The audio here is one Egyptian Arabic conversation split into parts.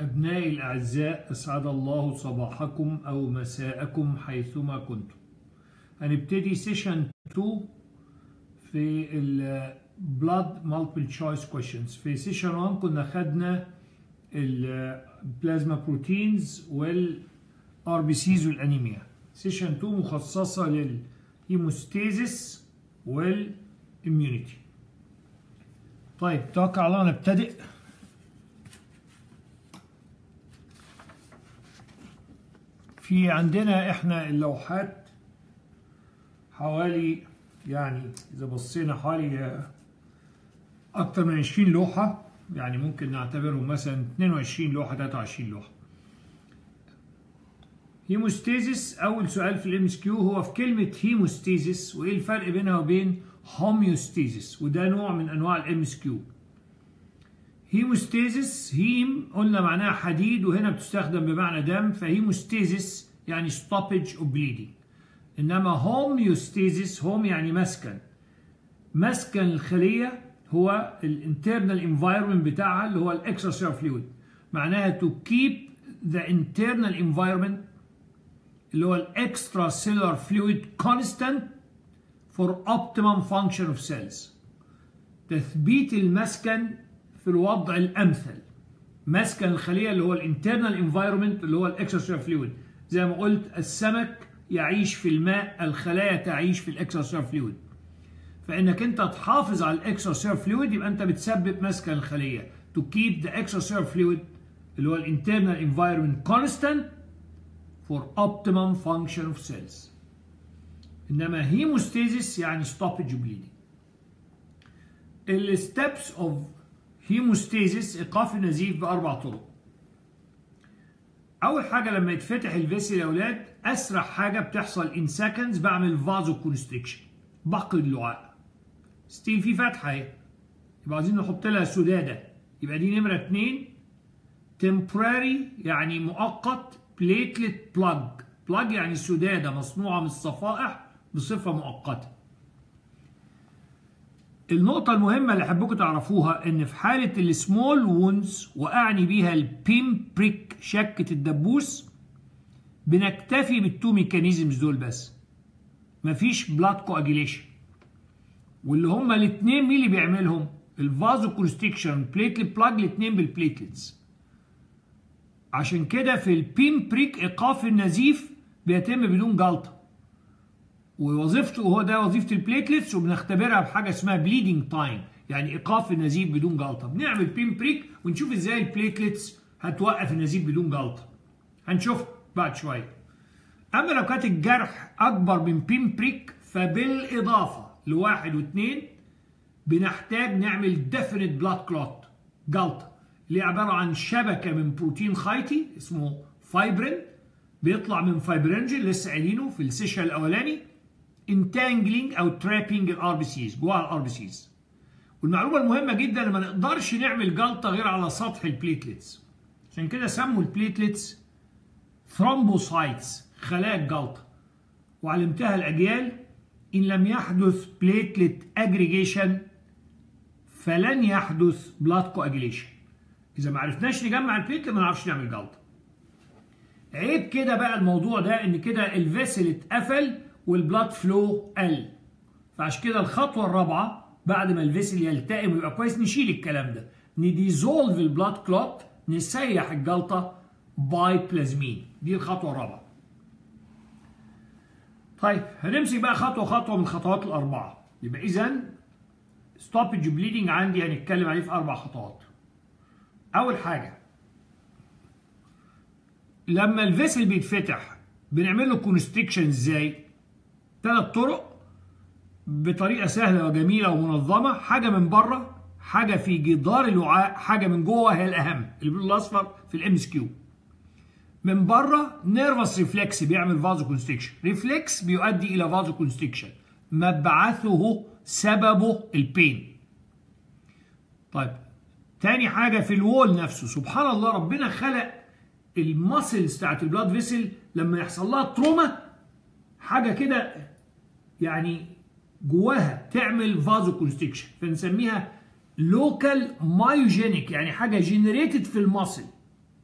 أبنائي الأعزاء أسعد الله صباحكم أو مساءكم حيثما كنتم هنبتدي سيشن 2 في ال Blood Multiple Choice Questions في سيشن 1 كنا خدنا البلازما بروتينز والار بي سيز والانيميا سيشن 2 مخصصة للهيموستيزيس والاميونيتي طيب توكل على الله نبتدئ في عندنا احنا اللوحات حوالي يعني اذا بصينا حوالي اكتر من 20 لوحة يعني ممكن نعتبرهم مثلا 22 لوحة 23 لوحة هيموستيزيس اول سؤال في الام اس كيو هو في كلمة هيموستيزيس وايه الفرق بينها وبين هوميوستيزيس وده نوع من انواع الام اس كيو هيموستيزيس هيم قلنا معناها حديد وهنا بتستخدم بمعنى دم فهيموستيزيس يعني stoppage of bleeding انما هوميوستيزيس هوم يعني مسكن مسكن الخليه هو الانترنال انفايرمنت بتاعها اللي هو الاكسترا سيلر فلويد معناها to keep the internal environment اللي هو الاكسترا سيلر فلويد constant for optimum function of cells تثبيت المسكن في الوضع الامثل مسكن الخليه اللي هو الانترنال انفايرمنت اللي هو الاكسترا سيلر فلويد زي ما قلت السمك يعيش في الماء الخلايا تعيش في الاكسترا سيلر فلويد فانك انت تحافظ على الاكسترا سيلر فلويد يبقى انت بتثبت مسكن الخليه to keep the extracellular fluid اللي هو الانترنال environment constant for optimum function of cells انما هيموستيزيس يعني stoppage bleeding الستبس اوف هيموستيزيس ايقاف النزيف باربع طرق اول حاجه لما يتفتح الفيسل يا اولاد اسرع حاجه بتحصل ان سكندز بعمل فازو كونستريكشن بقي اللعاء ستيل في فتحه اهي يبقى عايزين نحط لها سداده يبقى دي نمره 2 temporary يعني مؤقت platelet plug plug يعني سداده مصنوعه من الصفائح بصفه مؤقته النقطة المهمة اللي أحبكم تعرفوها إن في حالة السمول وونز وأعني بيها البيم بريك شكة الدبوس بنكتفي بالتو ميكانيزمز دول بس مفيش بلاد كواجيليشن واللي هما الاثنين مين اللي بيعملهم؟ الفازو كونستريكشن بليتلت بلاج الاثنين بالبليتلتس عشان كده في البيم بريك ايقاف النزيف بيتم بدون جلطه ووظيفته هو ده وظيفه البليتلتس وبنختبرها بحاجه اسمها بليدنج تايم يعني ايقاف النزيف بدون جلطه بنعمل بيم بريك ونشوف ازاي البليتلتس هتوقف النزيف بدون جلطه هنشوف بعد شويه اما لو كانت الجرح اكبر من بيم بريك فبالاضافه لواحد واثنين بنحتاج نعمل ديفينيت بلاد كلوت جلطه اللي هي عباره عن شبكه من بروتين خيطي اسمه فايبرين بيطلع من فايبرينجين لسه قايلينه في السيشن الاولاني انتانجلينج او ترابينج الار بي سيز جوه الار بي سيز والمعلومه المهمه جدا ما نقدرش نعمل جلطه غير على سطح البليتلتس عشان كده سموا البليتلتس ثرومبوسايتس خلايا الجلطه وعلمتها الاجيال ان لم يحدث بليتلت اجريجيشن فلن يحدث بلاد كواجيليشن اذا ما عرفناش نجمع البليتلت ما نعرفش نعمل جلطه عيب كده بقى الموضوع ده ان كده الفيسل اتقفل والبلاد فلو قل فعشان كده الخطوه الرابعه بعد ما الفيسل يلتئم ويبقى كويس نشيل الكلام ده نديزولف البلاد كلوت نسيح الجلطه باي بلازمين دي الخطوه الرابعه طيب هنمسك بقى خطوه خطوه من الخطوات الاربعه يبقى اذا ستوبج بليدنج عندي هنتكلم عليه في اربع خطوات اول حاجه لما الفيسل بيتفتح بنعمل له كونستريكشن ازاي ثلاث طرق بطريقه سهله وجميله ومنظمه حاجه من بره حاجه في جدار الوعاء حاجه من جوه هي الاهم اللي باللون الاصفر في الام اس كيو من بره نيرفس ريفلكس بيعمل فازو كونستريكشن ريفلكس بيؤدي الى فازو كونستريكشن مبعثه سببه البين طيب تاني حاجه في الوول نفسه سبحان الله ربنا خلق الماسلز بتاعت البلاد فيسل لما يحصل لها تروما حاجه كده يعني جواها تعمل فازو كونستريكشن فنسميها لوكال مايوجينيك يعني حاجه جنريتد في الماسل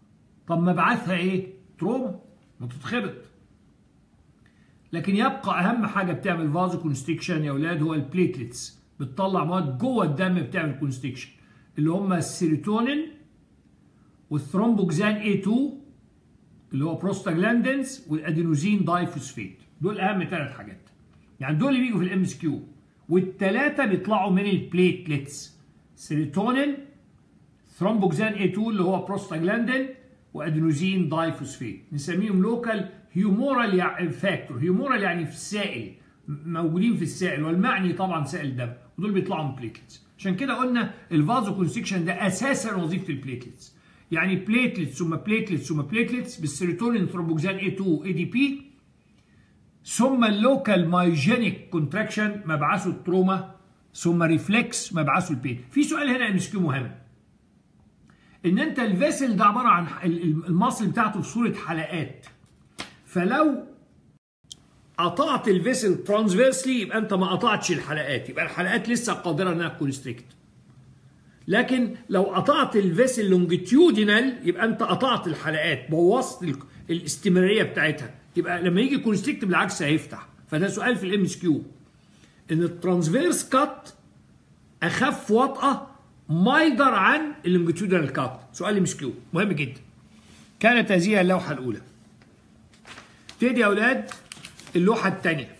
طب مبعثها ايه تروما ما تتخبط لكن يبقى اهم حاجه بتعمل فازو كونستريكشن يا اولاد هو البليتلتس بتطلع مواد جوه الدم بتعمل كونستريكشن اللي هم السيروتونين والثرومبوكسان A2 اللي هو بروستاجلاندينز والادينوزين دايفوسفيت دول اهم ثلاث حاجات يعني دول اللي بيجوا في الام اس كيو والثلاثه بيطلعوا من البليتلتس سيروتونين ثرومبوكسان A2 اللي هو بروستاجلاندين وادينوزين دايفوسفيت نسميهم لوكال هيومورال يعني فاكتور هيومورال يعني في السائل موجودين في السائل والمعني طبعا سائل دم ودول بيطلعوا من بليتلتس عشان كده قلنا الفازو كونستكشن ده اساسا وظيفه البليتلتس يعني بليتلتس ثم بليتلتس ثم بليتلتس بالسيروتونين ثرومبوكسان A2 اي دي بي ثم اللوكال مايجينيك كونتراكشن مبعثه التروما ثم ريفلكس مبعثه البين في سؤال هنا ام مهم ان انت الفيسل ده عباره عن المصل بتاعته في صوره حلقات فلو قطعت الفيسل ترانسفيرسلي يبقى انت ما قطعتش الحلقات يبقى الحلقات لسه قادره انها كونستريكت لكن لو قطعت الفيسل لونجيتيودينال يبقى انت قطعت الحلقات بوظت الاستمراريه بتاعتها يبقى لما يجي كونستريكت بالعكس هيفتح فده سؤال في الام اس كيو ان الترانسفيرس كات اخف وطأه مايلدر عن اللونجيتيودينال كات سؤال ام اس كيو مهم جدا كانت هذه اللوحه الاولى ابتدي يا اولاد اللوحه الثانيه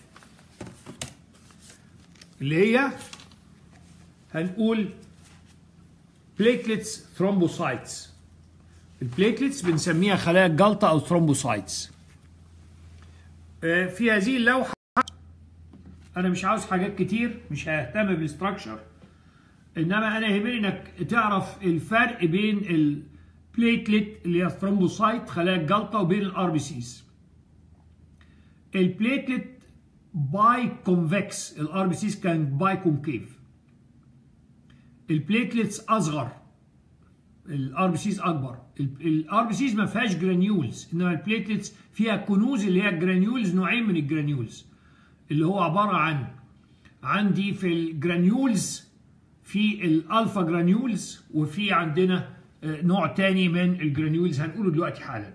اللي هي هنقول بليتلتس ثرومبوسايتس البليتلتس بنسميها خلايا الجلطه او ثرومبوسايتس في هذه اللوحه انا مش عاوز حاجات كتير مش ههتم بالاستراكشر انما انا يهمني انك تعرف الفرق بين البليتلت اللي هي الثرومبوسايت خلايا الجلطه وبين الار بي سيز البليتلت باي كونفكس الار بي سيز كان باي كونكيف البليتلتس اصغر الار بي سيز اكبر الار بي سيز ما فيهاش جرانيولز انما البليتلتس فيها كنوز اللي هي الجرانيولز نوعين من الجرانيولز اللي هو عباره عن عندي في الجرانيولز في الالفا جرانيولز وفي عندنا نوع تاني من الجرانيولز هنقوله دلوقتي حالا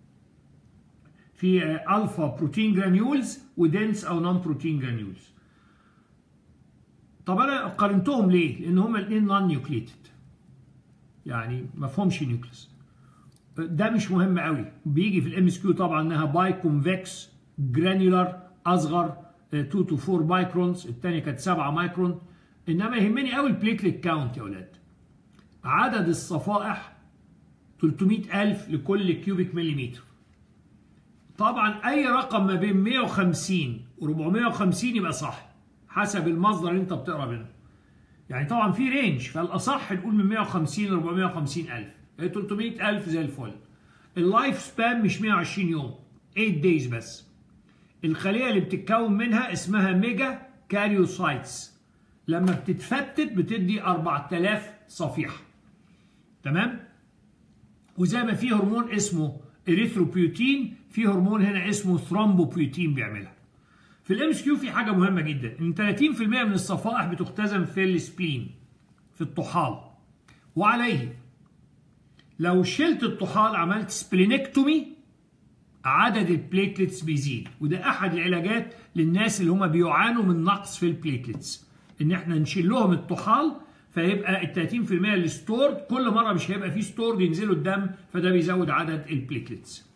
في الفا بروتين جرانيولز ودنس او نون بروتين جرانيولز طب انا قارنتهم ليه لان هما الاثنين نون نيوكليتد يعني ما فيهمش نيوكليس ده مش مهم قوي بيجي في الام اس كيو طبعا انها باي كونفكس جرانيولار اصغر 2 تو 4 مايكرونز الثانيه كانت 7 مايكرون انما يهمني قوي البليتليت كاونت يا اولاد عدد الصفائح 300000 لكل كيوبيك مليمتر طبعا اي رقم ما بين 150 و 450 يبقى صح حسب المصدر اللي انت بتقرا منه يعني طبعا في رينج فالاصح نقول من 150 ل 450 الف 300 الف زي الفل اللايف سبان مش 120 يوم 8 دايز بس الخليه اللي بتتكون منها اسمها ميجا كاريوسايتس لما بتتفتت بتدي 4000 صفيحه تمام وزي ما في هرمون اسمه اريثروبيوتين في هرمون هنا اسمه ثرومبوبيوتين بيعملها في الام اس كيو في حاجه مهمه جدا ان 30% من الصفائح بتختزن في السبلين في الطحال وعليه لو شلت الطحال عملت سبلينكتومي عدد البليتلتس بيزيد وده احد العلاجات للناس اللي هم بيعانوا من نقص في البليتلتس ان احنا نشيل لهم الطحال فيبقى ال 30% اللي ستورد كل مره مش هيبقى فيه ستورد ينزلوا الدم فده بيزود عدد البليتلتس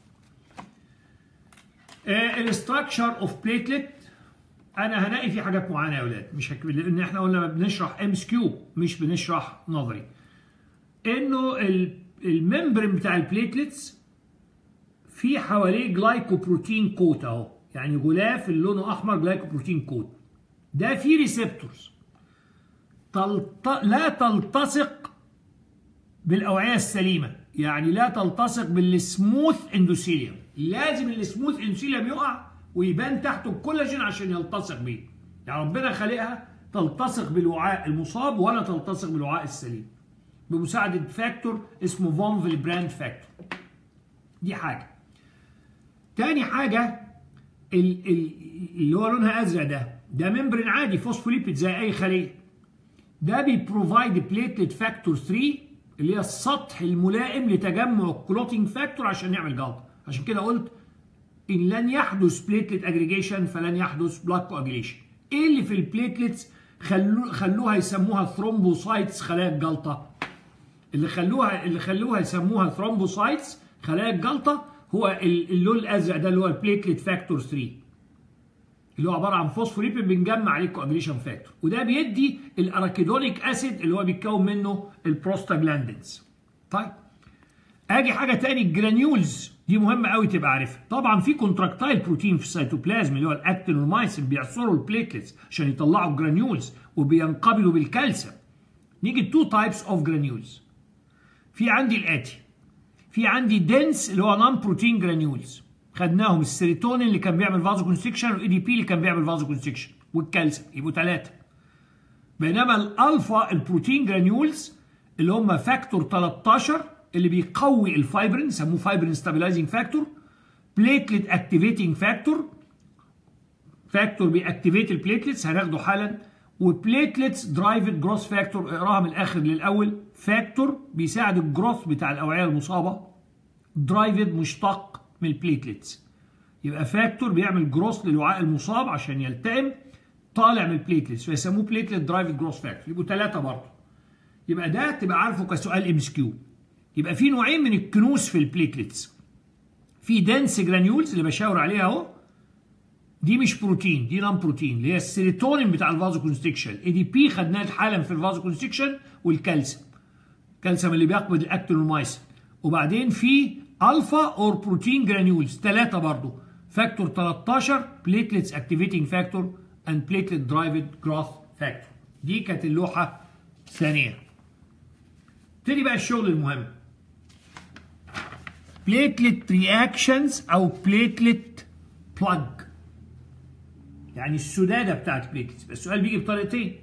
الاستراكشر اوف بليتلت انا هلاقي في حاجات معينه يا اولاد مش هك... لان احنا قلنا بنشرح ام اس كيو مش بنشرح نظري انه الممبرين بتاع البليتلتس في حواليه جلايكوبروتين كوت اهو يعني غلاف اللي لونه احمر جلايكوبروتين كوت ده فيه ريسبتورز تلت... لا تلتصق بالاوعيه السليمه يعني لا تلتصق بالسموث اندوثيليوم لازم السموث اندوثيليوم يقع ويبان تحته الكولاجين عشان يلتصق بيه يعني ربنا خالقها تلتصق بالوعاء المصاب ولا تلتصق بالوعاء السليم بمساعدة فاكتور اسمه فون فيلبراند فاكتور دي حاجة تاني حاجة ال ال اللي هو لونها ازرق ده ده ممبرين عادي فوسفوليبيد زي اي خلية ده بيبروفايد بليتلت فاكتور 3 اللي هي السطح الملائم لتجمع الكلوتينج فاكتور عشان نعمل جلطه عشان كده قلت ان لن يحدث بليتلت اجريجيشن فلن يحدث بلاك كواجيليشن ايه اللي في البليتلتس خلو خلوها يسموها ثرومبوسايتس خلايا الجلطه اللي خلوها اللي خلوها يسموها ثرومبوسايتس خلايا الجلطه هو اللون الازرق ده اللي هو البليتلت فاكتور 3 اللي هو عباره عن فوسفوريبين بنجمع عليه كواجيليشن فاكتور وده بيدي الاراكيدونيك اسيد اللي هو بيتكون منه البروستاجلاندينز طيب اجي حاجه تاني الجرانيولز دي مهمه قوي تبقى عارفها طبعا في كونتراكتايل بروتين في السيتوبلازم اللي هو الاكتين والمايسين بيعصروا البليتلتس عشان يطلعوا الجرانيولز وبينقبلوا بالكالسيوم نيجي تو تايبس اوف جرانيولز في عندي الاتي في عندي دنس اللي هو نون بروتين جرانيولز خدناهم السيروتونين اللي كان بيعمل فازو كونستكشن والاي دي بي اللي كان بيعمل فازو كونستكشن والكالسيوم يبقوا ثلاثه بينما الالفا البروتين جرانيولز اللي هم فاكتور 13 اللي بيقوي الفايبرين يسموه فايبرين ستابلايزنج فاكتور بليتلت اكتيفيتنج فاكتور فاكتور بيأكتيفيت البليتلتس هناخده حالا وبليتلتس درايفد جروث فاكتور اقراها من الاخر للاول فاكتور بيساعد الجروث بتاع الاوعيه المصابه درايفد مشتق من البليتلتس يبقى فاكتور بيعمل جروث للوعاء المصاب عشان يلتئم طالع من البليتلتس فيسموه بليتلت درايفد جروث فاكتور يبقوا ثلاثه برضه يبقى ده تبقى عارفه كسؤال ام اس كيو يبقى في نوعين من الكنوز في البليتلتس في دنس جرانيولز اللي بشاور عليها اهو دي مش بروتين دي نون بروتين اللي هي السيروتونين بتاع الفازو كونستكشن اي دي بي خدناه حالا في الفازو كونستكشن والكالسيوم الكالسيوم اللي بيقبض الاكتين والمايسين وبعدين في الفا اور بروتين جرانيولز ثلاثه برضه فاكتور 13 بليتلتس اكتيفيتنج فاكتور اند بليتلت درايفد جروث فاكتور دي كانت اللوحه ثانيه ابتدي بقى الشغل المهم بليتلت رياكشنز او بليتلت بلاج يعني السداده بتاعت بليتلتس بس السؤال بيجي بطريقتين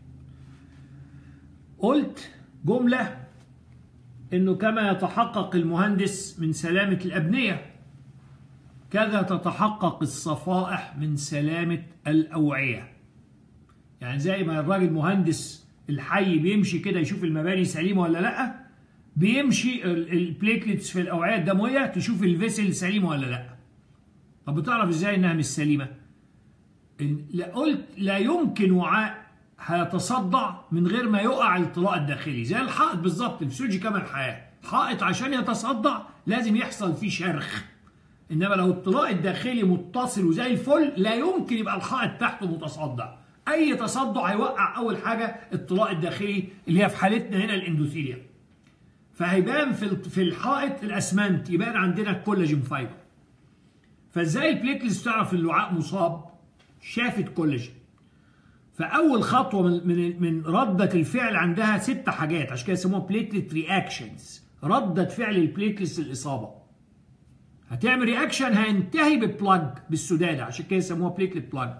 قلت جمله انه كما يتحقق المهندس من سلامه الابنيه كذا تتحقق الصفائح من سلامه الاوعيه يعني زي ما الراجل مهندس الحي بيمشي كده يشوف المباني سليمه ولا لا بيمشي البليتلتس في الاوعيه الدمويه تشوف الفيسل سليمه ولا لا طب بتعرف ازاي انها مش سليمه لا قلت لا يمكن وعاء هيتصدع من غير ما يقع الطلاء الداخلي زي الحائط بالظبط الفسيولوجي كما الحياه حائط عشان يتصدع لازم يحصل فيه شرخ انما لو الطلاء الداخلي متصل وزي الفل لا يمكن يبقى الحائط تحته متصدع اي تصدع هيوقع اول حاجه الطلاء الداخلي اللي هي في حالتنا هنا الاندوثيليا فهيبان في في الحائط الاسمنت يبان عندنا الكولاجين فايبر فازاي البليتلز تعرف الوعاء مصاب شافت كولاجين فاول خطوه من من من رده الفعل عندها ست حاجات عشان كده يسموها بليتلت رياكشنز رده فعل البليتلز للاصابه هتعمل رياكشن هينتهي ببلاج بالسداده عشان كده يسموها بليتلت بلاج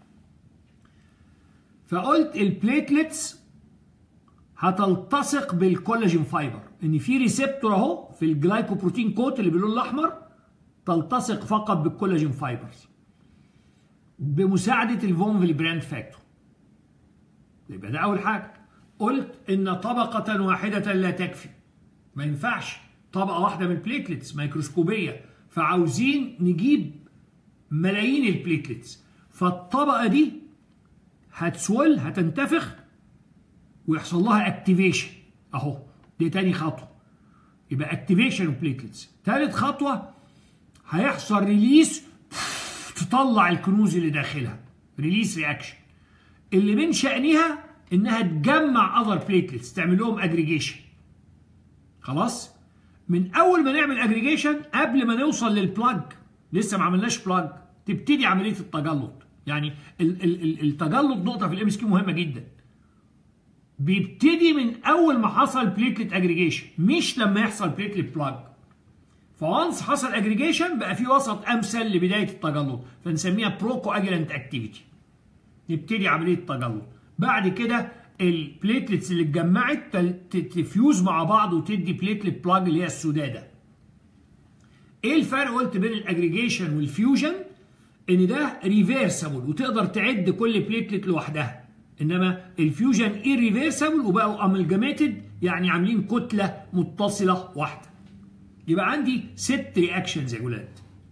فقلت البليتلتس هتلتصق بالكولاجين فايبر ان في ريسبتور اهو في الجلايكوبروتين كوت اللي باللون الاحمر تلتصق فقط بالكولاجين فايبرز بمساعده الفون فيلبراند فاكتور يبقى ده اول حاجه قلت ان طبقه واحده لا تكفي ما ينفعش طبقه واحده من البليتلتس ميكروسكوبيه فعاوزين نجيب ملايين البليتلتس فالطبقه دي هتسول هتنتفخ ويحصل لها اكتيفيشن اهو دي تاني خطوه يبقى اكتيفيشن بليتلتس تالت خطوه هيحصل ريليس تطلع الكنوز اللي داخلها ريليس رياكشن اللي من شأنها انها تجمع اذر بليتلتس تعمل لهم اجريجيشن خلاص من اول ما نعمل اجريجيشن قبل ما نوصل للبلاج لسه ما عملناش بلاج تبتدي عمليه التجلط يعني التجلط نقطه في الام اس كيو مهمه جدا بيبتدي من اول ما حصل بليتلت اجريجيشن مش لما يحصل بليتلت بلاج فوانس حصل اجريجيشن بقى في وسط امثل لبدايه التجلط فنسميها بروكو اجرانت اكتيفيتي نبتدي عمليه التجلط بعد كده البليتلتس اللي اتجمعت تفيوز مع بعض وتدي بليتلت بلاج اللي هي السداده ايه الفرق قلت بين الاجريجيشن والفيوجن ان ده ريفيرسبل وتقدر تعد كل بليتلت لوحدها انما الفيوجن ايريفيرسبل وبقوا املجاميتد يعني عاملين كتله متصله واحده يبقى عندي ست رياكشنز يا ولاد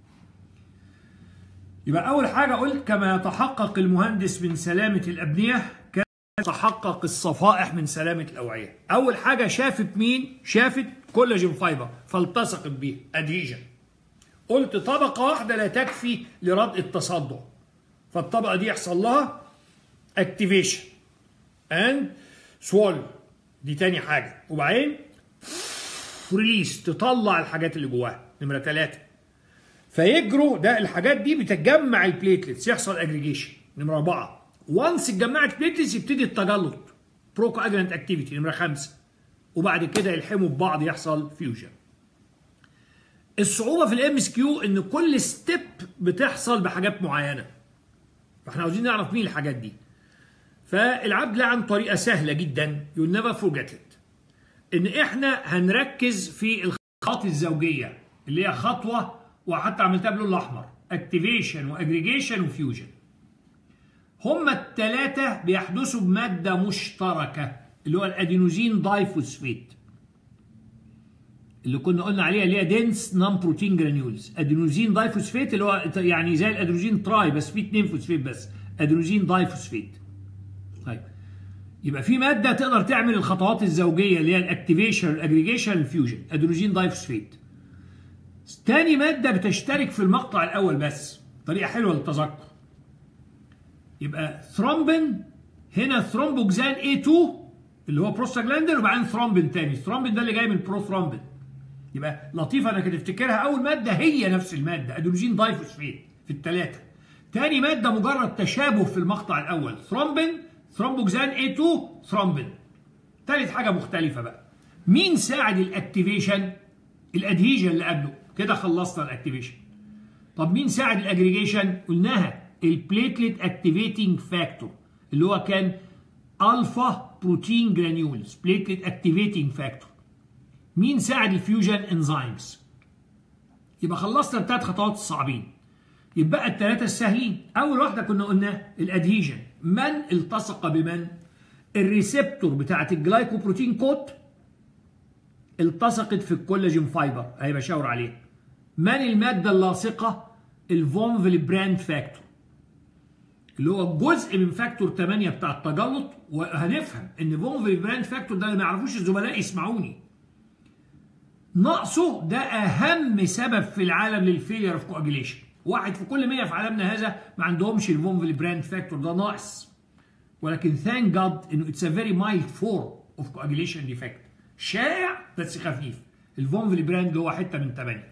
يبقى اول حاجه قلت كما يتحقق المهندس من سلامه الابنيه كما يتحقق الصفائح من سلامه الاوعيه اول حاجه شافت مين شافت كولاجين فايبر فالتصقت بيه ادهيجن قلت طبقه واحده لا تكفي لردء التصدع فالطبقه دي يحصل لها اكتيفيشن اند سوال دي تاني حاجه وبعدين ريليس تطلع الحاجات اللي جواها نمره ثلاثه فيجروا ده الحاجات دي بتجمع البليتلتس يحصل اجريجيشن نمره اربعه وانس اتجمعت بليتلتس يبتدي التجلط بروكو اجرنت اكتيفيتي نمره خمسه وبعد كده يلحموا ببعض يحصل فيوجن الصعوبه في الام اس كيو ان كل ستيب بتحصل بحاجات معينه فاحنا عاوزين نعرف مين الحاجات دي فالعبد عن طريقه سهله جدا يو نيفر فورجيت ات ان احنا هنركز في الخطوات الزوجيه اللي هي خطوه وحتى عملتها باللون الاحمر اكتيفيشن واجريجيشن وفيوجن هما الثلاثه بيحدثوا بماده مشتركه اللي هو الادينوزين دايفوسفيت اللي كنا قلنا عليها اللي هي دنس نون بروتين جرانيولز ادينوزين دايفوسفيت اللي هو يعني زي الادينوزين تراي بس فيه اثنين فوسفيت بس ادينوزين دايفوسفيت طيب يبقى في ماده تقدر تعمل الخطوات الزوجيه اللي هي الاكتيفيشن الاجريجيشن الفيوجن ادينوزين دايفوسفيت تاني ماده بتشترك في المقطع الاول بس طريقه حلوه للتذكر يبقى ثرومبين هنا ثرومبوكسان A2 اللي هو بروستاجلاندين وبعدين ثرومبين تاني ثرومبين ده اللي جاي من بروثرومبين يبقى لطيفه انك تفتكرها اول ماده هي نفس الماده ادينوزين دايفوسفيت في الثلاثه تاني ماده مجرد تشابه في المقطع الاول ثرومبين ثرومبوكسان A2 ثرومبين ثالث حاجه مختلفه بقى مين ساعد الاكتيفيشن الادهيجن اللي قبله كده خلصنا الاكتيفيشن طب مين ساعد الاجريجيشن قلناها البليتلت اكتيفيتنج فاكتور اللي هو كان الفا بروتين جرانيولز بليتلت اكتيفيتنج فاكتور مين ساعد الفيوجن انزيمز يبقى خلصنا الثلاث خطوات الصعبين يبقى الثلاثه السهلين اول واحده كنا قلنا الادهيجن من التصق بمن الريسبتور بتاعت الجلايكوبروتين كوت التصقت في الكولاجين فايبر اهي بشاور عليها من الماده اللاصقه الفون فيلبراند فاكتور اللي هو جزء من فاكتور 8 بتاع التجلط وهنفهم ان فون فيلبراند فاكتور ده اللي ما يعرفوش الزملاء يسمعوني نقصه ده اهم سبب في العالم للفيلير اوف كواجيليشن واحد في كل 100 في عالمنا هذا ما عندهمش الفون فيلبراند فاكتور ده ناقص ولكن ثانك جاد انه اتس ا فيري مايلد فورم اوف كواجيليشن ديفكت شائع بس خفيف الفون فيلبراند اللي هو حته من 8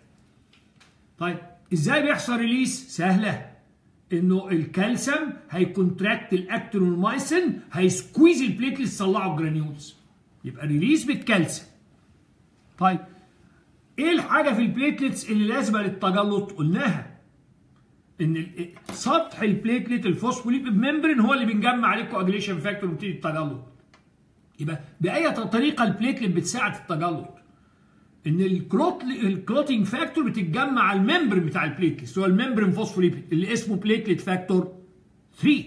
طيب ازاي بيحصل ريليس سهله انه الكالسيوم هيكونتراكت الاكتين والمايسين هيسكويز البليتلز يطلعوا الجرانيولز يبقى ريليس بالكالسيوم طيب ايه الحاجه في البليتلتس اللي لازمه للتجلط قلناها ان سطح البليتلت الفوسفوليبيد ممبرين هو اللي بنجمع عليه كواجليشن فاكتور وبتدي التجلط يبقى باي طريقه البليتلت بتساعد التجلط ان الكلوت الكلوتنج فاكتور بتتجمع على الممبرين بتاع البليتلت هو الممبرين فوسفوليبيد اللي اسمه بليتلت فاكتور 3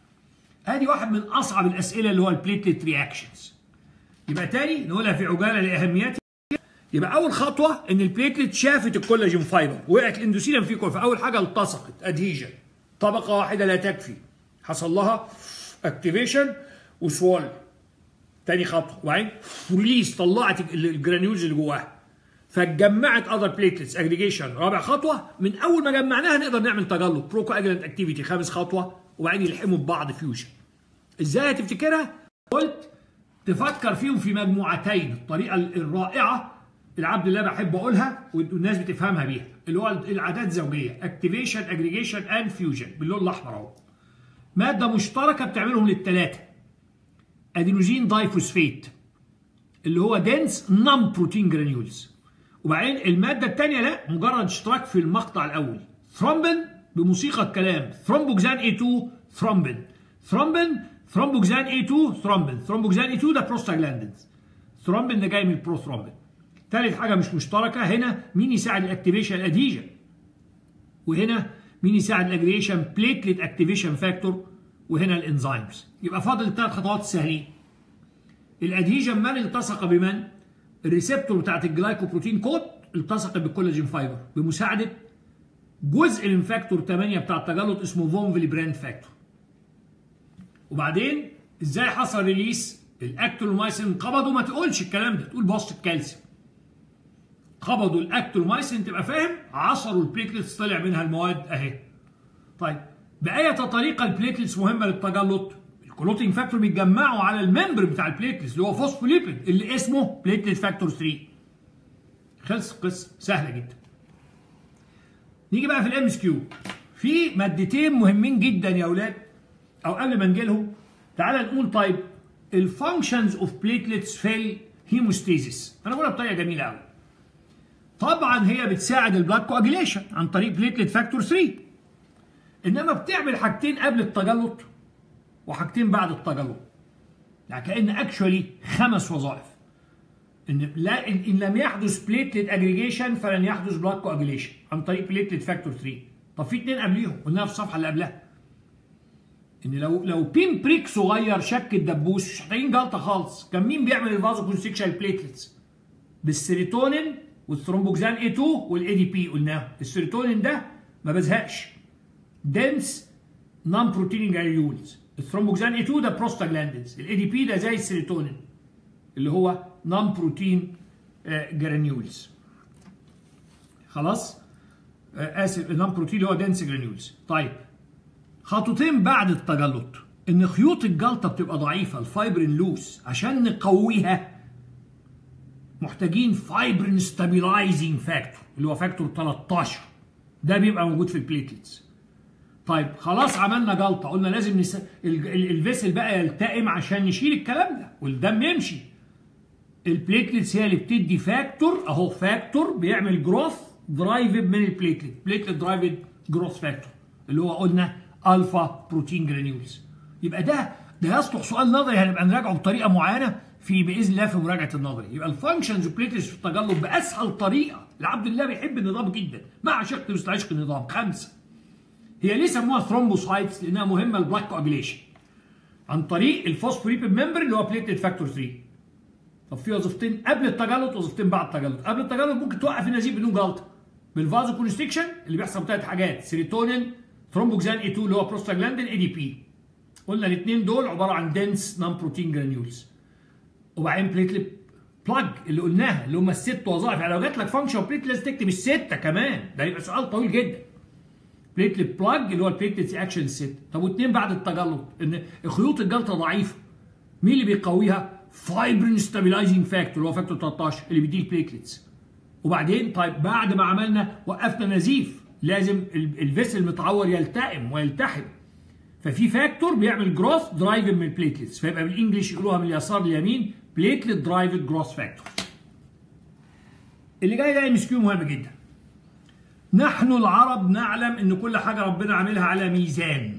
ادي واحد من اصعب الاسئله اللي هو البليتلت رياكشنز يبقى تاني نقولها في عجاله لاهميتها يبقى اول خطوه ان البليتلت شافت الكولاجين فايبر وقعت الاندوسيلم فيه فاول حاجه التصقت ادهيجن طبقه واحده لا تكفي حصل لها اكتيفيشن وسوال تاني خطوه وبعدين ريليس طلعت الجرانيولز اللي جواها فاتجمعت اذر بليتلتس اجريجيشن رابع خطوه من اول ما جمعناها نقدر نعمل تجلط بروكو اجرنت اكتيفيتي خامس خطوه وبعدين يلحموا ببعض فيوجن ازاي هتفتكرها قلت تفكر فيهم في مجموعتين الطريقه الرائعه العبد اللي بحب اقولها والناس بتفهمها بيها اللي هو العادات الزوجيه اكتيفيشن اجريجيشن اند فيوجن باللون الاحمر اهو ماده مشتركه بتعملهم للثلاثه ادينوزين دايفوسفيت اللي هو دنس نون بروتين جرانيولز وبعدين الماده الثانيه لا مجرد اشتراك في المقطع الاول ثرومبين بموسيقى الكلام ثرومبوكسان A2 ثرومبين ثرومبين ثرومبوكسان A2 ثرومبين ثرومبوكسان A2 ده بروستاجلاندينز ثرومبين ده جاي من البروثرومبين ثالث حاجه مش مشتركه هنا مين يساعد الاكتيفيشن الادهيجن وهنا مين يساعد الاجريشن بليتلت اكتيفيشن فاكتور وهنا الانزيمز يبقى فاضل الثلاث خطوات السهلين الادهيجن من التصق بمن الريسبتور بتاعت الجلايكوبروتين كود التصق بالكولاجين فايبر بمساعده جزء من فاكتور 8 بتاع التجلط اسمه فون فيليبراند فاكتور وبعدين ازاي حصل ريليس الاكتولومايسين انقبضوا ما تقولش الكلام ده تقول بوست الكالسيوم قبضوا الاكتولومايسين تبقى فاهم عصروا البليتلتس طلع منها المواد اهي طيب بأية طريقة البليتلتس مهمة للتجلط الكلوتين فاكتور بيتجمعوا على الممبر بتاع البليتلتس اللي هو فوسفوليبيد اللي اسمه بليتلت فاكتور 3 خلص القصة سهلة جدا نيجي بقى في الام اس كيو في مادتين مهمين جدا يا اولاد او قبل ما نجي لهم تعالى نقول طيب الفانكشنز اوف بليتلتس في الهيموستيزيس انا بقولها بطريقه جميله قوي طبعا هي بتساعد البلاد كواجيليشن عن طريق بليتلت فاكتور 3 انما بتعمل حاجتين قبل التجلط وحاجتين بعد التجلط يعني كان اكشولي خمس وظائف ان لا ان لم يحدث بليتلت اجريجيشن فلن يحدث بلاد كواجيليشن عن طريق بليتلت فاكتور 3 طب في اثنين قبليهم قلناها في الصفحه اللي قبلها ان لو لو بين بريك صغير شك الدبوس مش محتاجين جلطه خالص كان مين بيعمل الفازو كونستكشن بليتلتس بالسيروتونين والثرومبوكسان اي 2 والاي دي بي قلناها السيروتونين ده ما بزهقش دنس نون بروتين جرانيولز الثرومبوكسان اي 2 ده بروستاجلاندينز الاي دي بي ده زي السيروتونين اللي هو نون بروتين جرانيولز خلاص آه اسف نون بروتين اللي هو دنس جرانيولز طيب خطوتين بعد التجلط ان خيوط الجلطه بتبقى ضعيفه الفايبرين لوس عشان نقويها محتاجين فايبرين ستابيلايزنج فاكتور اللي هو فاكتور 13 ده بيبقى موجود في البليتلتس طيب خلاص عملنا جلطه قلنا لازم نس... الفيسل بقى يلتئم عشان نشيل الكلام ده والدم يمشي البليتلتس هي اللي بتدي فاكتور اهو فاكتور بيعمل جروث درايفد من البليتلت بليتلت درايفد جروث فاكتور اللي هو قلنا الفا بروتين جرانيولز يبقى ده ده يصلح سؤال نظري هنبقى نراجعه بطريقه معينه في باذن الله في مراجعه النظري يبقى الفانكشنز بليتلتس في التجلط باسهل طريقه لعبد الله بيحب النظام جدا مع شق مثل عشق النظام خمسه هي ليه سموها ثرومبوسايتس لانها مهمه للبلاك كواجيليشن عن طريق الفوسفوريبيد ممبر اللي هو بليتلت فاكتور 3 طب في وظيفتين قبل التجلط وظيفتين بعد التجلط قبل التجلط ممكن توقف النزيف بدون جلطه بالفازو كونستكشن اللي بيحصل بثلاث حاجات سيروتونين ثرومبوكسان اي 2 اللي هو بروستاجلاندين اي دي بي قلنا الاثنين دول عباره عن دنس نون بروتين جرانيولز وبعدين بليتلت بلاج اللي قلناها اللي هم الست وظائف يعني لو جات لك فانكشن بليتلت لازم تكتب السته كمان ده يبقى سؤال طويل جدا بليتلت بلاج اللي هو البليتلت اكشن الست طب واثنين بعد التجلط ان خيوط الجلطه ضعيفه مين اللي بيقويها؟ فايبرين ستابيلايزنج فاكتور اللي هو فاكتور 13 اللي بيديه البليتلتس وبعدين طيب بعد ما عملنا وقفنا نزيف لازم الفيسل المتعور يلتئم ويلتحم ففي فاكتور بيعمل جروث درايفد من البليتلتس فيبقى بالانجلش يقولوها من اليسار لليمين بليتلت درايفد جروث فاكتور اللي جاي ده ام اس كيو مهم جدا نحن العرب نعلم ان كل حاجه ربنا عاملها على ميزان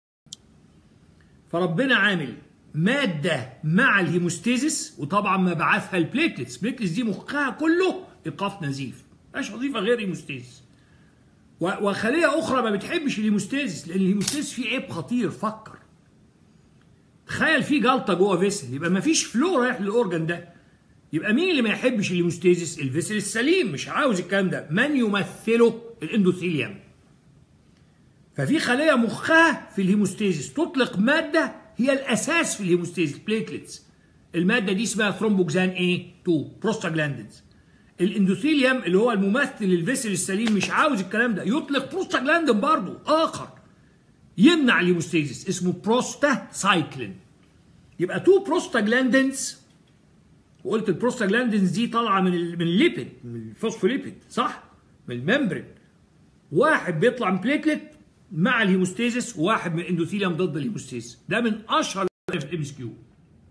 فربنا عامل ماده مع الهيموستيزيس وطبعا ما بعثها البليتلتس البليتلتس دي مخها كله ايقاف نزيف مش وظيفه غير هيموستيزيس وخليه اخرى ما بتحبش الهيموستيزيس لان الهيموستيزيس فيه عيب خطير فكر تخيل في جلطه جوه فيسل يبقى ما فيش فلو رايح للاورجن ده يبقى مين اللي ما يحبش الهيموستيزيس الفيسل السليم مش عاوز الكلام ده من يمثله الاندوثيليوم ففي خليه مخها في الهيموستيزيس تطلق ماده هي الاساس في الهيموستيزيس بليتلتس الماده دي اسمها ثرومبوكسان اي 2 بروستاجلاندينز الاندوثيليوم اللي هو الممثل الفيسل السليم مش عاوز الكلام ده يطلق بروستاجلاندين برضه اخر يمنع الهيموستيزيس اسمه بروستا سايكلين يبقى تو بروستاجلاندينز وقلت البروستاجلاندينز دي طالعه من ال من الليبيد من الفوسفوليبيد صح من الممبرين واحد بيطلع من بليتلت مع الهيموستيزيس وواحد من الاندوثيليوم ضد الهيموستيزيس ده من اشهر الام اس كيو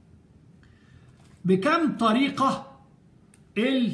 بكم طريقه ال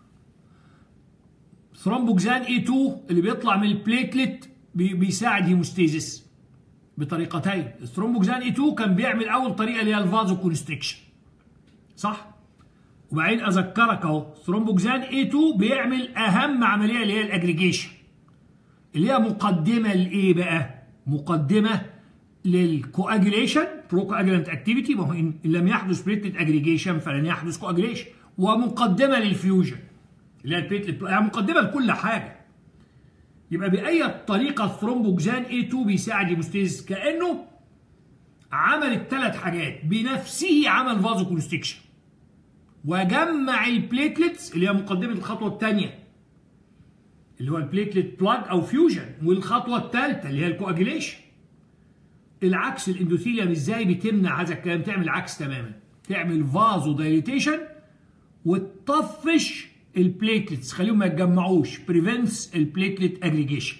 ثرومبوكسان اي 2 اللي بيطلع من البليتلت بيساعد هيموستيزيس بطريقتين الثرومبوكسان اي 2 كان بيعمل اول طريقه اللي هي الفازو كونستريكشن صح وبعدين اذكرك اهو ثرومبوكسان اي 2 بيعمل اهم عمليه اللي هي الاجريجيشن اللي هي مقدمه لايه بقى مقدمه للكواجوليشن برو كواجلانت اكتيفيتي ما هو ان لم يحدث بليتلت اجريجيشن فلن يحدث كواجليشن ومقدمه للفيوجن اللي هي البليتلت يعني مقدمه لكل حاجه يبقى باي طريقه الثرومبوكسان A2 بيساعد الهيموستيزيس كانه عمل الثلاث حاجات بنفسه عمل فازو كونستكشن وجمع البليتلتس اللي هي مقدمه الخطوه الثانيه اللي هو البليتلت بلاج او فيوجن والخطوه الثالثه اللي هي الكواجيليشن العكس الاندوثيليوم ازاي بتمنع هذا الكلام تعمل العكس تماما تعمل فازو دايليتيشن وتطفش البليتلتس خليهم ما يتجمعوش بريفنتس البليتلت اجريجيشن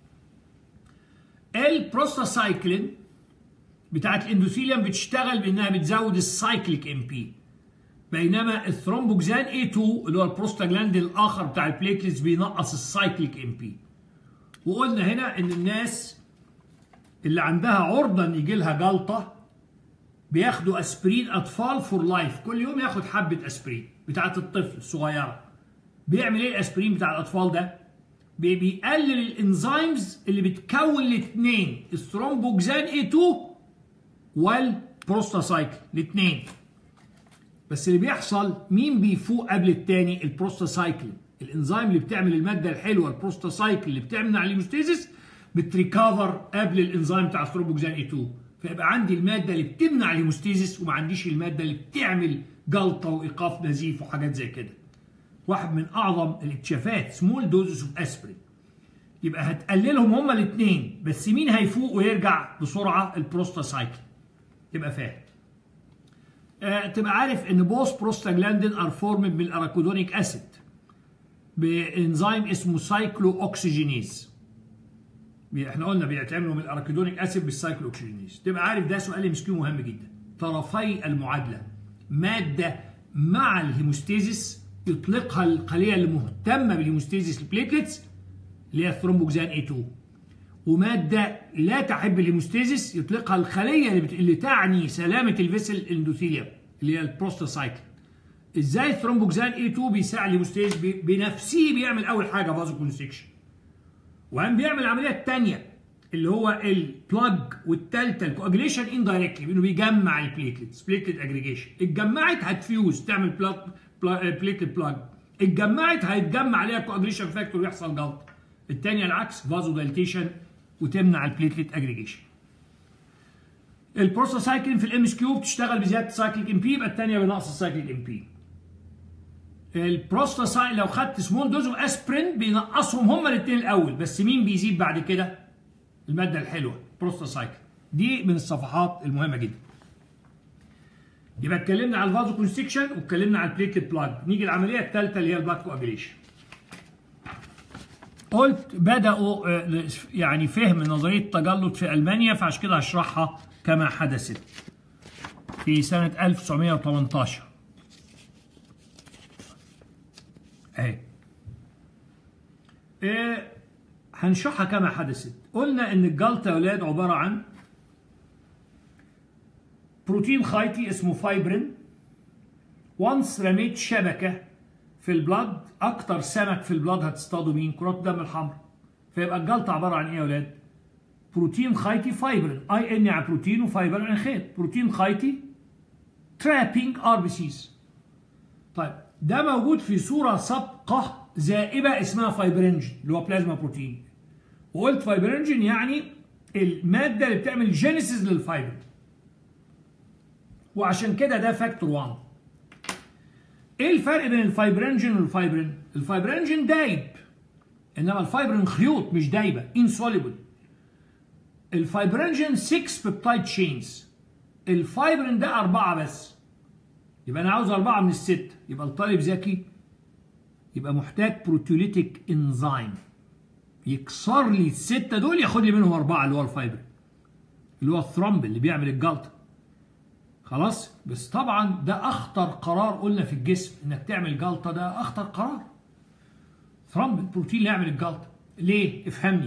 البروستاسايكلين بتاعت الاندوثيليوم بتشتغل بانها بتزود السايكليك ام بي بينما الثرومبوكسان A2 اللي هو البروستاجلاند الاخر بتاع البليتلتس بينقص السايكليك ام بي وقلنا هنا ان الناس اللي عندها عرضه ان يجي لها جلطه بياخدوا اسبرين اطفال فور لايف كل يوم ياخد حبه اسبرين بتاعت الطفل الصغيره بيعمل ايه الاسبرين بتاع الاطفال ده بيقلل الانزيمز اللي بتكون الاثنين الثرومبوكسان A2 والبروستاسايكل الاثنين بس اللي بيحصل مين بيفوق قبل الثاني البروستاسايكل الانزيم اللي بتعمل الماده الحلوه البروستاسايكل اللي بتمنع الهيموستيزيس بتريكفر قبل الانزيم بتاع الثرومبوكسان A2 فيبقى عندي الماده اللي بتمنع الهيموستيزيس وما عنديش الماده اللي بتعمل جلطه وايقاف نزيف وحاجات زي كده واحد من اعظم الاكتشافات سمول دوزز اوف اسبرين يبقى هتقللهم هما الاثنين بس مين هيفوق ويرجع بسرعه البروستاسايكل تبقى فاهم آه تبقى عارف ان بوث بروستاجلاندين ار فورمد بالاراكودونيك اسيد بانزيم اسمه سايكلو اوكسجينيز احنا قلنا بيتعملوا من الاراكودونيك اسيد بالسايكلو اوكسجينيز تبقى عارف ده سؤال ام مهم جدا طرفي المعادله ماده مع الهيموستيزيس يطلقها الخليه اللي مهتمه بالهيموستيزيس البليتلتس اللي هي الثرومبوكسان A2 وماده لا تحب الهيموستيزيس يطلقها الخليه اللي, بت... اللي تعني سلامه الفيسل الاندوثيليوم اللي هي البروستاسايكل ازاي الثرومبوكسان A2 بيساعد الهيموستيزيس ب... بنفسه بيعمل اول حاجه فازو كونستكشن وقام بيعمل العمليه الثانيه اللي هو البلاج والثالثه الكواجليشن اندايركتلي بانه بيجمع البليتلتس بليتلت اجريجيشن اتجمعت هتفيوز تعمل بلاج بليتلت بلاج اتجمعت هيتجمع عليها كواجليشن فاكتور ويحصل جلطه الثانيه العكس فازو دايليتيشن وتمنع البليتلت اجريجيشن البروستاسايكلين في الام اس كيو بتشتغل بزياده السايكليك ام بي يبقى الثانيه بنقص السايكليك ام بي البروستاسايكل لو خدت سمول دوز اوف اسبرين بينقصهم هما الاثنين الاول بس مين بيزيد بعد كده الماده الحلوه بروستاسايكل دي من الصفحات المهمه جدا يبقى اتكلمنا على الفازو كونستكشن واتكلمنا على البليتلت بلاج نيجي العمليه الثالثه اللي هي البلاك كواجليشن قلت بدأوا يعني فهم نظرية التجلط في ألمانيا فعشان كده هشرحها كما حدثت في سنة 1918 اهي إيه هنشرحها كما حدثت قلنا ان الجلطة يا ولاد عبارة عن بروتين خيطي اسمه فايبرين وانس رميت شبكة في البلاد اكتر سمك في البلاد هتصطادوا مين كرات الدم الحمراء فيبقى الجلطه عباره عن ايه يا اولاد بروتين خيطي فايبرين اي ان يعني بروتين وفايبر يعني خيط بروتين خيطي ترابينج ار بي سيز طيب ده موجود في صوره سابقه زائبه اسمها فايبرينجين اللي هو بلازما بروتين وقلت فايبرينجين يعني الماده اللي بتعمل جينيسيس للفايبر وعشان كده ده فاكتور 1 ايه الفرق بين الفايبرينجين والفايبرين؟ الفايبرينجين دايب انما الفايبرين خيوط مش دايبه insoluble الفايبرينجين 6 بيبتايد تشينز الفايبرين ده أربعة بس يبقى أنا عاوز أربعة من الست يبقى الطالب ذكي يبقى محتاج بروتيوليتيك انزيم يكسر لي الستة دول ياخد لي منهم أربعة اللي هو الفايبرين اللي هو الثرومب اللي بيعمل الجلطة خلاص بس طبعا ده اخطر قرار قلنا في الجسم انك تعمل جلطه ده اخطر قرار ثرمب البروتين اللي يعمل الجلطه ليه افهمني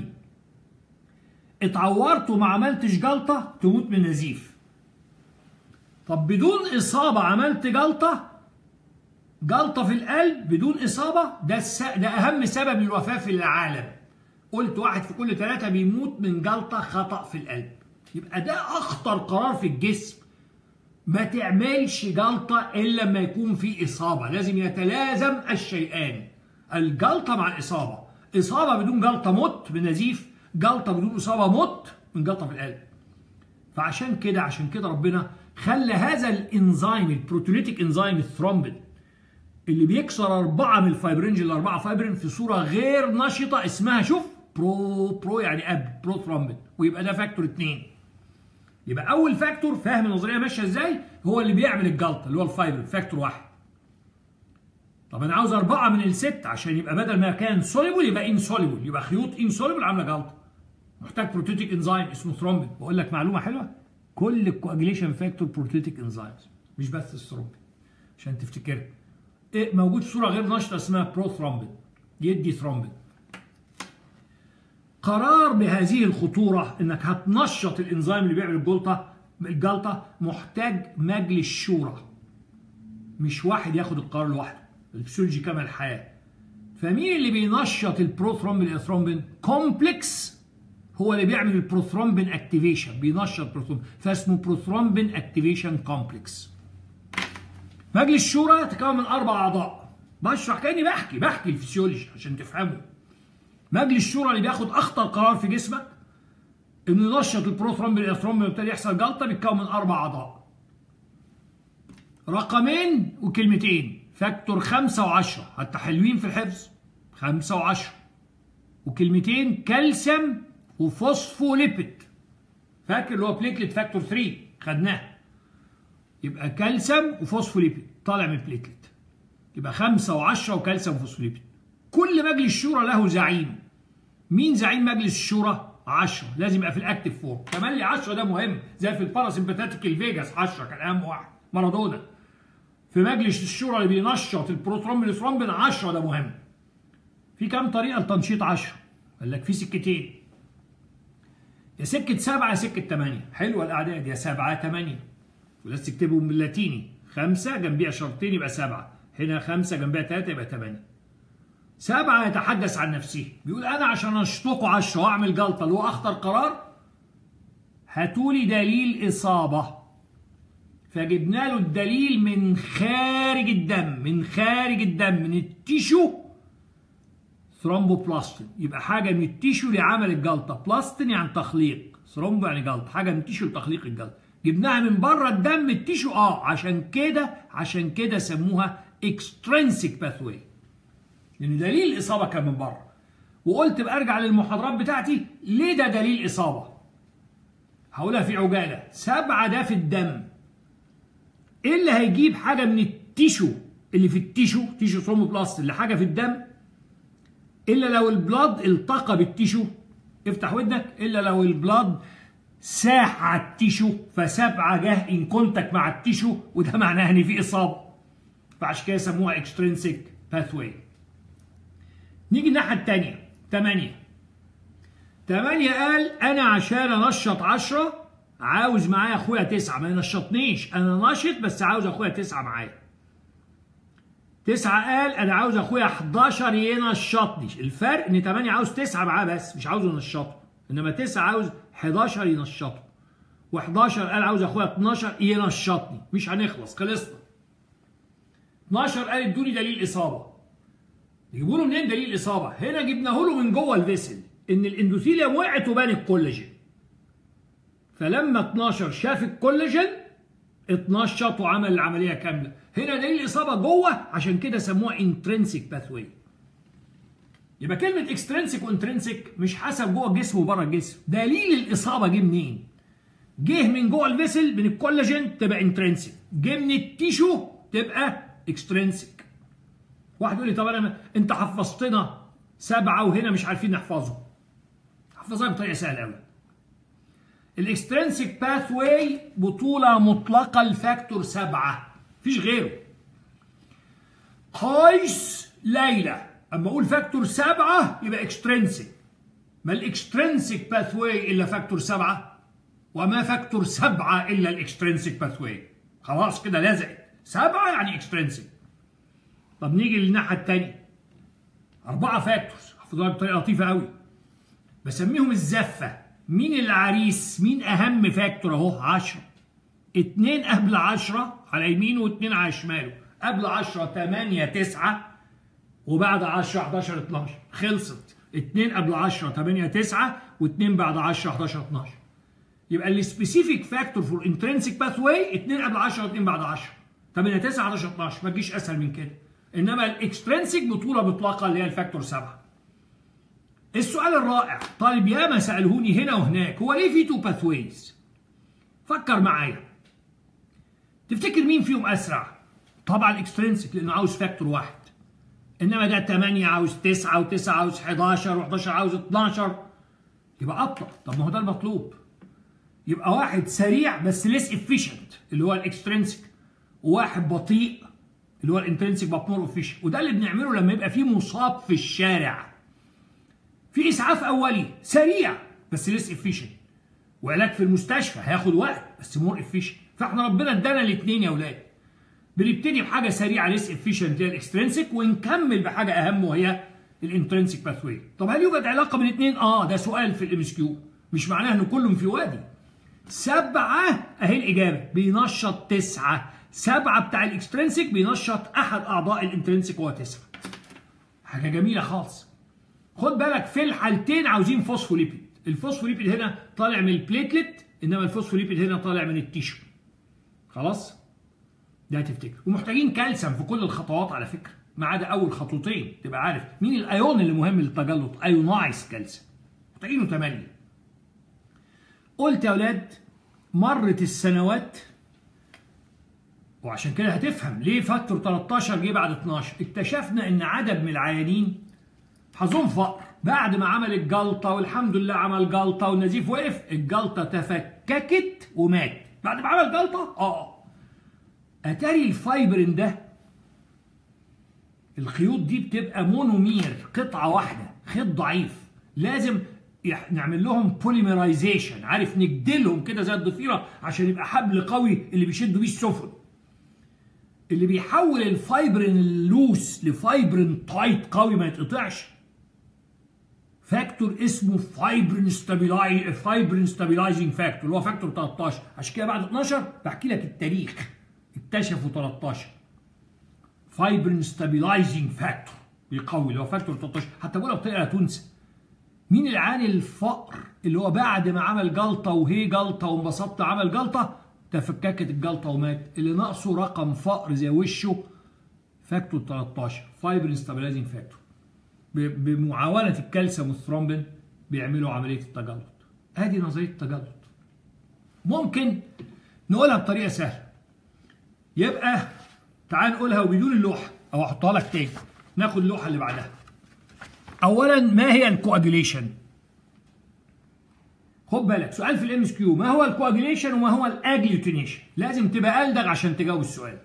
اتعورت وما عملتش جلطه تموت من نزيف طب بدون اصابه عملت جلطه جلطه في القلب بدون اصابه ده الس... ده اهم سبب للوفاه في العالم قلت واحد في كل ثلاثه بيموت من جلطه خطا في القلب يبقى ده اخطر قرار في الجسم ما تعملش جلطه الا لما يكون في اصابه لازم يتلازم الشيئان الجلطه مع الاصابه اصابه بدون جلطه موت بنزيف جلطه بدون اصابه موت من جلطه في القلب فعشان كده عشان كده ربنا خلى هذا الانزيم البروتوليتيك انزيم الثرومبين اللي بيكسر أربعة من الفايبرينج الأربعة فايبرين في صورة غير نشطة اسمها شوف برو برو يعني أب برو ثرومبين ويبقى ده فاكتور اتنين يبقى أول فاكتور فاهم النظرية ماشية إزاي هو اللي بيعمل الجلطة اللي هو الفايبرين فاكتور واحد طب أنا عاوز أربعة من الست عشان يبقى بدل ما كان سوليبل يبقى انسوليبل يبقى خيوط انسوليبل عاملة جلطة محتاج بروتيتيك انزيم اسمه ثرومبين بقول لك معلومة حلوة كل الكواجيليشن فاكتور بروتيتيك انزيمز مش بس الثرومبين عشان تفتكرها إيه موجود في صوره غير نشطه اسمها بروثرومبين يدي ثرومبين قرار بهذه الخطوره انك هتنشط الانزيم اللي بيعمل الجلطه الجلطه محتاج مجلس شورى مش واحد ياخد القرار لوحده الفسيولوجي كما الحياه فمين اللي بينشط البروثرومبين الاثرومبين كومبلكس هو اللي بيعمل البروثرومبين اكتيفيشن بينشط بروثرومبين فاسمه بروثرومبين اكتيفيشن كومبلكس مجلس الشورى يتكون من اربع اعضاء بشرح كاني بحكي بحكي الفسيولوجي عشان تفهموا مجلس الشورى اللي بياخد اخطر قرار في جسمك انه ينشط البروثرومبين الاثرومبين ويبتدي يحصل جلطه بيتكون من اربع اعضاء رقمين وكلمتين فاكتور خمسة وعشرة حتى حلوين في الحفظ خمسة وعشرة وكلمتين كالسيوم وفوسفوليبيد فاكر اللي هو بليتلت فاكتور 3 خدناه يبقى كالسيوم وفوسفوليبيد طالع من البليتلت يبقى خمسة و10 وكالسيوم وفوسفوليبيد كل مجلس شورى له زعيم مين زعيم مجلس الشورى 10 لازم يبقى في الاكتف فورم كمان لي 10 ده مهم زي في الباراسمباتيك الفيجاس 10 كان اهم واحد مارادونا في مجلس الشورى اللي بينشط البروترومبين الثرومبين 10 ده مهم في كام طريقه لتنشيط 10 قال لك في سكتين يا سكه سبعه يا سكه ثمانيه حلوه الاعداد يا سبعه ثمانيه ولازم تكتبهم باللاتيني خمسة جنبيها شرطين يبقى سبعة هنا خمسة جنبيها ثلاثة يبقى ثمانية سبعة يتحدث عن نفسه بيقول أنا عشان أشطقه عشرة وأعمل جلطة اللي هو أخطر قرار هاتولي دليل إصابة فجبنا له الدليل من خارج الدم من خارج الدم من التيشو ثرومبوبلاستين يبقى حاجة من التيشو لعمل الجلطة بلاستين يعني تخليق ثرومبو يعني جلطة حاجة من التيشو لتخليق الجلطة جبناها من بره الدم التيشو اه عشان كده عشان كده سموها اكسترنسيك باثوي لان دليل الاصابه كان من بره وقلت بارجع للمحاضرات بتاعتي ليه ده دليل اصابه هقولها في عجاله سبعه ده في الدم ايه اللي هيجيب حاجه من التيشو اللي في التيشو تيشو ثرومبلاست اللي حاجه في الدم الا لو البلاد التقى بالتيشو افتح ودنك الا لو البلاد ساح على التيشو فسبعه جه ان كونتاكت مع التيشو وده معناه ان في اصابه فعشان كده سموها اكسترنسيك باثوي نيجي الناحيه الثانيه 8 8 قال انا عشان انشط 10 عاوز معايا اخويا 9 ما ينشطنيش انا نشط بس عاوز اخويا 9 معايا 9 قال انا عاوز اخويا 11 ينشطني الفرق ان 8 عاوز 9 معاه بس مش عاوزه ينشطه انما 9 عاوز 11 ينشطه و11 قال عاوز اخويا 12 ينشطني مش هنخلص خلصنا 12 قال ادوني دليل اصابه يجيبوا له منين دليل الاصابه هنا جبناه له من جوه الفيسل ان الاندوثيليوم وقعت وبان الكولاجين فلما 12 شاف الكولاجين اتنشط وعمل العمليه كامله هنا دليل الاصابه جوه عشان كده سموها انترنسيك باثوي يبقى كلمه اكسترنسيك وانترنسيك مش حسب جوه الجسم وبره الجسم دليل الاصابه جه منين جه من جوه الفيسل من الكولاجين تبقى انترنسيك جه من التيشو تبقى اكسترنسيك واحد يقول لي طب انا انت حفظتنا سبعه وهنا مش عارفين نحفظهم حفظها بطريقه سهله قوي الاكسترنسيك باث واي بطوله مطلقه لفاكتور سبعه مفيش غيره قيس ليلى اما اقول فاكتور سبعه يبقى اكسترنسيك ما الاكسترنسيك باث واي الا فاكتور سبعه وما فاكتور سبعه الا الاكسترنسيك باث واي خلاص كده لزقت سبعه يعني اكسترنسيك طب نيجي للناحيه الثانيه اربعه فاكتورز حفظوها بطريقه لطيفه قوي بسميهم الزفه مين العريس مين اهم فاكتور اهو 10 2 قبل 10 على يمينه و2 على شماله قبل 10 8 9 وبعد 10 11 12 خلصت 2 قبل 10 8 9 و2 بعد 10 11 12 يبقى السبيسيفيك فاكتور فور انترنسيك باث واي 2 قبل 10 و2 بعد 10 8 9 11 12 ما تجيش اسهل من كده انما الاكسترنسيك بطوله مطلقه اللي هي الفاكتور 7 السؤال الرائع طالب ياما سالهوني هنا وهناك هو ليه في تو باث ويز فكر معايا تفتكر مين فيهم اسرع طبعا الاكسترنسيك لانه عاوز فاكتور واحد انما ده 8 عاوز 9 و9 عاوز 11 و11 عاوز 12 يبقى ابطا طب ما هو ده المطلوب يبقى واحد سريع بس ليس افيشنت اللي هو الاكسترنسيك وواحد بطيء اللي هو الانترنسيك بقى مور افيشنت وده اللي بنعمله لما يبقى في مصاب في الشارع في اسعاف اولي سريع بس ليس افيشنت وعلاج في المستشفى هياخد وقت بس مور افيشنت فاحنا ربنا ادانا الاثنين يا اولاد بنبتدي بحاجه سريعه ليس افيشنت هي الاكسترنسيك ونكمل بحاجه اهم وهي الانترنسيك باثوي طب هل يوجد علاقه بين الاثنين اه ده سؤال في الام اس كيو مش معناه ان كلهم في وادي سبعه اهي الاجابه بينشط تسعه سبعه بتاع الاكسترنسيك بينشط احد اعضاء الانترنسيك وهو تسعه حاجه جميله خالص خد بالك في الحالتين عاوزين فوسفوليبيد الفوسفوليبيد هنا طالع من البليتلت انما الفوسفوليبيد هنا طالع من التيشو خلاص ده تفتكر ومحتاجين كالسيوم في كل الخطوات على فكره ما عدا اول خطوتين تبقى عارف مين الايون اللي مهم للتجلط ايونايز كالسيوم محتاجينه 8 قلت يا اولاد مرت السنوات وعشان كده هتفهم ليه فاكتور 13 جه بعد 12 اكتشفنا ان عدد من العيانين حظهم فقر بعد ما عمل الجلطة والحمد لله عمل جلطة والنزيف وقف الجلطة تفككت ومات بعد ما عمل جلطة اه اتاري الفايبرين ده الخيوط دي بتبقى مونومير قطعة واحدة خيط ضعيف لازم نعمل لهم بوليمرايزيشن عارف نجدلهم كده زي الضفيرة عشان يبقى حبل قوي اللي بيشدوا بيه السفن اللي بيحول الفايبرين اللوس لفايبرين تايت قوي ما يتقطعش فاكتور اسمه فايبرين ستابيلاي فايبرين ستابيلايزنج فاكتور اللي هو فاكتور 13 عشان كده بعد 12 بحكي لك التاريخ اكتشفوا 13 فايبرين ستابيلايزنج فاكتور بيقوي اللي هو فاكتور 13 حتى بقولها بطريقه تنسى مين اللي عاني الفقر اللي هو بعد ما عمل جلطه وهي جلطه وانبسطت عمل جلطه تفككت الجلطه ومات اللي ناقصه رقم فقر زي وشه فاكتور 13 فايبرين ستابيلايزنج فاكتور بمعاونه الكالسيوم والثرومبين بيعملوا عمليه التجلط ادي نظريه التجلط ممكن نقولها بطريقه سهله يبقى تعال نقولها وبدون اللوحه او احطها لك تاني ناخد اللوحه اللي بعدها اولا ما هي الكواجوليشن خد بالك سؤال في الام اس كيو ما هو الكواجوليشن وما هو الاجلوتينيشن لازم تبقى ألدغ عشان تجاوب السؤال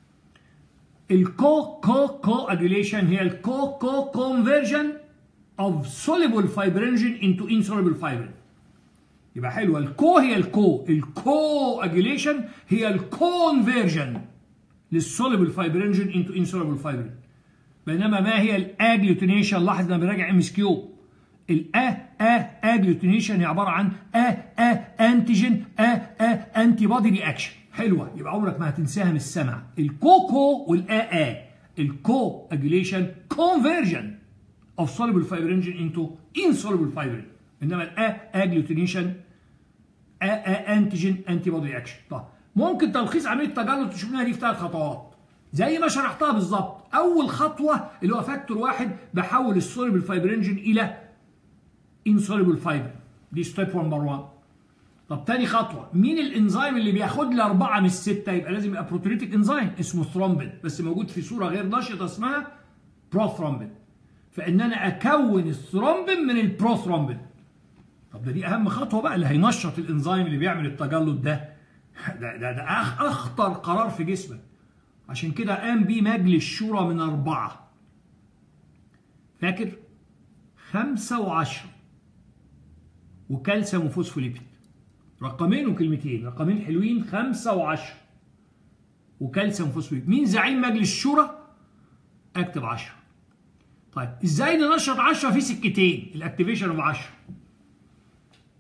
الكو كو كو اجوليشن هي الكو كو كونفرجن of soluble fibrinogen into insoluble fibrin يبقى حلوه الكو هي الكو الكو اجوليشن هي الكونفرجن للسوليبل فايبرينجين انتو انسوليبل فايبرين بينما ما هي الاجلوتينيشن لاحظ لما بنراجع ام اس كيو الأ أ اجلوتينيشن هي عباره عن أ أ انتيجين أ أ انتي بودي رياكشن حلوه يبقى عمرك ما هتنساها من السمع الكوكو والا ا الكو اجوليشن كونفرجن of soluble fibrinogen into insoluble fibrin انما الا اجلوتينيشن ا ا انتيجين انتي بودي رياكشن طب ممكن تلخيص عمليه التجلط تشوفناها دي في ثلاث خطوات زي ما شرحتها بالظبط اول خطوه اللي هو فاكتور واحد بحول السوليبل فايبرينجين الى insoluble fiber دي ستيب نمبر 1 طب تاني خطوه مين الانزيم اللي بياخد لي اربعه من السته يبقى لازم يبقى بروتريتيك انزيم اسمه ثرومبين بس موجود في صوره غير نشطه اسمها بروثرومبين فان انا اكون الثرومبين من البروثرومبين طب ده دي اهم خطوه بقى اللي هينشط الانزيم اللي بيعمل التجلط ده ده ده, ده اخطر قرار في جسمك عشان كده قام بيه مجلس الشورى من اربعه فاكر خمسة وعشرة وكالسيوم وفوسفوليبيد رقمين وكلمتين رقمين حلوين خمسة وعشرة وكالسيوم وفوسفوليبيد مين زعيم مجلس الشورى اكتب عشرة طيب ازاي ننشط عشرة في سكتين الاكتيفيشن اوف 10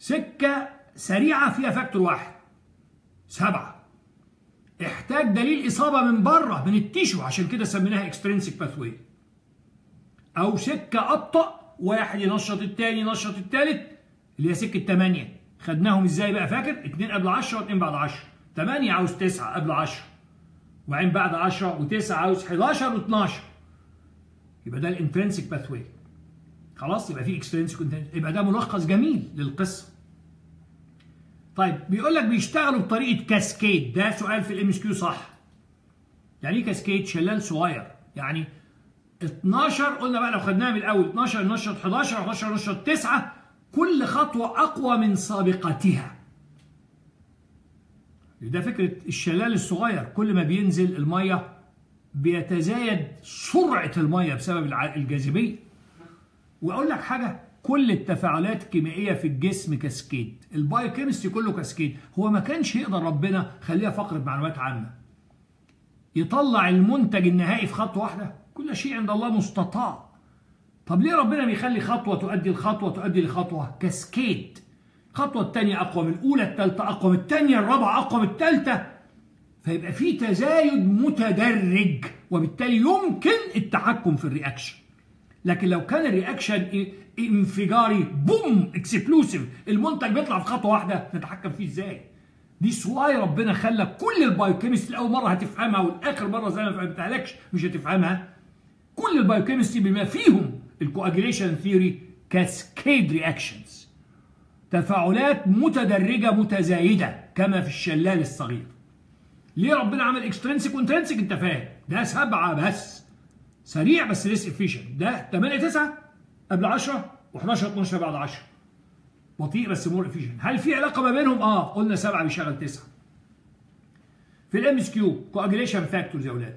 سكه سريعه فيها فاكتور واحد سبعه احتاج دليل اصابه من بره من التيشو عشان كده سميناها اكسترينسيك باثوي او سكه ابطا واحد ينشط التاني ينشط التالت اللي هي سكه 8 خدناهم ازاي بقى فاكر 2 قبل 10 و2 بعد 10 8 عاوز 9 قبل 10 وبعدين بعد 10 و9 عاوز 11 و12 يبقى ده الانترنسيك باثوي خلاص يبقى في اكسترنسيك يبقى ده ملخص جميل للقصه طيب بيقول لك بيشتغلوا بطريقه كاسكيد ده سؤال في الام اس كيو صح يعني ايه كاسكيد شلال صغير يعني 12 قلنا بقى لو خدناها من الاول 12 نشط 11 11 نشط 9 كل خطوه اقوى من سابقتها ده فكره الشلال الصغير كل ما بينزل الميه بيتزايد سرعه الميه بسبب الجاذبيه واقول لك حاجه كل التفاعلات الكيميائيه في الجسم كاسكيد البايوكيمستري كله كاسكيد هو ما كانش يقدر ربنا خليها فقره معلومات عامه يطلع المنتج النهائي في خطوه واحده كل شيء عند الله مستطاع طب ليه ربنا بيخلي خطوه تؤدي لخطوه تؤدي لخطوه كاسكيد الخطوه الثانيه اقوى من الاولى الثالثه اقوى من الثانيه الرابعه اقوى من الثالثه فيبقى في تزايد متدرج وبالتالي يمكن التحكم في الرياكشن لكن لو كان الرياكشن انفجاري بوم اكسبلوسيف المنتج بيطلع في خطوه واحده نتحكم فيه ازاي دي سواي ربنا خلى كل البايوكيمستري اول مره هتفهمها والاخر مره زي ما فهمتهالكش مش هتفهمها كل البايوكيمستري بما فيهم الكواجيليشن ثيوري كاسكيد رياكشنز تفاعلات متدرجه متزايده كما في الشلال الصغير ليه ربنا عمل اكسترنسيك وانترنسيك انت فاهم ده سبعه بس سريع بس ليس افيشنت ده 8 9 قبل 10 و11 12 بعد 10 بطيء بس مور افيشنت هل في علاقه ما بينهم اه قلنا 7 بيشغل 9 في الام اس كيو كواجيليشن فاكتورز يا اولاد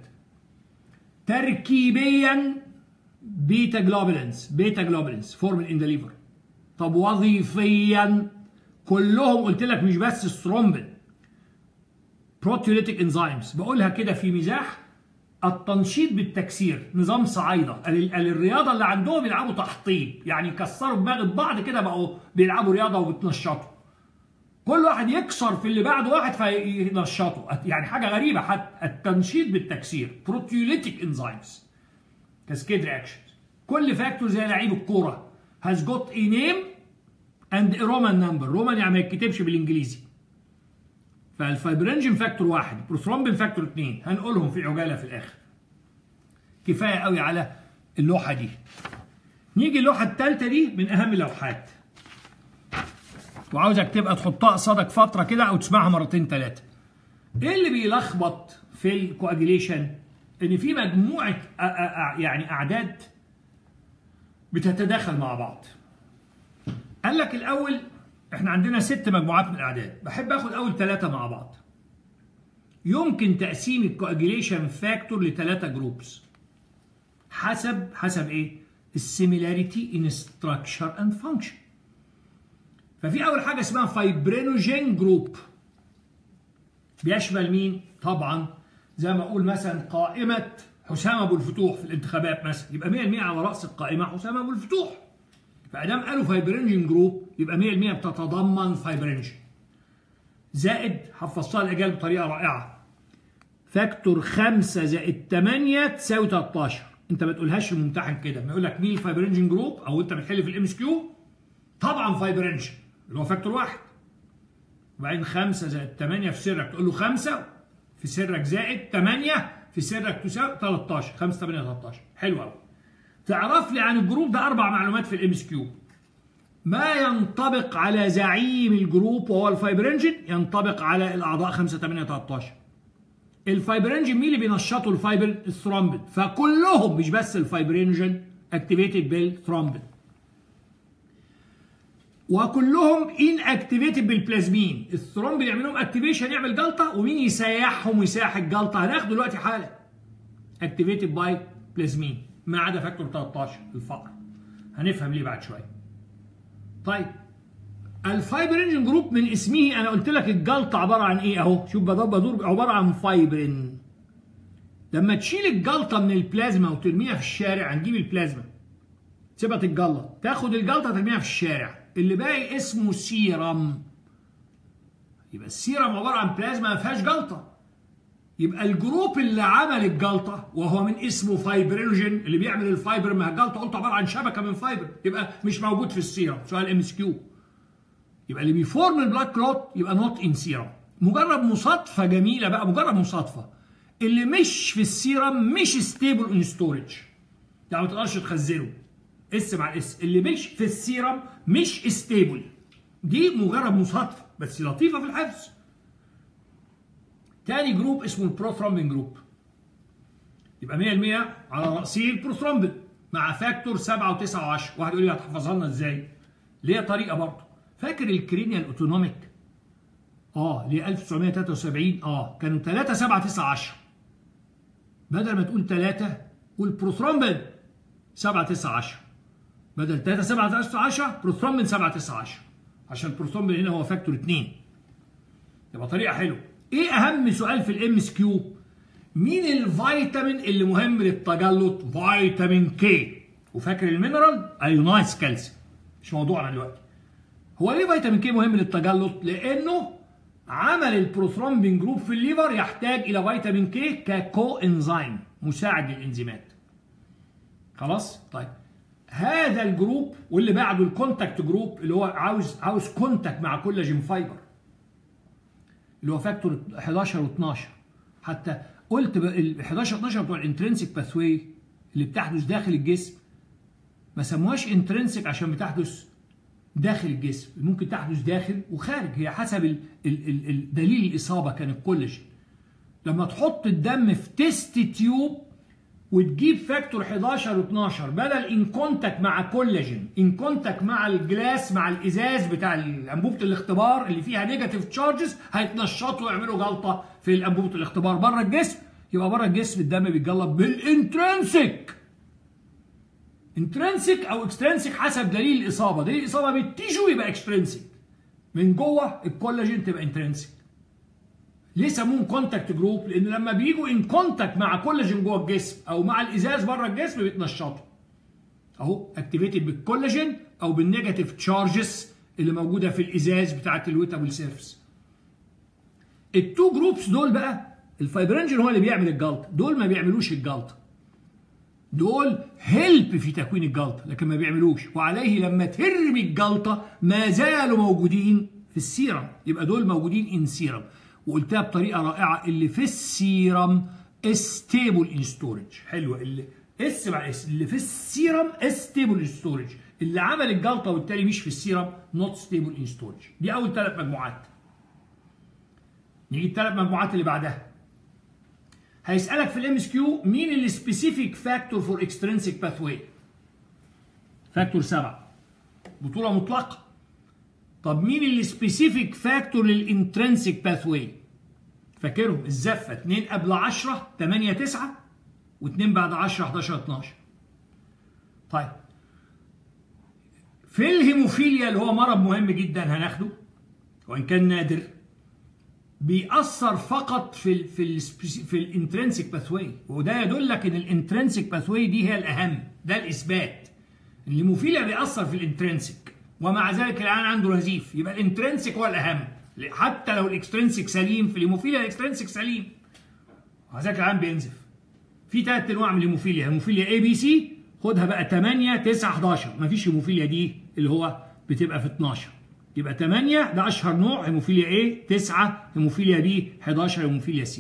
تركيبيا بيتا جلوبولينز بيتا جلوبولينز فورم ان ذا ليفر طب وظيفيا كلهم قلت لك مش بس الثرومبين بروتيوليتيك انزيمز بقولها كده في مزاح التنشيط بالتكسير نظام صعايده الرياضه اللي عندهم يلعبوا تحطيب يعني يكسروا دماغ بعض كده بقوا بيلعبوا رياضه وبتنشطوا كل واحد يكسر في اللي بعده واحد فينشطه يعني حاجه غريبه حتى التنشيط بالتكسير بروتيوليتيك انزيمز كاسكيد رياكشنز كل فاكتور زي لعيب الكوره has got a name and a Roman number رومان يعني ما يتكتبش بالانجليزي فالفايبرينجين فاكتور واحد بروثرومبين فاكتور اثنين هنقولهم في عجاله في الاخر كفايه قوي على اللوحه دي نيجي اللوحه الثالثه دي من اهم اللوحات وعاوزك تبقى تحطها قصادك فتره كده او تسمعها مرتين ثلاثه ايه اللي بيلخبط في الكواجيليشن ان في مجموعه يعني اعداد بتتداخل مع بعض قال لك الاول احنا عندنا ست مجموعات من الاعداد بحب اخد اول ثلاثه مع بعض يمكن تقسيم الكواجيليشن فاكتور لثلاثه جروبس حسب حسب ايه السيميلاريتي ان ستراكشر اند فانكشن ففي اول حاجه اسمها فايبرينوجين جروب بيشمل مين طبعا زي ما اقول مثلا قائمه حسام ابو الفتوح في الانتخابات مثلا يبقى 100% على راس القائمه حسام ابو الفتوح فادام قالوا فايبرينجين جروب يبقى 100% بتتضمن فايبرينجين زائد حفظتها الاجابه بطريقه رائعه فاكتور 5 زائد 8 تساوي 13 انت ما تقولهاش الممتحن كده ما يقول لك مين الفايبرينجين جروب او انت بتحل في الام اس كيو طبعا فايبرينجين اللي هو فاكتور واحد وبعدين 5 زائد 8 في سرك تقول له 5 في سرك زائد 8 في سرك تساوي 13 5 8 13 حلو قوي تعرف لي عن الجروب ده اربع معلومات في الام اس كيو ما ينطبق على زعيم الجروب وهو الفايبرينجين ينطبق على الاعضاء 5 8 13 الفايبرينجين مين اللي بينشطوا الفايبر الثرومبين فكلهم مش بس الفايبرينجين اكتيفيتد بالثرومبين وكلهم ان اكتيفيتد بالبلازمين الثرومبين يعمل لهم اكتيفيشن يعمل جلطه ومين يسيحهم ويسيح الجلطه هناخده دلوقتي حالا اكتيفيتد باي بلازمين ما عدا فاكتور 13 الفقر هنفهم ليه بعد شويه طيب الفايبرينجين جروب من اسمه انا قلت لك الجلطه عباره عن ايه اهو شوف بدور بدور عباره عن فايبرين لما تشيل الجلطه من البلازما وترميها في الشارع هنجيب البلازما تسيبها تتجلط تاخد الجلطه ترميها في الشارع اللي باقي اسمه سيرم يبقى السيرم عباره عن بلازما ما فيهاش جلطه يبقى الجروب اللي عمل الجلطه وهو من اسمه فايبرينوجين اللي بيعمل الفايبر ما الجلطه قلت عباره عن شبكه من فايبر يبقى مش موجود في السيرم سؤال ام اس كيو يبقى اللي بيفورم البلاك كلوت يبقى نوت ان سيرم مجرد مصادفه جميله بقى مجرد مصادفه اللي مش في السيرم مش ستيبل ان ستورج يعني ما تقدرش تخزنه اس مع الاس اللي مش في السيرم مش ستيبل دي مجرد مصادفه بس لطيفه في الحفظ تاني جروب اسمه البروثرومبين جروب يبقى 100% على رأسه البروثرومبين مع فاكتور 7 و9 و10 واحد يقول لي هتحفظها لنا ازاي؟ ليها طريقه برضه فاكر الكرينيال اوتونوميك اه ل 1973 اه كانوا 3 7 9 10 بدل ما تقول 3 قول بروثرومبين 7 9 10 بدل 3 7 9 10 بروثرومبين 7 9 10 عشان البروثرومبين هنا هو فاكتور 2 يبقى طريقه حلوه ايه اهم سؤال في الام اس كيو مين الفيتامين اللي مهم للتجلط فيتامين كي وفاكر المينرال ايونايز كالسيوم مش موضوعنا دلوقتي هو ليه فيتامين كي مهم للتجلط لانه عمل البروثرومبين جروب في الليفر يحتاج الى فيتامين كي ككو انزيم مساعد للانزيمات خلاص طيب هذا الجروب واللي بعده الكونتاكت جروب اللي هو عاوز عاوز كونتاكت مع كولاجين فايبر اللي هو فاكتور 11 و12 حتى قلت ال 11 12 بتوع الانترنسيك باثوي اللي بتحدث داخل الجسم ما سموهاش انترنسيك عشان بتحدث داخل الجسم ممكن تحدث داخل وخارج هي حسب ال ال ال ال دليل الاصابه كان الكولاجين لما تحط الدم في تيست تيوب وتجيب فاكتور 11 و12 بدل ان كونتاكت مع كولاجين ان كونتاكت مع الجلاس مع الازاز بتاع انبوبه الاختبار اللي فيها نيجاتيف تشارجز هيتنشطوا ويعملوا جلطه في انبوبه الاختبار بره الجسم يبقى بره الجسم الدم بيتجلط بالانترنسك انترنسك او اكسترنسك حسب دليل الاصابه دليل الاصابه بالتيشو يبقى اكسترنسك من جوه الكولاجين تبقى انترنسك ليه سموهم كونتاكت جروب؟ لان لما بيجوا ان كونتاكت مع كولاجين جوه الجسم او مع الازاز بره الجسم بيتنشطوا. اهو اكتيفيتد بالكولاجين او بالنيجاتيف تشارجز اللي موجوده في الازاز بتاعه الويتابل سيرفس. التو جروبس دول بقى الفايبرينجين هو اللي بيعمل الجلطه، دول ما بيعملوش الجلطه. دول هيلب في تكوين الجلطه لكن ما بيعملوش وعليه لما ترمي الجلطه ما زالوا موجودين في السيرم يبقى دول موجودين ان سيرم وقلتها بطريقه رائعه اللي في السيرم ستيبل ان ستورج حلوه اللي اس مع اس اللي في السيرم ستيبل ان ستورج اللي عمل الجلطه وبالتالي مش في السيرم نوت ستيبل ان ستورج دي اول ثلاث مجموعات نيجي الثلاث مجموعات اللي بعدها هيسالك في الام اس كيو مين السبيسيفيك فاكتور فور اكسترنسيك باثوي فاكتور 7 بطوله مطلقه طب مين السبيسيفيك فاكتور للانترنسيك باثوي فاكرهم الزفه 2 قبل 10 8 9 و2 بعد 10 11 12 طيب في الهيموفيليا اللي هو مرض مهم جدا هناخده وان كان نادر بيأثر فقط في ال في ال في الانترنسيك باثوي وده يدلك ان الانترنسيك باثوي دي هي الاهم ده الاثبات الهيموفيليا بيأثر في الانترنسيك ومع ذلك الان عنده نزيف يبقى الانترنسيك هو الاهم حتى لو الاكسترنسيك سليم في الهيموفيليا الاكسترنسيك سليم ومع ذلك الان بينزف في ثلاث انواع من الهيموفيليا هيموفيليا اي بي سي خدها بقى 8 9 11 مفيش هيموفيليا دي اللي هو بتبقى في 12 يبقى 8 ده اشهر نوع هيموفيليا A 9 هيموفيليا B 11 هيموفيليا C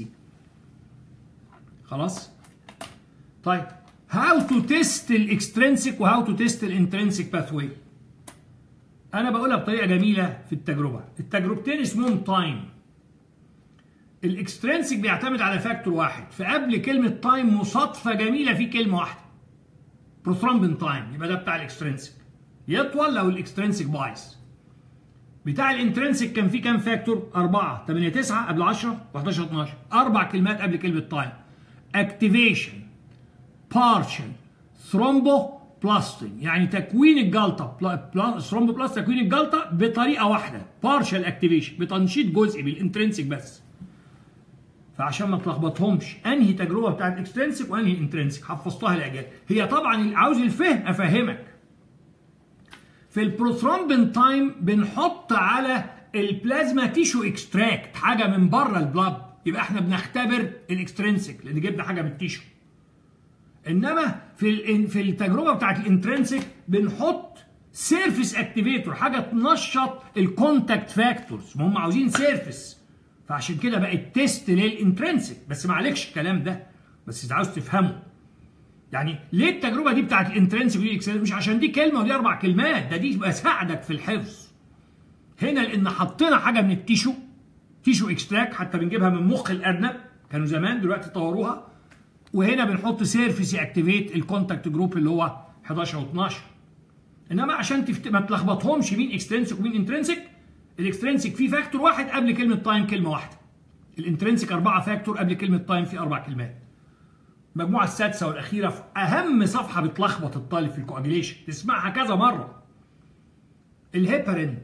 خلاص طيب هاو تو تيست الاكسترنسيك وهاو تو تيست الانترنسيك باثوي انا بقولها بطريقه جميله في التجربه التجربتين اسمهم تايم الاكسترنسيك بيعتمد على فاكتور واحد فقبل كلمه تايم مصادفه جميله في كلمه واحده بروثرومبين تايم يبقى ده بتاع الاكسترنسيك يطول لو الاكسترنسيك بايظ بتاع الانترنسيك كان فيه كام فاكتور؟ 4 8 9 قبل 10 و11 12 اربع كلمات قبل كلمه تايم اكتيفيشن بارشل ثرومبو بلاستين يعني تكوين الجلطه ثرومبو بلاست تكوين الجلطه بطريقه واحده بارشل اكتيفيشن بتنشيط جزئي بالانترنسيك بس فعشان ما تلخبطهمش انهي تجربه بتاعت الاكسترنسيك وانهي الانترنسيك حفظتها الاجيال هي طبعا عاوز الفهم افهمك في البروثرومبين تايم بنحط على البلازما تيشو اكستراكت حاجه من بره البلاد يبقى احنا بنختبر الاكسترنسك لان جبنا حاجه من التيشو انما في في التجربه بتاعت الانترنسك بنحط سيرفيس اكتيفيتور حاجه تنشط الكونتاكت فاكتورز ما هم عاوزين سيرفيس فعشان كده بقى التيست للانترنسك بس ما عليكش الكلام ده بس اذا عاوز تفهمه يعني ليه التجربه دي بتاعت الانترنسك ودي مش عشان دي كلمه ودي اربع كلمات ده دي بساعدك في الحفظ هنا لان حطينا حاجه من التيشو تيشو اكستراك حتى بنجيبها من مخ الارنب كانوا زمان دلوقتي طوروها وهنا بنحط سيرفيس اكتيفيت الكونتاكت جروب اللي هو 11 و12 انما عشان تفت... ما تلخبطهمش مين اكسترنسك ومين انترنسك الاكسترنسك فيه فاكتور واحد قبل كلمه تايم كلمه واحده الانترنسك اربعه فاكتور قبل كلمه تايم في اربع كلمات المجموعه السادسه والاخيره في اهم صفحه بتلخبط الطالب في الكواجيليشن تسمعها كذا مره الهيبرين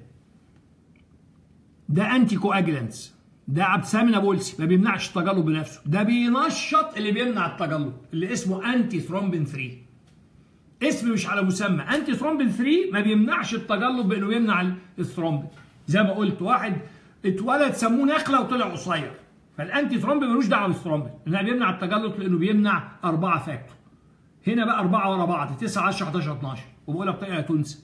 ده انتي كواجلانتس ده عبسامين بولسي ما بيمنعش التجلط بنفسه ده بينشط اللي بيمنع التجلط اللي اسمه انتي ثرومبين 3 اسم مش على مسمى انتي ثرومبين 3 ما بيمنعش التجلط بانه يمنع الثرومبين زي ما قلت واحد اتولد سموه نخله وطلع قصير فالانتي ثرومبين ملوش دعوه بالثرومبين لانه بيمنع التجلط لانه بيمنع اربعه فاكتور هنا بقى اربعه ورا بعض 9 10 11 12 وبقولها بطريقه تنسى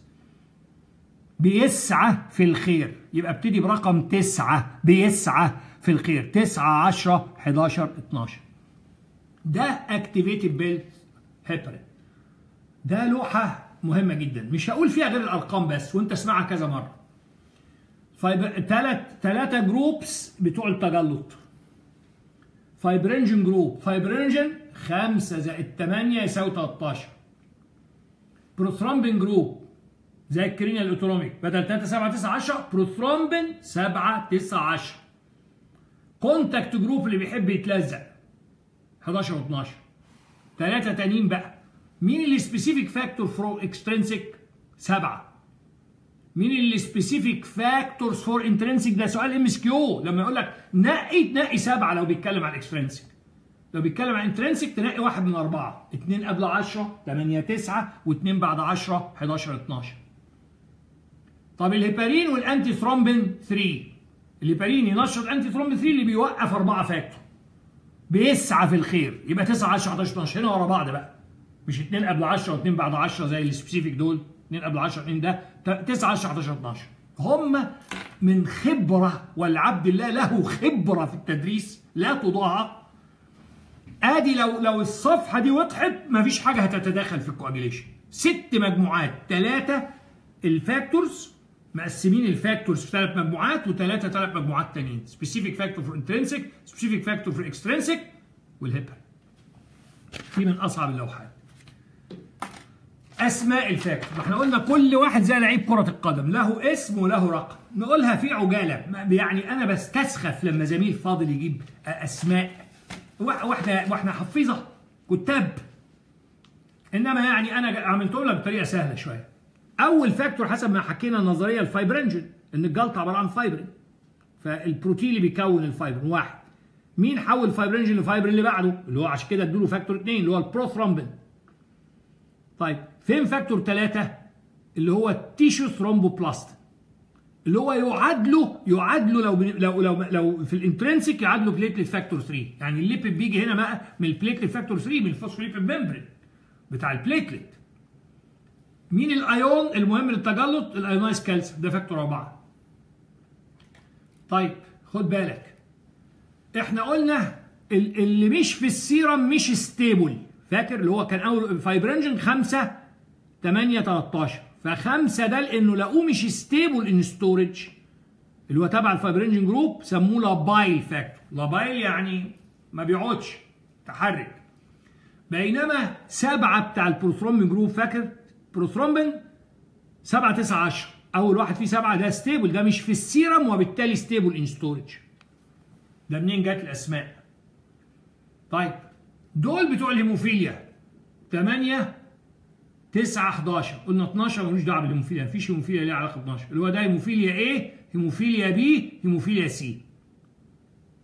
بيسعى في الخير يبقى ابتدي برقم تسعة بيسعى في الخير تسعة عشرة 11 12 ده اكتيفيتد بالهيبرين ده لوحة مهمة جدا مش هقول فيها غير الأرقام بس وأنت اسمعها كذا مرة فايبر ثلاث ثلاثة جروبس بتوع التجلط فايبرينجن جروب فايبرينجن 5 زائد 8 يساوي 13 بروثرومبين جروب زي الكرينيا الاوتونوميك بدل 3 7 9 10 بروثرومبين 7 9 10 كونتاكت جروب اللي بيحب يتلزق 11 و 12 ثلاثة تانيين بقى مين السبيسيفيك فاكتور فور اكسترنسك؟ سبعة مين السبيسيفيك فاكتورز فور انترنسك ده سؤال ام اس كيو لما يقول لك نقي تنقي سبعة لو بيتكلم عن الاكسترنسك لو بيتكلم عن انترنسك تنقي واحد من أربعة اثنين قبل 10 8 9 واثنين بعد 10 11 12 طب الهيبارين والانتي ثرومبين 3 الهيبارين ينشط انتي ثرومبين 3 اللي بيوقف أربعة فاكتور بيسعى في الخير يبقى 9 10 11 12 هنا ورا بعض بقى مش 2 قبل 10 و2 بعد 10 زي السبيسيفيك دول 2 قبل 10 2 ده 9 10 11 12 هم من خبرة والعبد الله له خبرة في التدريس لا تضاع ادي لو لو الصفحة دي وضحت مفيش حاجة هتتداخل في الكواجيليشن ست مجموعات ثلاثة الفاكتورز مقسمين الفاكتورز في ثلاث مجموعات وثلاثة ثلاث مجموعات تانيين سبيسيفيك فاكتور فور انترنسك سبيسيفيك فاكتور فور اكسترنسك والهيبر دي من اصعب اللوحات اسماء الفاكتور احنا قلنا كل واحد زي لعيب كره القدم له اسم وله رقم نقولها في عجاله يعني انا بستسخف لما زميل فاضل يجيب اسماء واحنا واحنا حفيظه كتاب انما يعني انا عملته لك بطريقه سهله شويه اول فاكتور حسب ما حكينا النظريه الفايبرنجن ان الجلطه عباره عن فايبرين فالبروتين اللي بيكون الفايبرين واحد مين حول الفايبرنجن للفايبرين اللي بعده اللي هو عشان كده ادوا له فاكتور 2 اللي هو البروثرومبين طيب فين فاكتور 3 اللي هو التيشو ثرومبوبلاست اللي هو يعادله يعادله لو لو لو لو في الانترنسيك يعادله بليتلت فاكتور 3 يعني الليبيد بيجي هنا بقى من البليتلت فاكتور 3 من الفوسفوليبيد ممبرين بتاع البليتلت مين الايون المهم للتجلط الايونايز كالسيوم ده فاكتور 4 طيب خد بالك احنا قلنا اللي مش في السيرم مش ستيبل فاكر اللي هو كان اول فايبرنجن 5 8 13 فخمسه ده لانه لقوه مش ستيبل ان ستورج اللي هو تبع الفايبرنجن جروب سموه لابايل فاكتور لابايل يعني ما بيقعدش تحرك بينما سبعه بتاع البروثرومبين جروب فاكر بروثرومبين 7 9 10 اول واحد فيه 7 ده ستيبل ده مش في السيرم وبالتالي ستيبل ان ستورج ده منين جت الاسماء طيب دول بتوع الهيموفيليا 8 9 11 قلنا 12 ملوش دعوه بالهيموفيليا مفيش هيموفيليا ليها علاقه ب 12 اللي هو ده هيموفيليا A هيموفيليا B هيموفيليا C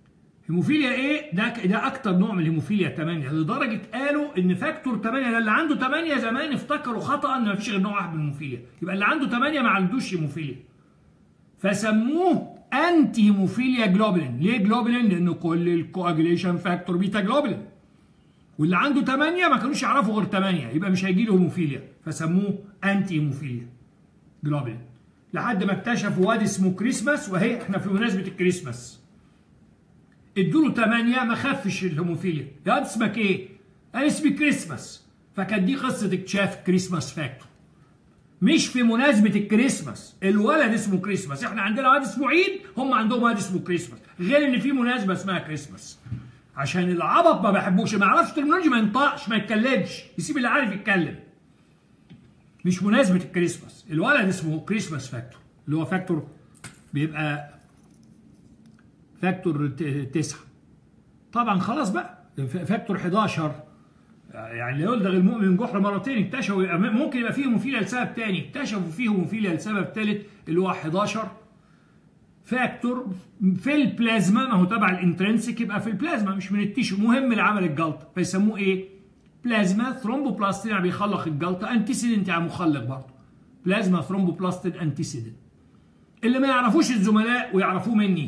هيموفيليا ايه ده ده اكتر نوع من الهيموفيليا 8 لدرجه قالوا ان فاكتور 8 ده اللي عنده 8 زمان افتكروا خطا ان مفيش غير نوع واحد من الهيموفيليا يبقى اللي عنده 8 ما عندوش هيموفيليا فسموه انتي هيموفيليا جلوبولين ليه جلوبولين لان كل الكواجليشن فاكتور بيتا جلوبولين واللي عنده 8 ما كانوش يعرفوا غير 8 يبقى مش هيجي له هيموفيليا فسموه انتي هيموفيليا جلوبولين لحد ما اكتشفوا واد اسمه كريسماس وهي احنا في مناسبه الكريسماس ادوا له 8 ما خفش الهيموفيليا يا واد اسمك ايه؟ انا اسمي كريسماس فكانت دي قصه اكتشاف كريسماس فاكتور مش في مناسبة الكريسماس الولد اسمه كريسماس احنا عندنا واد اسمه عيد هم عندهم واد اسمه كريسماس غير ان في مناسبة اسمها كريسماس عشان العبط ما بحبوش ما يعرفش ترمينولوجي ما ينطقش ما يتكلمش يسيب اللي عارف يتكلم مش مناسبة الكريسماس الولد اسمه كريسماس فاكتور اللي هو فاكتور بيبقى فاكتور تسعة طبعا خلاص بقى فاكتور 11 يعني اللي يلدغ المؤمن من جحر مرتين اكتشفوا ممكن يبقى فيه هيموفيليا لسبب تاني اكتشفوا فيه هيموفيليا لسبب ثالث اللي هو 11 فاكتور في البلازما ما هو تبع الانترنسك يبقى في البلازما مش من التيشو مهم لعمل الجلطه فيسموه ايه؟ بلازما ثرومبوبلاستين يعني بيخلق الجلطه انتيسيدنت يعني مخلق برضه بلازما ثرومبوبلاستين انتيسيدنت اللي ما يعرفوش الزملاء ويعرفوه مني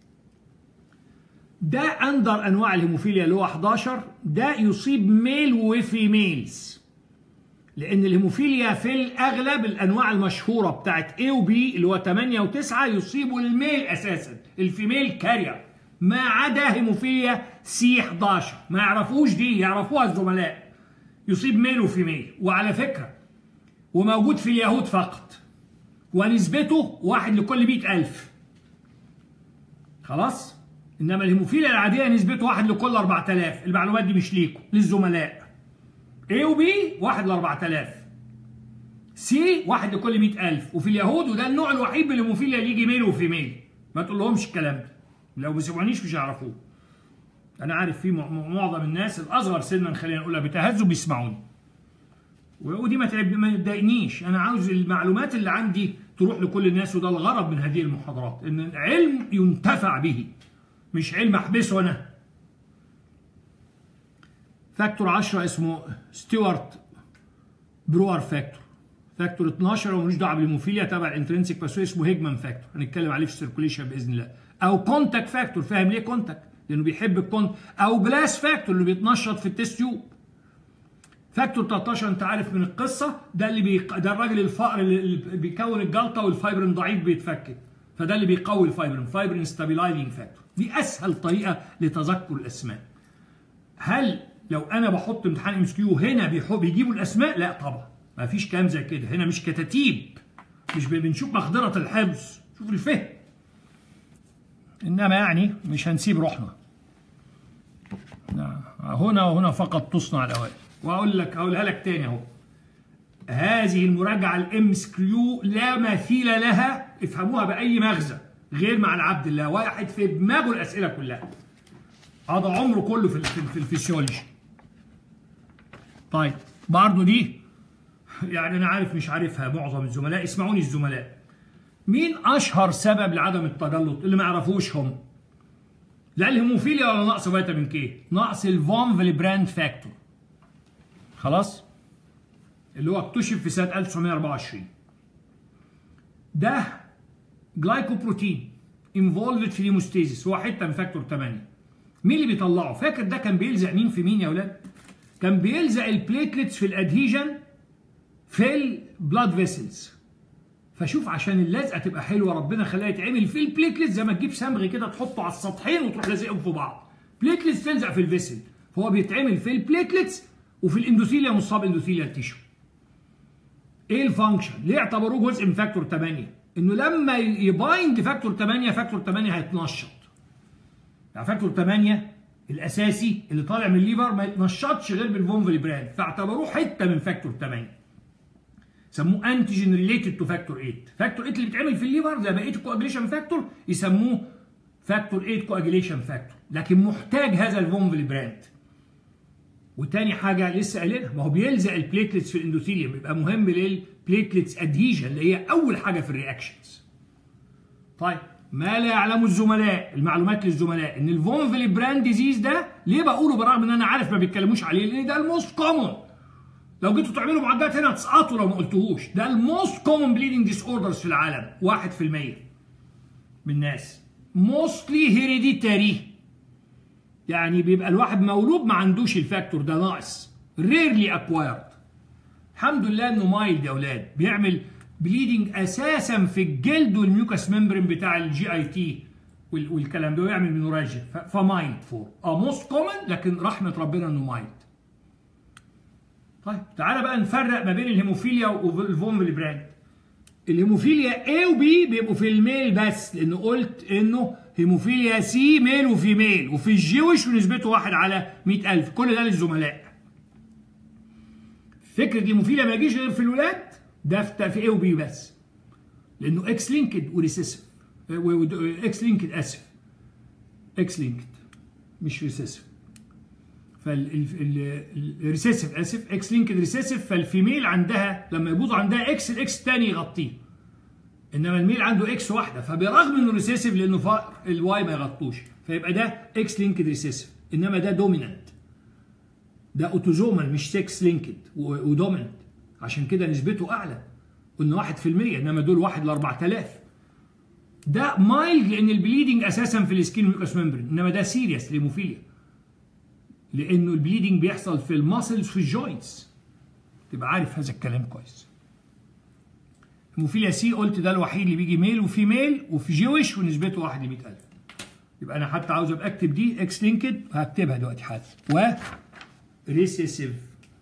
ده اندر انواع الهيموفيليا اللي هو 11 ده يصيب ميل وفيميلز لان الهيموفيليا في الاغلب الانواع المشهوره بتاعت A و B اللي هو 8 و9 يصيبوا الميل اساسا الفيميل كارير ما عدا هيموفيليا سي 11 ما يعرفوش دي يعرفوها الزملاء يصيب ميل وفيميل وعلى فكره وموجود في اليهود فقط ونسبته واحد لكل 100000 خلاص انما الهيموفيليا العاديه نسبته واحد لكل 4000 المعلومات دي مش ليكم للزملاء A و B واحد ل 4000 C واحد لكل 100000 وفي اليهود وده النوع الوحيد من الهيموفيليا اللي يجي ميل وفيميل ما تقول لهمش الكلام ده لو ما سمعونيش مش هيعرفوه انا عارف في معظم الناس الاصغر سنا خلينا نقولها بتهذب بيسمعوني ودي ما تعب ما تضايقنيش انا عاوز المعلومات اللي عندي تروح لكل الناس وده الغرض من هذه المحاضرات ان العلم ينتفع به مش علم احبسه انا فاكتور 10 اسمه ستيوارت بروار فاكتور فاكتور 12 وملوش دعوه بالهيموفيليا تبع الانترنسيك بس اسمه هيجمان فاكتور هنتكلم عليه في السيركوليشن باذن الله او كونتاكت فاكتور فاهم ليه كونتاكت لانه بيحب الكونت او جلاس فاكتور اللي بيتنشط في التست تيوب فاكتور 13 انت عارف من القصه ده اللي بيق... ده الراجل الفقر اللي بيكون الجلطه والفايبرين ضعيف بيتفكك فده اللي بيقوي الفايبرين فايبرين ستابيلايزنج فاكتور دي اسهل طريقه لتذكر الاسماء هل لو انا بحط امتحان ام اس كيو هنا بيجيبوا الاسماء لا طبعا ما فيش كلام زي كده هنا مش كتاتيب مش بنشوف مقدره الحفظ شوف الفهم انما يعني مش هنسيب روحنا هنا وهنا فقط تصنع الاوائل واقول لك اقولها لك تاني اهو هذه المراجعه الام اس كيو لا مثيل لها افهموها باي مغزى غير مع العبد الله واحد في دماغه الاسئله كلها قضى عمره كله في في الفسيولوجي طيب برضه دي يعني انا عارف مش عارفها معظم الزملاء اسمعوني الزملاء مين اشهر سبب لعدم التجلط اللي ما يعرفوش هم لا الهيموفيليا ولا نقص فيتامين كي نقص الفون فيليبراند فاكتور خلاص اللي هو اكتشف في سنه 1924 ده جلايكوبروتين انفولفد في الهيموستيزيس هو حته من فاكتور 8 مين اللي بيطلعه فاكر ده كان بيلزق مين في مين يا ولاد كان بيلزق البليتلتس في الادهيجن في البلاد فيسلز فشوف عشان اللزقه تبقى حلوه ربنا خلاها يتعمل في البليتلتس زي ما تجيب صمغ كده تحطه على السطحين وتروح لازقهم في بعض بليتلتس تلزق في الفيسل فهو بيتعمل في البليتلتس وفي الاندوثيليا مصاب اندوثيليا تيشو ايه الفانكشن ليه اعتبروه جزء من فاكتور 8 انه لما يبايند فاكتور 8 فاكتور 8 هيتنشط يعني فاكتور 8 الاساسي اللي طالع من الليفر ما يتنشطش غير بالفون فيليبراند فاعتبروه حته من فاكتور 8 سموه انتيجين ريليتد تو فاكتور 8 فاكتور 8 اللي بيتعمل في الليفر زي بقيه الكواجليشن فاكتور يسموه فاكتور 8 كواجليشن فاكتور لكن محتاج هذا الفون فيليبراند وتاني حاجه لسه قايلينها ما هو بيلزق البليتلتس في الاندوثيليوم يبقى مهم للبليتلتس ادهيجن اللي هي اول حاجه في الرياكشنز طيب ما لا يعلمه الزملاء المعلومات للزملاء ان الفون فيلي براند ديزيز ده ليه بقوله بالرغم ان انا عارف ما بيتكلموش عليه لان ده الموست كومون لو جيتوا تعملوا معدات هنا هتسقطوا لو ما قلتوهوش ده الموست كومون بليدنج ديس اوردرز في العالم 1% من الناس موستلي هيريديتاري يعني بيبقى الواحد مولود ما عندوش الفاكتور ده ناقص ريرلي اكوايرد الحمد لله انه مايلد يا اولاد بيعمل بليدنج اساسا في الجلد والميوكاس ممبرين بتاع الجي اي تي والكلام ده ويعمل مينوراجيا فمايلد فور اه موست كومن لكن رحمه ربنا انه مايلد طيب تعالى بقى نفرق ما بين الهيموفيليا والفون فيليبراند الهيموفيليا A و B بيبقوا في الميل بس لان قلت انه هيموفيليا سي ميل وفي ميل وفي الجيوش ونسبته واحد على 100000 كل ده للزملاء فكره الهيموفيليا ما يجيش غير في الولاد ده في A و B بس لانه اكس لينكد وريسيسيف اكس لينكد اسف اكس لينكد مش ريسيسيف فالريسيسيف اسف اكس لينكد ريسيسيف فالفيميل عندها لما يبوظ عندها اكس الاكس الثاني يغطيه انما الميل عنده اكس واحده فبرغم انه ريسيسيف لانه فقر الواي ما يغطوش فيبقى ده اكس لينكد ريسيسيف انما ده دومينانت ده اوتوزومال مش سكس لينكد ودومينانت عشان كده نسبته اعلى قلنا 1% انما دول 1 ل 4000 ده مايلد لان البليدنج اساسا في السكين ميوكاس ممبرين انما ده سيريس ليموفيليا لانه البليدنج بيحصل في الماسلز في الجوينتس تبقى عارف هذا الكلام كويس هيموفيليا سي قلت ده الوحيد اللي بيجي ميل وفي ميل وفي جويش ونسبته 1 ل 100000 يبقى انا حتى عاوز ابقى اكتب دي اكس لينكد هكتبها دلوقتي حالا و ريسيسيف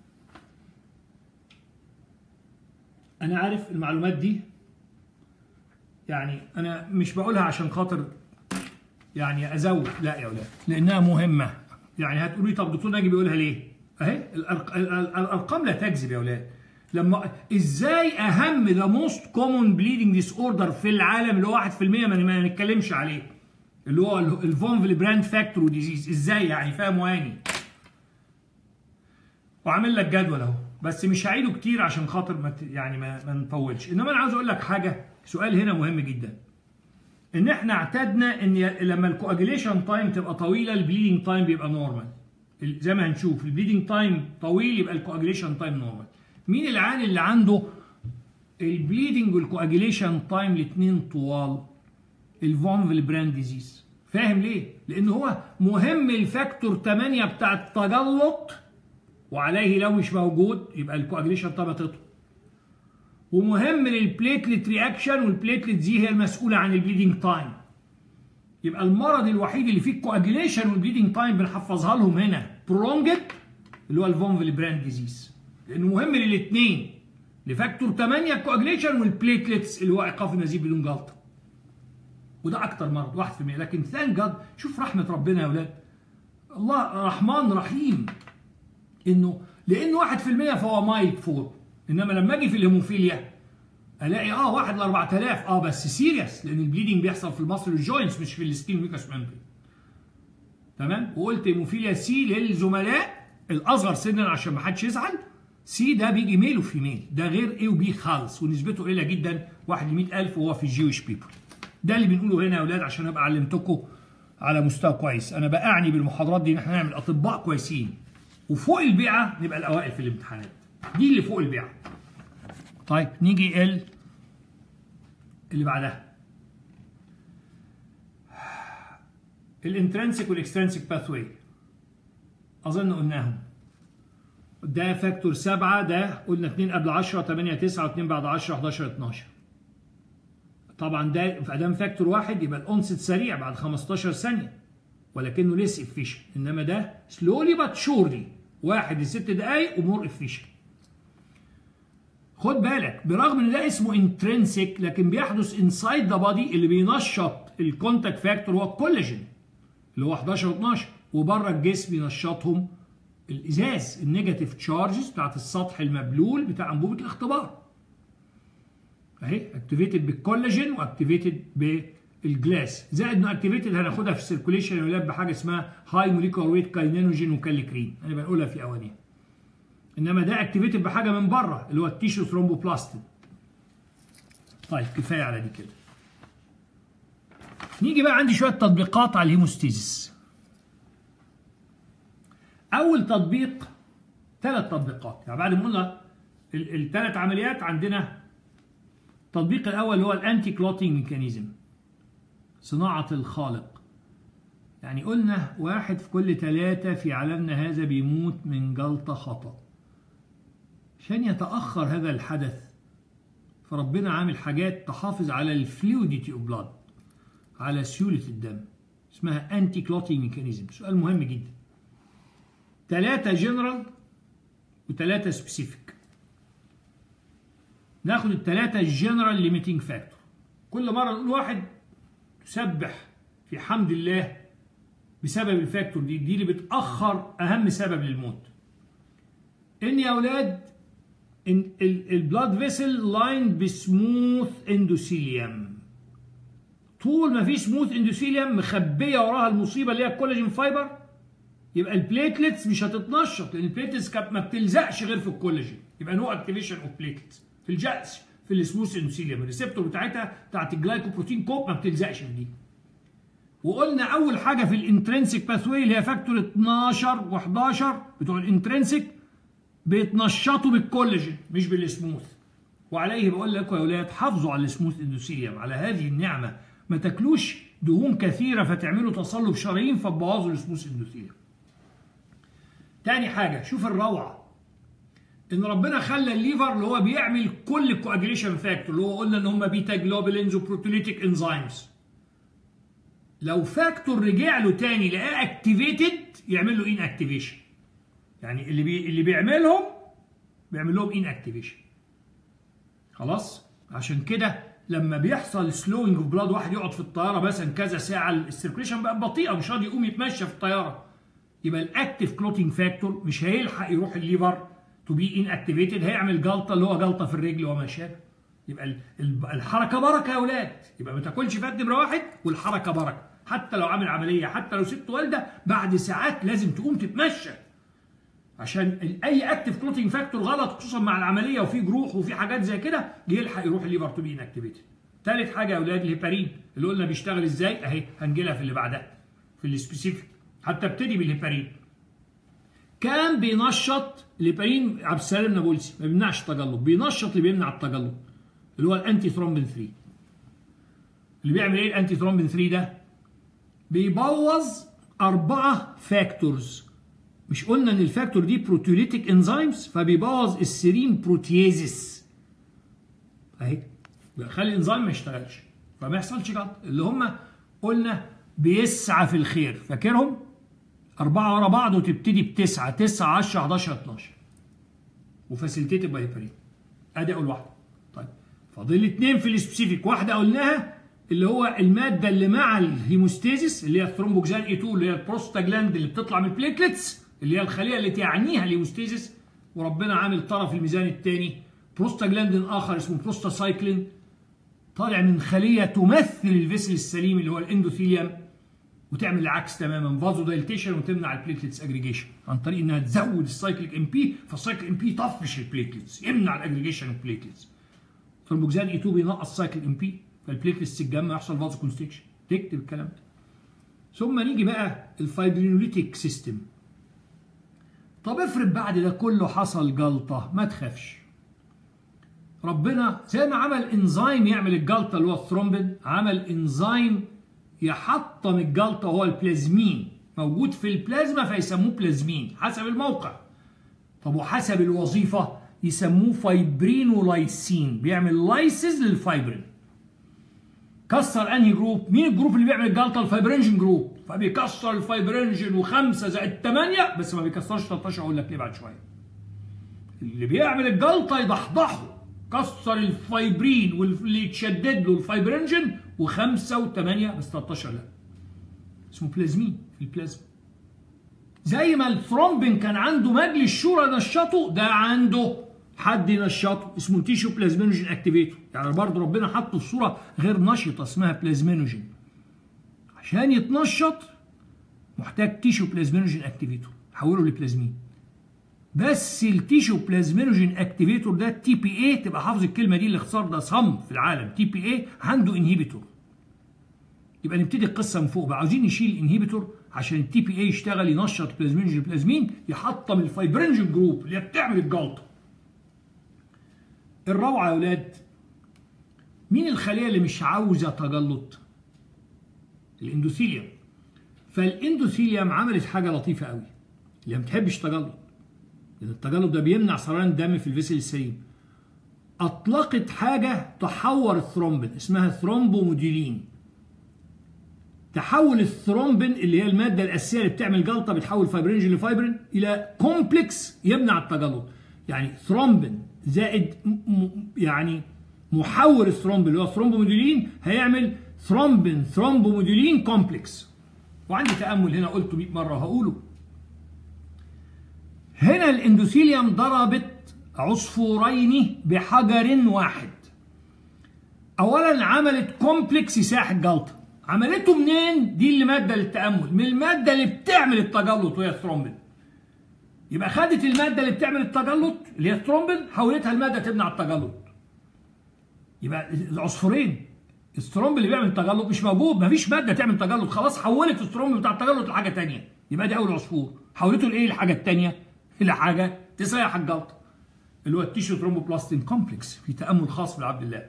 انا عارف المعلومات دي يعني انا مش بقولها عشان خاطر يعني ازود لا يا اولاد لانها مهمه يعني هتقولوا لي طب دكتور ناجي بيقولها ليه؟ اهي الأرق... الارقام لا تكذب يا اولاد لما ازاي اهم ذا موست كومون بليدنج ديس اوردر في العالم اللي هو 1% ما نتكلمش عليه اللي هو الفون فيلبراند فاكتور ديزيز ازاي يعني فاهم واني وعامل لك جدول اهو بس مش هعيده كتير عشان خاطر ما يعني ما, ما نطولش انما انا عاوز اقول لك حاجه سؤال هنا مهم جدا ان احنا اعتدنا ان لما الكواجيليشن تايم تبقى طويله البليدنج تايم بيبقى نورمال زي ما هنشوف البليدنج تايم طويل يبقى الكواجيليشن تايم نورمال مين العيان اللي عنده البليدنج والكواجيليشن تايم الاثنين طوال الفون فيلبراند ديزيز فاهم ليه لان هو مهم الفاكتور 8 بتاع التجلط وعليه لو مش موجود يبقى الكواجيليشن تايم هتطول ومهم للبليتلت رياكشن والبليتلت دي هي المسؤوله عن البليدنج تايم يبقى المرض الوحيد اللي فيه الكواجيليشن والبليدنج تايم بنحفظها لهم هنا برونجت اللي هو الفون فيلبراند ديزيز لانه مهم للاثنين لفاكتور 8 الكواجيليشن والبليتلتس اللي هو ايقاف النزيف بدون جلطه وده اكتر مرض 1% لكن ثانك جاد شوف رحمه ربنا يا اولاد الله رحمن رحيم انه لانه 1% فهو مايلد فور انما لما اجي في الهيموفيليا الاقي اه 1 ل 4000 اه بس سيريس لان البليدنج بيحصل في المصل الجوينتس مش في السكين ميكاس ممبرين تمام وقلت هيموفيليا سي للزملاء الاصغر سنا عشان ما حدش يزعل سي ده بيجي ميل وفي ميل ده غير اي وبي خالص ونسبته قليله جدا 1 ل 100000 وهو في الجيوش بيبل ده اللي بنقوله هنا يا اولاد عشان ابقى علمتكم على مستوى كويس انا بأعني بالمحاضرات دي ان احنا نعمل اطباء كويسين وفوق البيعه نبقى الاوائل في الامتحانات دي اللي فوق البيعه طيب نيجي ال اللي بعدها الانترنسيك والاكسترنسيك باثوي اظن قلناهم ده فاكتور 7 ده قلنا 2 قبل 10 8 9 و2 بعد 10 11 12 طبعا ده ادام فاكتور واحد يبقى الاونست سريع بعد 15 ثانيه ولكنه ليس افيشن انما ده سلولي بات شورلي واحد لست دقائق ومور افيشن خد بالك برغم ان ده اسمه انترنسيك لكن بيحدث انسايد ذا بادي اللي بينشط الكونتاكت فاكتور هو الكولاجين اللي هو 11 و12 وبره الجسم ينشطهم الازاز النيجاتيف تشارجز بتاعت السطح المبلول بتاع انبوبه الاختبار اهي اكتيفيتد بالكولاجين واكتيفيتد بالجلاس زائد انه اكتيفيتد هناخدها في السيركوليشن يا ولاد بحاجه اسمها هاي موليكولار ويت كاينينوجين وكاليكرين انا بنقولها في اوانيها انما ده اكتيفيتد بحاجه من بره اللي هو التيشو ثرومبوبلاستين طيب كفايه على دي كده نيجي بقى عندي شويه تطبيقات على الهيموستيزيس اول تطبيق ثلاث تطبيقات يعني بعد ما قلنا الثلاث عمليات عندنا التطبيق الاول اللي هو الانتي كلوتينج ميكانيزم صناعه الخالق يعني قلنا واحد في كل ثلاثة في عالمنا هذا بيموت من جلطة خطأ عشان يتأخر هذا الحدث فربنا عامل حاجات تحافظ على الفلويديتي اوف بلاد على سيولة الدم اسمها انتي كلوتينج ميكانيزم سؤال مهم جدا ثلاثة جنرال وثلاثة سبيسيفيك ناخد الثلاثة الجنرال ليميتنج فاكتور كل مرة نقول واحد تسبح في حمد الله بسبب الفاكتور دي دي اللي بتأخر أهم سبب للموت إن يا أولاد إن البلاد فيسل لاين بسموث اندوثيليوم طول ما في سموث اندوثيليوم مخبيه وراها المصيبه اللي هي الكولاجين فايبر يبقى البليتلتس مش هتتنشط لان البليتلتس ما بتلزقش غير في الكولاجين يبقى نو اكتيفيشن اوف بليتلتس في الجأس في السموث اندوثيليوم الريسبتور بتاعتها بتاعت الجلايكوبروتين كوب ما بتلزقش في دي وقلنا اول حاجه في الانترنسيك باثوي اللي هي فاكتور 12 و11 بتوع الانترنسيك بيتنشطوا بالكولاجين مش بالسموث وعليه بقول لكم يا اولاد حافظوا على السموث اندوثيليوم على هذه النعمه ما تاكلوش دهون كثيره فتعملوا تصلب شرايين فتبوظوا السموث اندوثيليوم تاني حاجه شوف الروعه ان ربنا خلى الليفر اللي هو بيعمل كل الكواجريشن فاكتور اللي هو قلنا ان هم بيتا جلوبولينز وبروتوليتيك انزيمز لو فاكتور رجع له تاني لقاه اكتيفيتد يعمل له ان اكتيفيشن يعني اللي بي اللي بيعملهم بيعمل لهم ان اكتيفيشن خلاص عشان كده لما بيحصل سلوينج اوف بلاد واحد يقعد في الطياره مثلا كذا ساعه السيركيشن بقى بطيئه مش راضي يقوم يتمشى في الطياره يبقى الاكتيف كلوتينج فاكتور مش هيلحق يروح الليفر تو بي ان اكتيفيتد هيعمل جلطه اللي هو جلطه في الرجل وما شابه يبقى الحركه بركه يا اولاد يبقى ما تاكلش فات نمره واحد والحركه بركه حتى لو عامل عمليه حتى لو ست والده بعد ساعات لازم تقوم تتمشى عشان اي اكتف كلوتينج فاكتور غلط خصوصا مع العمليه وفي جروح وفي حاجات زي كده يلحق يروح الليفر تو بي انكتيفيتد ثالث حاجه يا اولاد الهيبارين اللي قلنا بيشتغل ازاي اهي هنجيلها في اللي بعدها في السبيسيفيك حتى ابتدي بالهيبارين كان بينشط الهيبارين عبد السلام نابلسي ما بيمنعش التجلط بينشط اللي بيمنع التجلط اللي هو الانتي ثرومبين 3 اللي بيعمل ايه الانتي ثرومبين 3 ده بيبوظ أربعة فاكتورز مش قلنا ان الفاكتور دي بروتيوليتيك انزيمز فبيبوظ السيرين بروتيازيس اهي بيخلي الانزيم ما يشتغلش فما يحصلش جلط اللي هم قلنا بيسعى في الخير فاكرهم أربعة ورا بعض وتبتدي بتسعة تسعة 10 11 12 وفاسيلتيتد باي هيبرين ادي اول واحدة طيب فاضل اثنين في السبيسيفيك واحدة قلناها اللي هو المادة اللي مع الهيموستيزيس اللي هي الثرومبوكسان اي 2 اللي هي البروستاجلاند اللي بتطلع من البليتلتس اللي هي الخليه اللي تعنيها الهيموستيزيس وربنا عامل طرف الميزان الثاني بروستاجلاندين اخر اسمه بروستاسايكلين طالع من خليه تمثل الفيسل السليم اللي هو الاندوثيليوم وتعمل العكس تماما فازو دايليتيشن وتمنع البليتلتس اجريجيشن عن طريق انها تزود السايكليك ام بي فالسايكليك ام بي يطفش البليتلتس يمنع الاجريجيشن اوف البليتلتس ثرومبوكسان اي 2 بينقص سايكليك ام بي فالبليتلتس تتجمع يحصل فازو كونستكشن تكتب الكلام ده ثم نيجي بقى الفايبرينوليتيك سيستم طب افرض بعد ده كله حصل جلطة ما تخافش ربنا زي ما عمل انزيم يعمل الجلطة اللي هو الثرومبين عمل انزيم يحطم الجلطة وهو البلازمين موجود في البلازما فيسموه بلازمين حسب الموقع طب وحسب الوظيفة يسموه فايبرينولايسين بيعمل لايسز للفايبرين كسر انهي جروب؟ مين الجروب اللي بيعمل الجلطه؟ الفايبرينجين جروب فبيكسر الفايبرينجين وخمسه زائد 8 بس ما بيكسرش 13 اقول لك ليه بعد شويه. اللي بيعمل الجلطه يضحضحه كسر الفايبرين واللي يتشدد له الفايبرينجين وخمسه وثمانيه بس 13 لا. اسمه بلازمين في البلازما. زي ما الثرومبين كان عنده مجلس شورى نشطه ده عنده حد ينشطه اسمه تيشو بلازمينوجين اكتيفيتور يعني برضه ربنا حطه في صوره غير نشطه اسمها بلازمينوجين عشان يتنشط محتاج تيشو بلازمينوجين اكتيفيتور حوله لبلازمين بس التيشو بلازمينوجين اكتيفيتور ده تي بي اي تبقى حافظ الكلمه دي الاختصار ده صم في العالم تي بي اي عنده انهيبيتور يبقى نبتدي القصه من فوق بقى عاوزين نشيل الانهيبيتور عشان التي بي اي يشتغل ينشط بلازمينجين البلازمين يحطم الفايبرينجين جروب اللي بتعمل الجلطه الروعه يا اولاد مين الخليه اللي مش عاوزه تجلط الاندوثيليوم فالاندوثيليوم عملت حاجه لطيفه قوي اللي ما بتحبش تجلط لان التجلط ده بيمنع سرطان الدم في الفيسل السليم اطلقت حاجه تحور الثرومبين اسمها ثرومبوموديلين تحول الثرومبين اللي هي الماده الاساسيه اللي بتعمل جلطه بتحول فايبرينجين لفايبرين الى كومبلكس يمنع التجلط يعني ثرومبين زائد يعني محور الثرومبين اللي هو ثرومبوموديلين هيعمل ثرومبين ثرومبوموديلين كومبلكس وعندي تامل هنا قلته 100 مره وهقوله هنا الاندوثيليوم ضربت عصفورين بحجر واحد اولا عملت كومبلكس يساح الجلطه عملته منين دي اللي ماده للتامل من الماده اللي بتعمل التجلط وهي الثرومبين يبقى خدت الماده اللي بتعمل التجلط اللي هي الثرومبين حولتها لماده تمنع التجلط يبقى العصفورين الثرومب اللي بيعمل تجلط مش موجود مفيش ماده تعمل تجلط خلاص حولت الثرومب بتاع التجلط لحاجه ثانيه يبقى دي اول عصفور حولته لايه الحاجه الثانيه الى حاجه تسيح الجلطه اللي هو التيشو ثرومبوبلاستين كومبلكس في تامل خاص بالعبد الله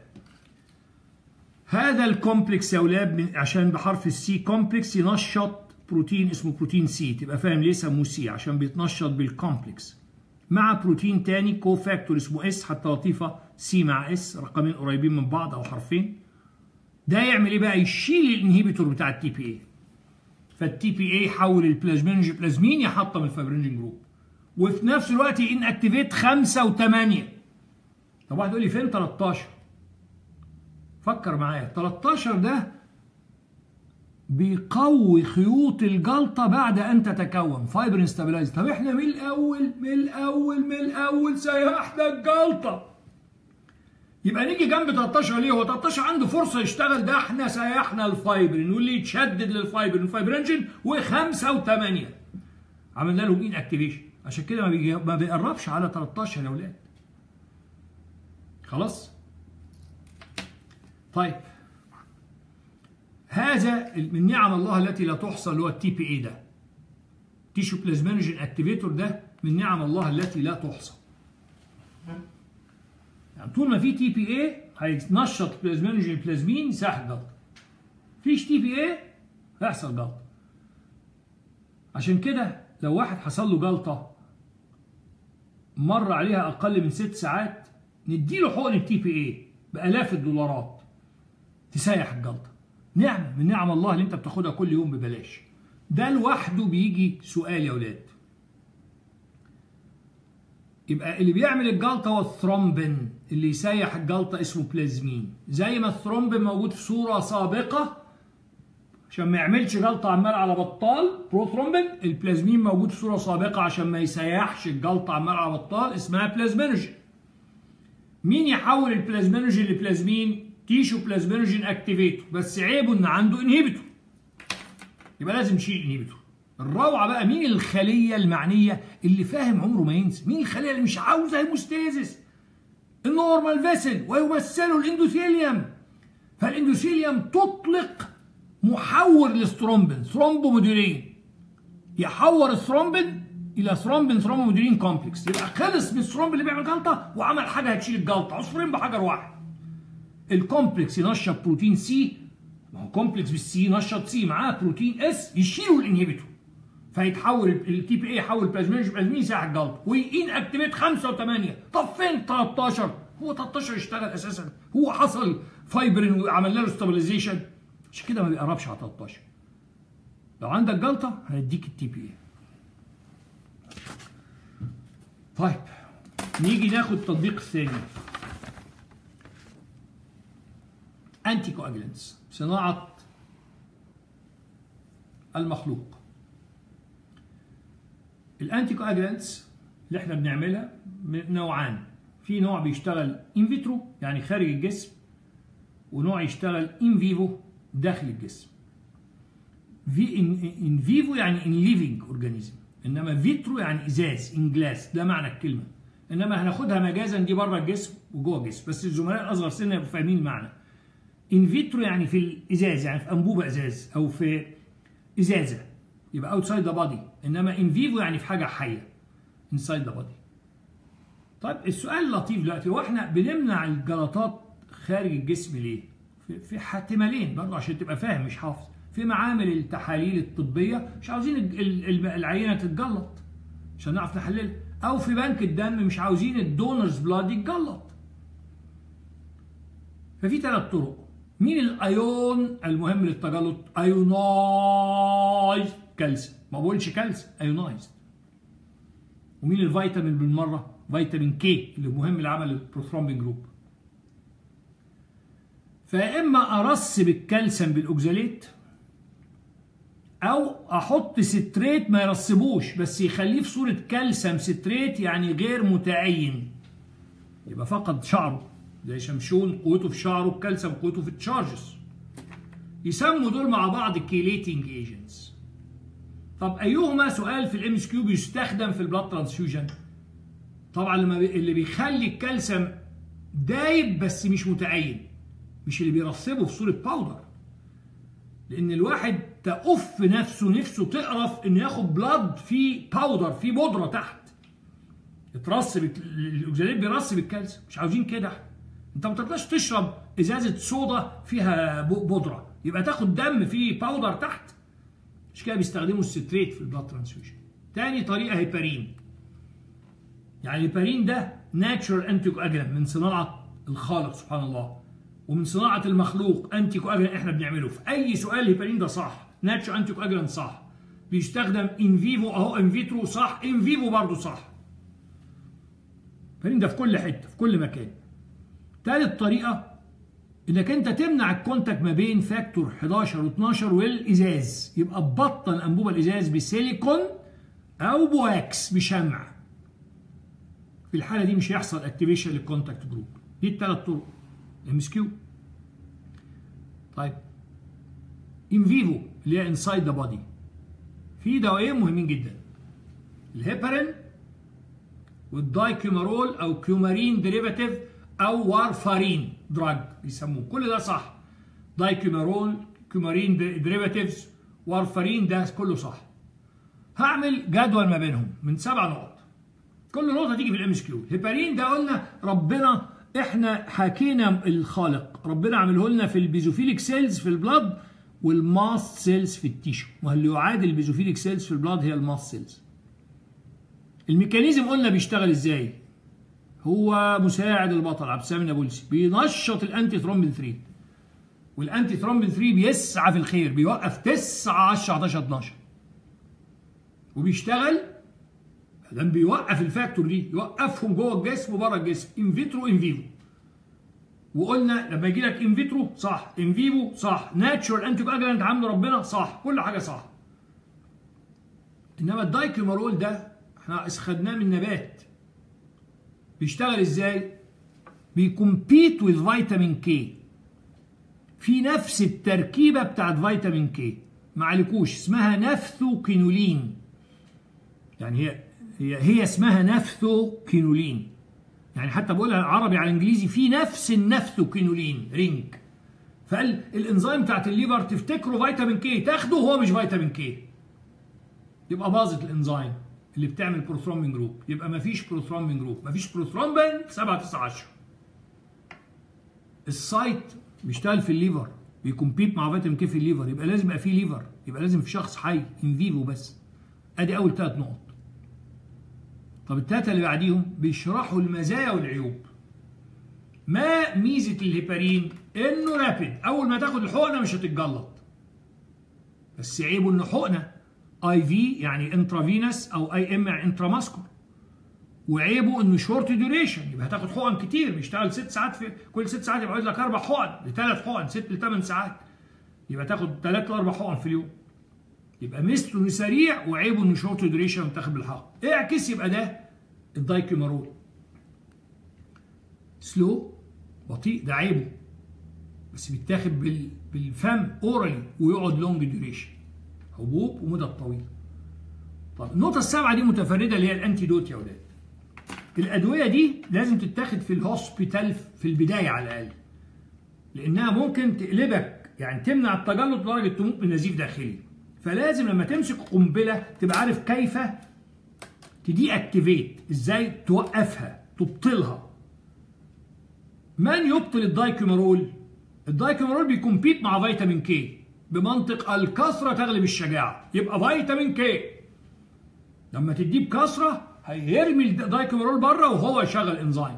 هذا الكومبلكس يا اولاد عشان بحرف السي كومبلكس ينشط بروتين اسمه بروتين سي تبقى فاهم ليه سموه سي عشان بيتنشط بالكومبلكس مع بروتين تاني كو فاكتور اسمه اس حتى لطيفه سي مع اس رقمين قريبين من بعض او حرفين ده يعمل ايه بقى يشيل الانهيبيتور بتاع التي بي اي فالتي بي اي يحول البلازمينج بلازمين يحطم الفايبرينجين جروب وفي نفس الوقت ان اكتيفيت 5 و8 طب واحد يقول لي فين 13 فكر معايا 13 ده بيقوي خيوط الجلطة بعد أن تتكون فايبرين ستابلايز طب احنا من الأول من الأول من الأول سيحنا الجلطة يبقى نيجي جنب 13 ليه هو 13 عنده فرصة يشتغل ده احنا سيحنا الفايبرين واللي يتشدد للفايبرين الفايبرينجين وخمسة وثمانية عملنا لهم ان اكتيفيشن عشان كده ما, بيجي ما بيقربش على 13 يا اولاد خلاص طيب هذا من نعم الله التي لا تحصى اللي هو التي بي اي ده تيشو بلازمينوجين اكتيفيتور ده من نعم الله التي لا تحصى يعني طول ما في تي بي اي هينشط بلازمينوجين بلازمين يساح الجلطه فيش تي بي اي هيحصل جلطه عشان كده لو واحد حصل له جلطه مر عليها اقل من ست ساعات نديله حقن التي بي اي بالاف الدولارات تسيح الجلطه نعمه من نعم الله اللي انت بتاخدها كل يوم ببلاش ده لوحده بيجي سؤال يا اولاد يبقى اللي بيعمل الجلطه هو الثرومبين اللي يسيح الجلطه اسمه بلازمين زي ما الثرومبين موجود في صوره سابقه عشان ما يعملش جلطه عمال على بطال بروثرومبين البلازمين موجود في صوره سابقه عشان ما يسيحش الجلطه عمال على بطال اسمها بلازمينوجين مين يحول البلازمينوجين لبلازمين تيشو بلازمينوجين اكتيفيتور بس عيبه ان عنده انهيبيتور يبقى لازم نشيل انهيبيتور الروعه بقى مين الخليه المعنيه اللي فاهم عمره ما ينسى مين الخليه اللي مش عاوزه هيموستازيس النورمال فيسل ويمثله الاندوثيليوم فالاندوثيليوم تطلق محور للثرومبين ثرومبومودولين يحور الثرومبين الى ثرومبين ثرومبومودولين كومبلكس يبقى خلص من الثرومبين اللي بيعمل جلطه وعمل حاجه هتشيل الجلطه عصفورين بحجر واحد الكومبلكس ينشط بروتين سي ما هو كومبلكس بالسي نشط سي معاه بروتين اس يشيلوا الانهبيتور فيتحول التي بي اي يحول بلازمينج بلازمين يساعد الجلطه وين اكتيفيت 5 و8 طب فين 13 هو 13 اشتغل اساسا هو حصل فايبرين وعملنا له ستابلايزيشن عشان كده ما بيقربش على 13 لو عندك جلطه هنديك التي بي اي طيب نيجي ناخد التطبيق الثاني انتي كواجلنتس صناعه المخلوق الانتي كواجلنتس اللي احنا بنعملها نوعان في نوع بيشتغل ان فيترو يعني خارج الجسم ونوع يشتغل ان فيفو داخل الجسم في ان فيفو يعني ان ليفنج اورجانيزم انما فيترو يعني ازاز ان جلاس ده معنى الكلمه انما هناخدها مجازا دي بره الجسم وجوه الجسم بس الزملاء الاصغر سنا يبقوا فاهمين المعنى ان فيترو يعني في الازاز يعني في انبوبه ازاز او في ازازه يبقى اوتسايد ذا بادي انما ان فيفو يعني في حاجه حيه انسايد ذا بادي طيب السؤال اللطيف دلوقتي هو احنا بنمنع الجلطات خارج الجسم ليه؟ في, في احتمالين برضه عشان تبقى فاهم مش حافظ في معامل التحاليل الطبيه مش عاوزين العينه تتجلط عشان نعرف نحللها او في بنك الدم مش عاوزين الدونرز بلاد يتجلط ففي ثلاث طرق مين الايون المهم للتجلط ايونايز كالسيوم ما بقولش كالسيوم ايونايز ومين الفيتامين بالمره فيتامين كي اللي مهم لعمل البروثرومبين جروب فيا اما ارسب الكالسيوم بالاوكزاليت او احط ستريت ما يرسبوش بس يخليه في صوره كالسيوم ستريت يعني غير متعين يبقى فقد شعره زي شمشون قوته في شعره الكالسيوم قوته في التشارجز يسموا دول مع بعض كيليتنج ايجنتس طب ايهما سؤال في الام اس كيو بيستخدم في البلاد ترانسفيوجن طبعا لما اللي بيخلي الكالسيوم دايب بس مش متعين مش اللي بيرسبه في صوره باودر لان الواحد تقف نفسه نفسه تقرف انه ياخد بلاد في باودر في بودره تحت اترسب الاوكساليت بيرسب الكالسيوم مش عاوزين كده انت ما تقدرش تشرب ازازه صودا فيها بودره يبقى تاخد دم فيه باودر تحت مش كده بيستخدموا الستريت في البلاد ترانسفيوجن تاني طريقه هيبارين يعني الهيبارين ده ناتشورال انتي من صناعه الخالق سبحان الله ومن صناعه المخلوق انتي كواجلانت احنا بنعمله في اي سؤال الهيبارين ده صح ناتشورال انتي كواجلانت صح بيستخدم ان فيفو اهو ان فيترو صح ان فيفو برضه صح الهيبارين ده في كل حته في كل مكان ثالث طريقه انك انت تمنع الكونتاكت ما بين فاكتور 11 و12 والازاز يبقى تبطن انبوبه الازاز بسيليكون او بواكس بشمع في الحاله دي مش هيحصل اكتيفيشن للكونتاكت جروب دي الثلاث طرق ام اس كيو طيب ان فيفو اللي هي انسايد ذا بودي في دوايين مهمين جدا الهيبارين والدايكيومارول او كيومارين ديريفاتيف او وارفارين دراج بيسموه كل ده صح دايكيومارول كيومارين ديريفاتيفز وارفارين ده كله صح هعمل جدول ما بينهم من سبع نقط كل نقطه تيجي في الام اس كيو هيبارين ده قلنا ربنا احنا حكينا الخالق ربنا عمله لنا في البيزوفيليك سيلز في البلد والماست سيلز في التيشو واللي يعادل البيزوفيليك سيلز في البلد هي الماست سيلز الميكانيزم قلنا بيشتغل ازاي هو مساعد البطل عبد السلام النابلسي بينشط الانتي ثرومبين 3 والانتي ثرومبين 3 بيسعى في الخير بيوقف 9 10 11 12 وبيشتغل لما بيوقف الفاكتور دي يوقفهم جوه الجسم وبره الجسم ان فيترو ان فيفو وقلنا لما يجي لك ان فيترو صح ان فيفو صح ناتشورال انتي كواجلانت عامله ربنا صح كل حاجه صح انما الدايكيومارول ده احنا خدناه من نبات بيشتغل ازاي بيكمبيت وذ فيتامين كي في نفس التركيبه بتاعت فيتامين كي ما عليكوش اسمها نفثوكينولين يعني هي هي هي اسمها نفثوكينولين يعني حتى بقولها عربي على انجليزي في نفس النفثوكينولين رينج فقال الانزيم بتاعت الليفر تفتكروا فيتامين كي تاخده وهو مش فيتامين كي يبقى باظت الانزيم اللي بتعمل بروثرومبين جروب يبقى ما فيش بروثرومبين جروب ما فيش بروثرومبين 7 9 10 السايت بيشتغل في الليفر بيكمبيت مع فيتامين كي في الليفر يبقى لازم يبقى فيه ليفر يبقى لازم في شخص حي ان فيفو بس ادي اول ثلاث نقط طب الثلاثه اللي بعديهم بيشرحوا المزايا والعيوب ما ميزه الهيبارين انه رابيد اول ما تاخد الحقنه مش هتتجلط بس عيبه انه حقنه اي في يعني انترافينس او اي ام يعني انتراماسكول وعيبه انه شورت ديوريشن يبقى هتاخد حقن كتير بيشتغل ست ساعات في كل ست ساعات يبقى عايز لك اربع حقن لثلاث حقن ست لثمان ساعات يبقى تاخد ثلاث لاربع حقن في اليوم يبقى ميزته انه سريع وعيبه انه شورت ديوريشن وتاخد بالحق اعكس يبقى ده الدايكيومارول سلو بطيء ده عيبه بس بيتاخد بالفم اورالي ويقعد لونج ديوريشن حبوب ومدى طويل طب النقطة السابعة دي متفردة اللي هي الانتيدوت يا ولاد الأدوية دي لازم تتاخد في الهوسبيتال في البداية على الأقل لانها ممكن تقلبك يعني تمنع التجلط لدرجه تموت من نزيف داخلي فلازم لما تمسك قنبله تبقى عارف كيف تدي اكتيفيت ازاي توقفها تبطلها من يبطل الدايكوميرول الدايكوميرول بيكمبيت مع فيتامين كي بمنطق الكثرة تغلب الشجاعة يبقى فيتامين كي لما تديه بكثرة هيرمي الدايكوميرول بره وهو يشغل انزيم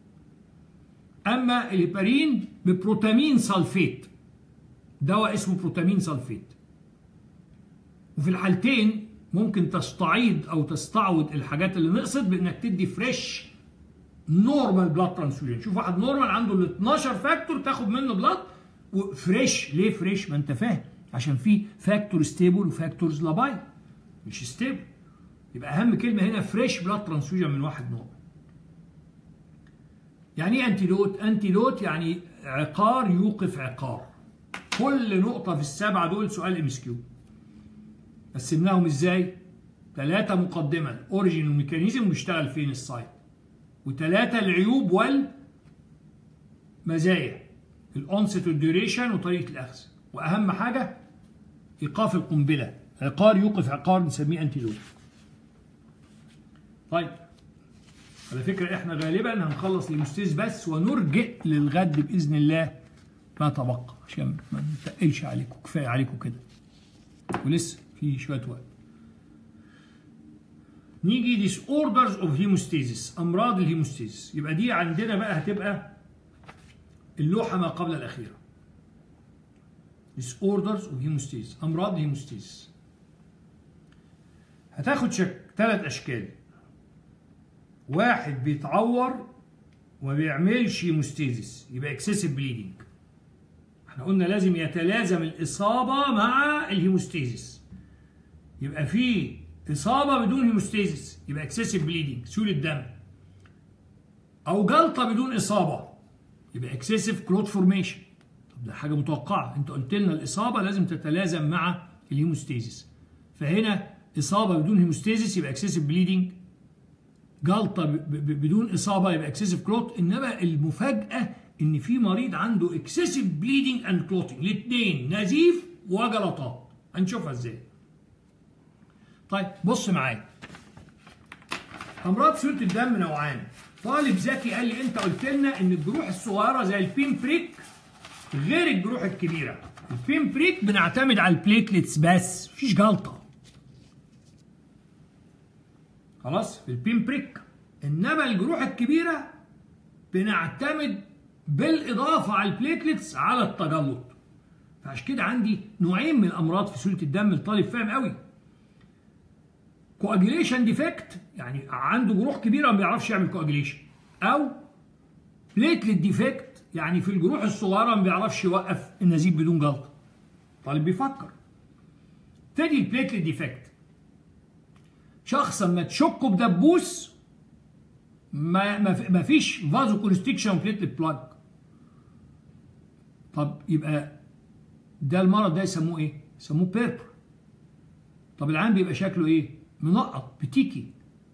اما الهيبارين ببروتامين سلفيت دواء اسمه بروتامين سلفيت وفي الحالتين ممكن تستعيد او تستعوض الحاجات اللي نقصت بانك تدي فريش نورمال بلاد ترانسفيوجن شوف واحد نورمال عنده ال 12 فاكتور تاخد منه بلاد وفريش ليه فريش ما انت فاهم عشان في فاكتور ستيبل وفاكتورز لابايل مش ستيبل يبقى اهم كلمه هنا فريش بلاد ترانسفيوجن من واحد نورمال يعني ايه انتيدوت انتيدوت يعني عقار يوقف عقار كل نقطه في السبعه دول سؤال ام اس كيو قسمناهم ازاي ثلاثه مقدمه الاوريجين والميكانيزم واشتغل فين السايت وثلاثه العيوب والمزايا الأونست والديوريشن وطريقة الأخذ وأهم حاجة إيقاف القنبلة عقار يوقف عقار بنسميه أنتيدوت طيب على فكرة إحنا غالبا هنخلص المستيز بس ونرجع للغد بإذن الله ما تبقى عشان ما نتقلش عليكم كفاية عليكم كده ولسه في شوية وقت نيجي ديس اوردرز اوف هيموستيزيس امراض الهيموستيزيس يبقى دي عندنا بقى هتبقى اللوحة ما قبل الأخيرة disorders of hemostasis أمراض الهيموستيز هتاخد شك ثلاث أشكال واحد بيتعور وما بيعملش هيموستيزيس يبقى اكسسيف بليدنج احنا قلنا لازم يتلازم الإصابة مع الهيموستيزيس يبقى في إصابة بدون هيموستيزيس يبقى اكسسيف بليدنج سيولة دم أو جلطة بدون إصابة يبقى اكسسيف كلوت فورميشن طب ده حاجه متوقعه انت قلت لنا الاصابه لازم تتلازم مع الهيموستيزيس فهنا اصابه بدون هيموستيزيس يبقى اكسسيف بليدنج جلطه بدون اصابه يبقى اكسسيف كلوت انما المفاجاه ان في مريض عنده اكسسيف بليدنج اند كلوتنج الاثنين نزيف وجلطات هنشوفها ازاي طيب بص معايا امراض سيوله الدم نوعان طالب ذكي قال لي انت قلت لنا ان الجروح الصغيره زي البين بريك غير الجروح الكبيره البين بريك بنعتمد على البليتلتس بس مفيش جلطه خلاص في البين بريك انما الجروح الكبيره بنعتمد بالاضافه على البليتلتس على التجلط فعشان كده عندي نوعين من الامراض في سوره الدم الطالب فاهم قوي كواجيليشن ديفكت يعني عنده جروح كبيره ما بيعرفش يعمل كواجيليشن او بليتلت ديفكت يعني في الجروح الصغيره ما بيعرفش يوقف النزيف بدون جلطه طالب بيفكر تاني البليتلت ديفكت شخص اما تشكه بدبوس ما ما فيش فازو كونستكشن بليتلت بلاج طب يبقى ده المرض ده يسموه ايه؟ يسموه بيربر طب العام بيبقى شكله ايه؟ منقط بتيكي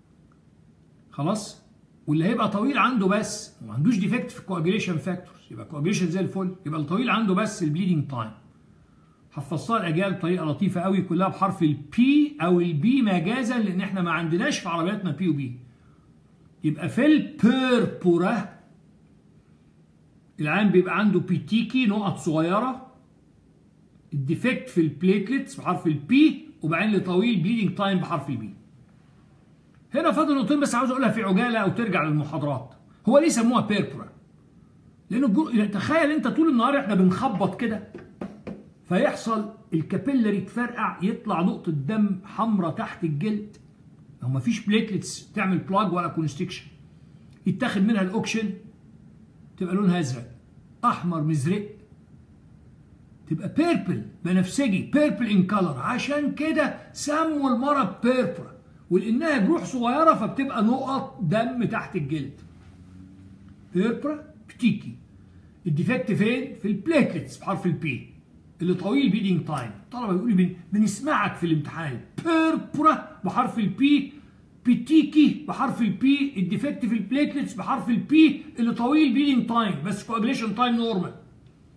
خلاص واللي هيبقى طويل عنده بس وما عندوش ديفكت في الكواجيليشن فاكتورز يبقى كواجيليشن زي الفل يبقى الطويل عنده بس البليدنج تايم حفظتها الاجيال بطريقه لطيفه قوي كلها بحرف البي او البي مجازا لان احنا ما عندناش في عربياتنا بي وبي يبقى في البيربورا العام بيبقى عنده بيتيكي نقط صغيره الديفكت في البليتلتس بحرف البي وبعدين لطويل بليدنج تايم بحرف البي هنا فاضل نقطتين بس عاوز اقولها في عجاله او ترجع للمحاضرات هو ليه سموها بيربورا لانه الجو... تخيل انت طول النهار احنا بنخبط كده فيحصل الكابيلري تفرقع يطلع نقطه دم حمراء تحت الجلد لو ما فيش بليتلتس تعمل بلاج ولا كونستكشن يتاخد منها الاوكشن تبقى لونها ازرق احمر مزرق تبقى بيربل بنفسجي بيربل ان كلر عشان كده سموا المرض بيربل ولانها جروح صغيره فبتبقى نقط دم تحت الجلد بيربرا بتيكي الديفكت فين في البليتلتس بحرف البي اللي طويل بيدنج تايم الطلبه بيقولوا بن... بنسمعك في الامتحان بيربرا بحرف البي بتيكي بحرف البي الديفكت في البليتلتس بحرف البي اللي طويل بيدنج تايم بس كواجليشن تايم نورمال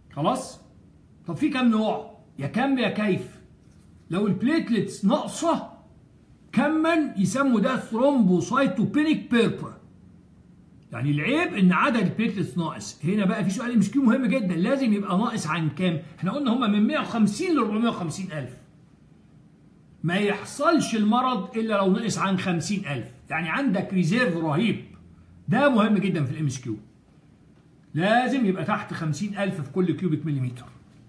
خلاص طب في كام نوع يا كم يا كيف لو البليتلتس ناقصه كما يسموا ده ثرومبوسايتوبينيك بيربرا يعني العيب ان عدد البليتلتس ناقص هنا بقى في سؤال ام مهم جدا لازم يبقى ناقص عن كام احنا قلنا هم من 150 ل 450 الف ما يحصلش المرض الا لو نقص عن 50 الف يعني عندك ريزيرف رهيب ده مهم جدا في الام اس كيو لازم يبقى تحت 50 الف في كل كيوبيك مليمتر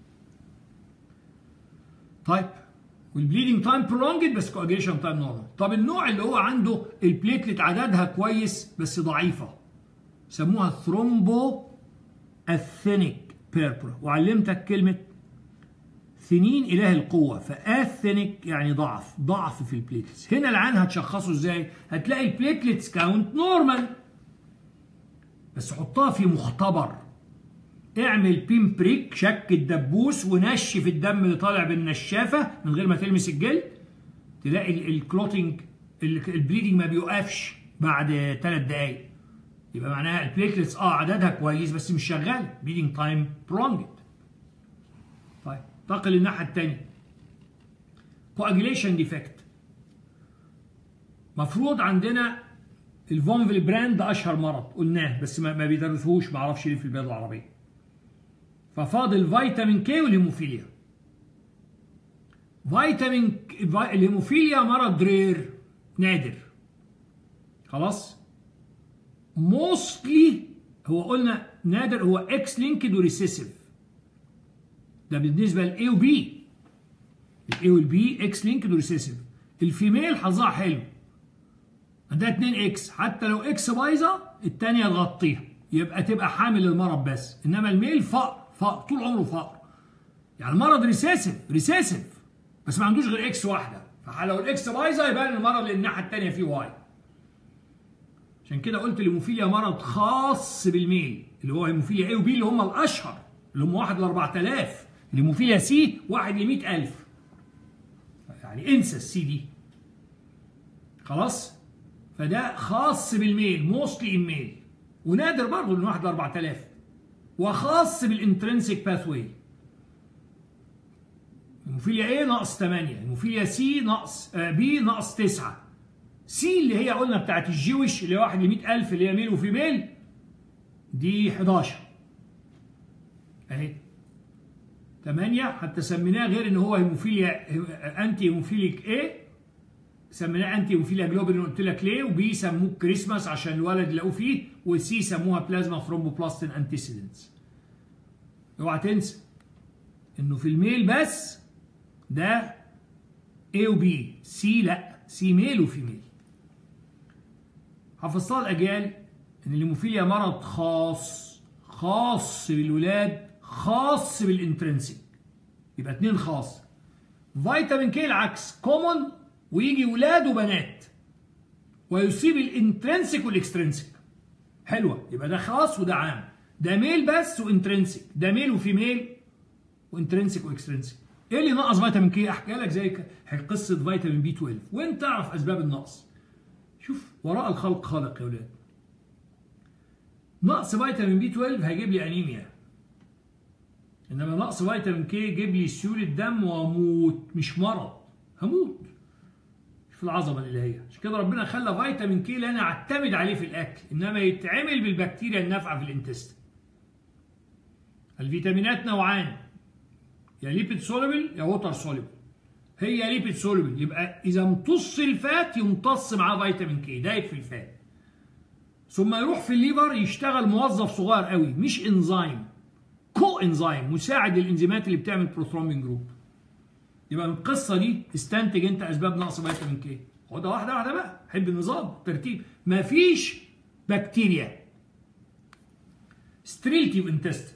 طيب والبليدنج تايم برولونجد بس كواجيشن تايم نورمال طب النوع اللي هو عنده البليتلت عددها كويس بس ضعيفه سموها ثرومبو اثينيك بيربرا وعلمتك كلمه ثنين اله القوه فاثينيك يعني ضعف ضعف في البليتلتس هنا العين هتشخصه ازاي هتلاقي البليتلتس كاونت نورمال بس حطها في مختبر اعمل بين بريك شك الدبوس ونشف الدم اللي طالع بالنشافه من غير ما تلمس الجلد تلاقي الكلوتنج البليدنج ما بيوقفش بعد ثلاث دقائق يبقى معناها البليتلتس اه عددها كويس بس مش شغاله بليدنج تايم برونجد طيب انتقل للناحيه الثانيه كواجيليشن ديفكت مفروض عندنا الفونفل براند ده اشهر مرض قلناه بس ما, ما بيدرسوهوش ما اعرفش ليه في البلاد العربيه ففاضل فيتامين كي والهيموفيليا فيتامين الهيموفيليا مرض رير نادر خلاص موستلي هو قلنا نادر هو اكس لينكد وريسيسيف ده بالنسبه للاي وبي الاي والبي اكس لينكد وريسيسيف الفيميل حظها حلو عندها 2 اكس حتى لو اكس بايظه الثانيه تغطيها يبقى تبقى حامل المرض بس انما الميل فقر فقر طول عمره فقر يعني المرض ريسيسيف ريسيسيف بس ما عندوش غير اكس واحده فلو الاكس بايظه يبقى المرض الناحيه الثانيه فيه واي عشان كده قلت الهيموفيليا مرض خاص بالميل اللي هو هيموفيليا اي وبي اللي هم الاشهر اللي هم 1 ل 4000 الهيموفيليا سي 1 ل 100000 يعني انسى السي دي خلاص فده خاص بالميل موستلي ان ميل ونادر برضه من 1 ل 4000 وخاص بالانترنسيك باثوي هيموفيليا ايه ناقص 8 هيموفيليا سي ناقص بي ناقص 9 سي اللي هي قلنا بتاعت الجويش اللي هي 1 ل 100000 اللي هي ميل وفيميل دي 11 اهي 8 حتى سميناه غير ان هو هيموفيليا انتي هيموفيليك ايه سميناه انتي هيموفيليا جلوبين قلت لك ليه وبي سموه كريسماس عشان الولد لقوه فيه وسي سموها بلازما ثرومبوبلاستين انتيسيدنتس اوعى تنسى انه في الميل بس ده A وبي سي لا سي ميل وفيميل حفظتها الاجيال ان الهيموفيليا مرض خاص خاص بالولاد خاص بالانترنسيك يبقى اتنين خاص فيتامين كي العكس كومون ويجي ولاد وبنات ويصيب الانترنسيك والاكسترنسيك حلوه يبقى ده خاص وده عام ده ميل بس وانترنسيك ده ميل وفيميل وانترنسيك واكسترنسيك ايه اللي نقص فيتامين كي احكي لك زي قصه فيتامين بي 12 وانت تعرف اسباب النقص شوف وراء الخلق خالق يا ولاد نقص فيتامين بي 12 هيجيب لي انيميا انما نقص فيتامين كي يجيب لي سيوله دم واموت مش مرض هموت في العظمه الالهيه عشان كده ربنا خلى فيتامين كي لا نعتمد عليه في الاكل انما يتعمل بالبكتيريا النافعه في الانتست الفيتامينات نوعان يا ليبيد سوليبل يا ووتر سوليبل هي ليبيد سوليبل يبقى اذا امتص الفات يمتص معاه فيتامين كي دايب في الفات ثم يروح في الليفر يشتغل موظف صغير قوي مش انزيم كو انزيم مساعد الانزيمات اللي بتعمل بروثرومبين جروب يبقى من القصه دي استنتج انت اسباب نقص فيتامين كي خدها واحده واحده بقى حب النظام ترتيب مفيش بكتيريا ستريلتي وانتست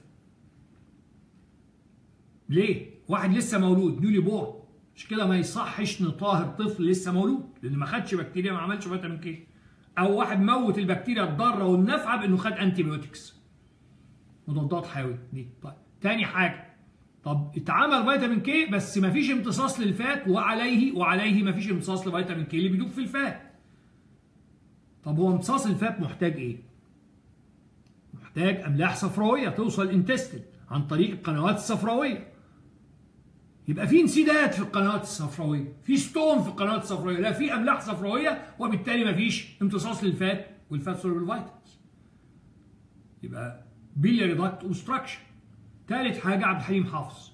ليه؟ واحد لسه مولود نيولي بورن مش كده ما يصحش نطاهر طفل لسه مولود لان ما خدش بكتيريا ما عملش فيتامين كي او واحد موت البكتيريا الضاره والنافعه بانه خد انتي بيوتكس مضادات حيويه دي طيب تاني حاجه طب اتعمل فيتامين كي بس ما فيش امتصاص للفات وعليه وعليه ما فيش امتصاص لفيتامين كي اللي بيدوب في الفات طب هو امتصاص الفات محتاج ايه محتاج املاح صفراويه توصل الانتستين عن طريق القنوات الصفراويه يبقى في انسداد في القنوات الصفراويه في ستون في القنوات الصفراويه لا في املاح صفراويه وبالتالي ما فيش امتصاص للفات والفات سولبل فيتامينز يبقى بيلياري داكت اوبستراكشن ثالث حاجه عبد الحليم حافظ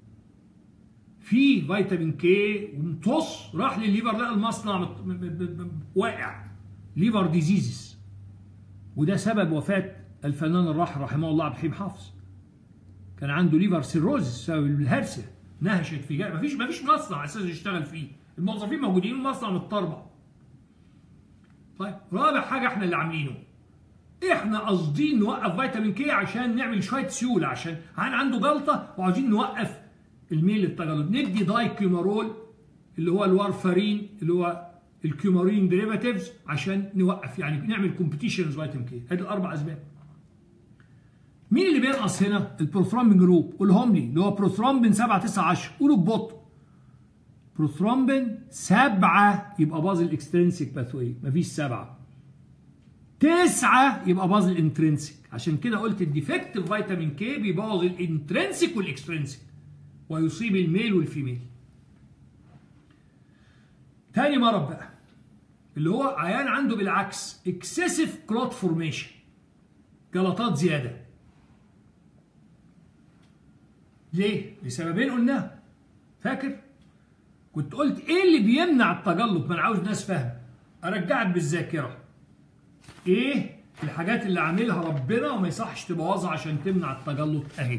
في فيتامين كي ومطص راح للليفر لقى المصنع واقع ليفر ديزيزز وده سبب وفاه الفنان الراحل رحمه الله عبد الحليم حافظ كان عنده ليفر سيروز بسبب الهرسه نهشت في جاي مفيش مفيش مصنع اساسا يشتغل فيه الموظفين موجودين المصنع متطربع طيب رابع حاجه احنا اللي عاملينه احنا قاصدين نوقف فيتامين كي عشان نعمل شويه سيوله عشان عنده جلطه وعاوزين نوقف الميل للتجلط ندي داي كيمارول اللي هو الوارفارين اللي هو الكيمارين ديريفاتيفز عشان نوقف يعني نعمل كومبيتيشنز فيتامين كي ادي الاربع اسباب مين اللي بينقص هنا البروثرومبين جروب قولهم لي اللي هو بروثرومبين 7 9 10 قولوا ببطء بروثرومبين 7 يبقى باظ الاكسترنسيك باثوي مفيش 7 9 يبقى باظ الانترنسيك عشان كده قلت الديفكتيف فيتامين كي بيبوظ الانترنسيك والاكسترنسيك ويصيب الميل والفيميل تاني مرض بقى اللي هو عيان عنده بالعكس اكسسيف كلوت فورميشن جلطات زياده ليه؟ لسببين قلناها فاكر؟ كنت قلت ايه اللي بيمنع التجلط؟ ما انا عاوز ناس فاهمه ارجعك بالذاكره ايه الحاجات اللي عاملها ربنا وما يصحش تبوظها عشان تمنع التجلط اهي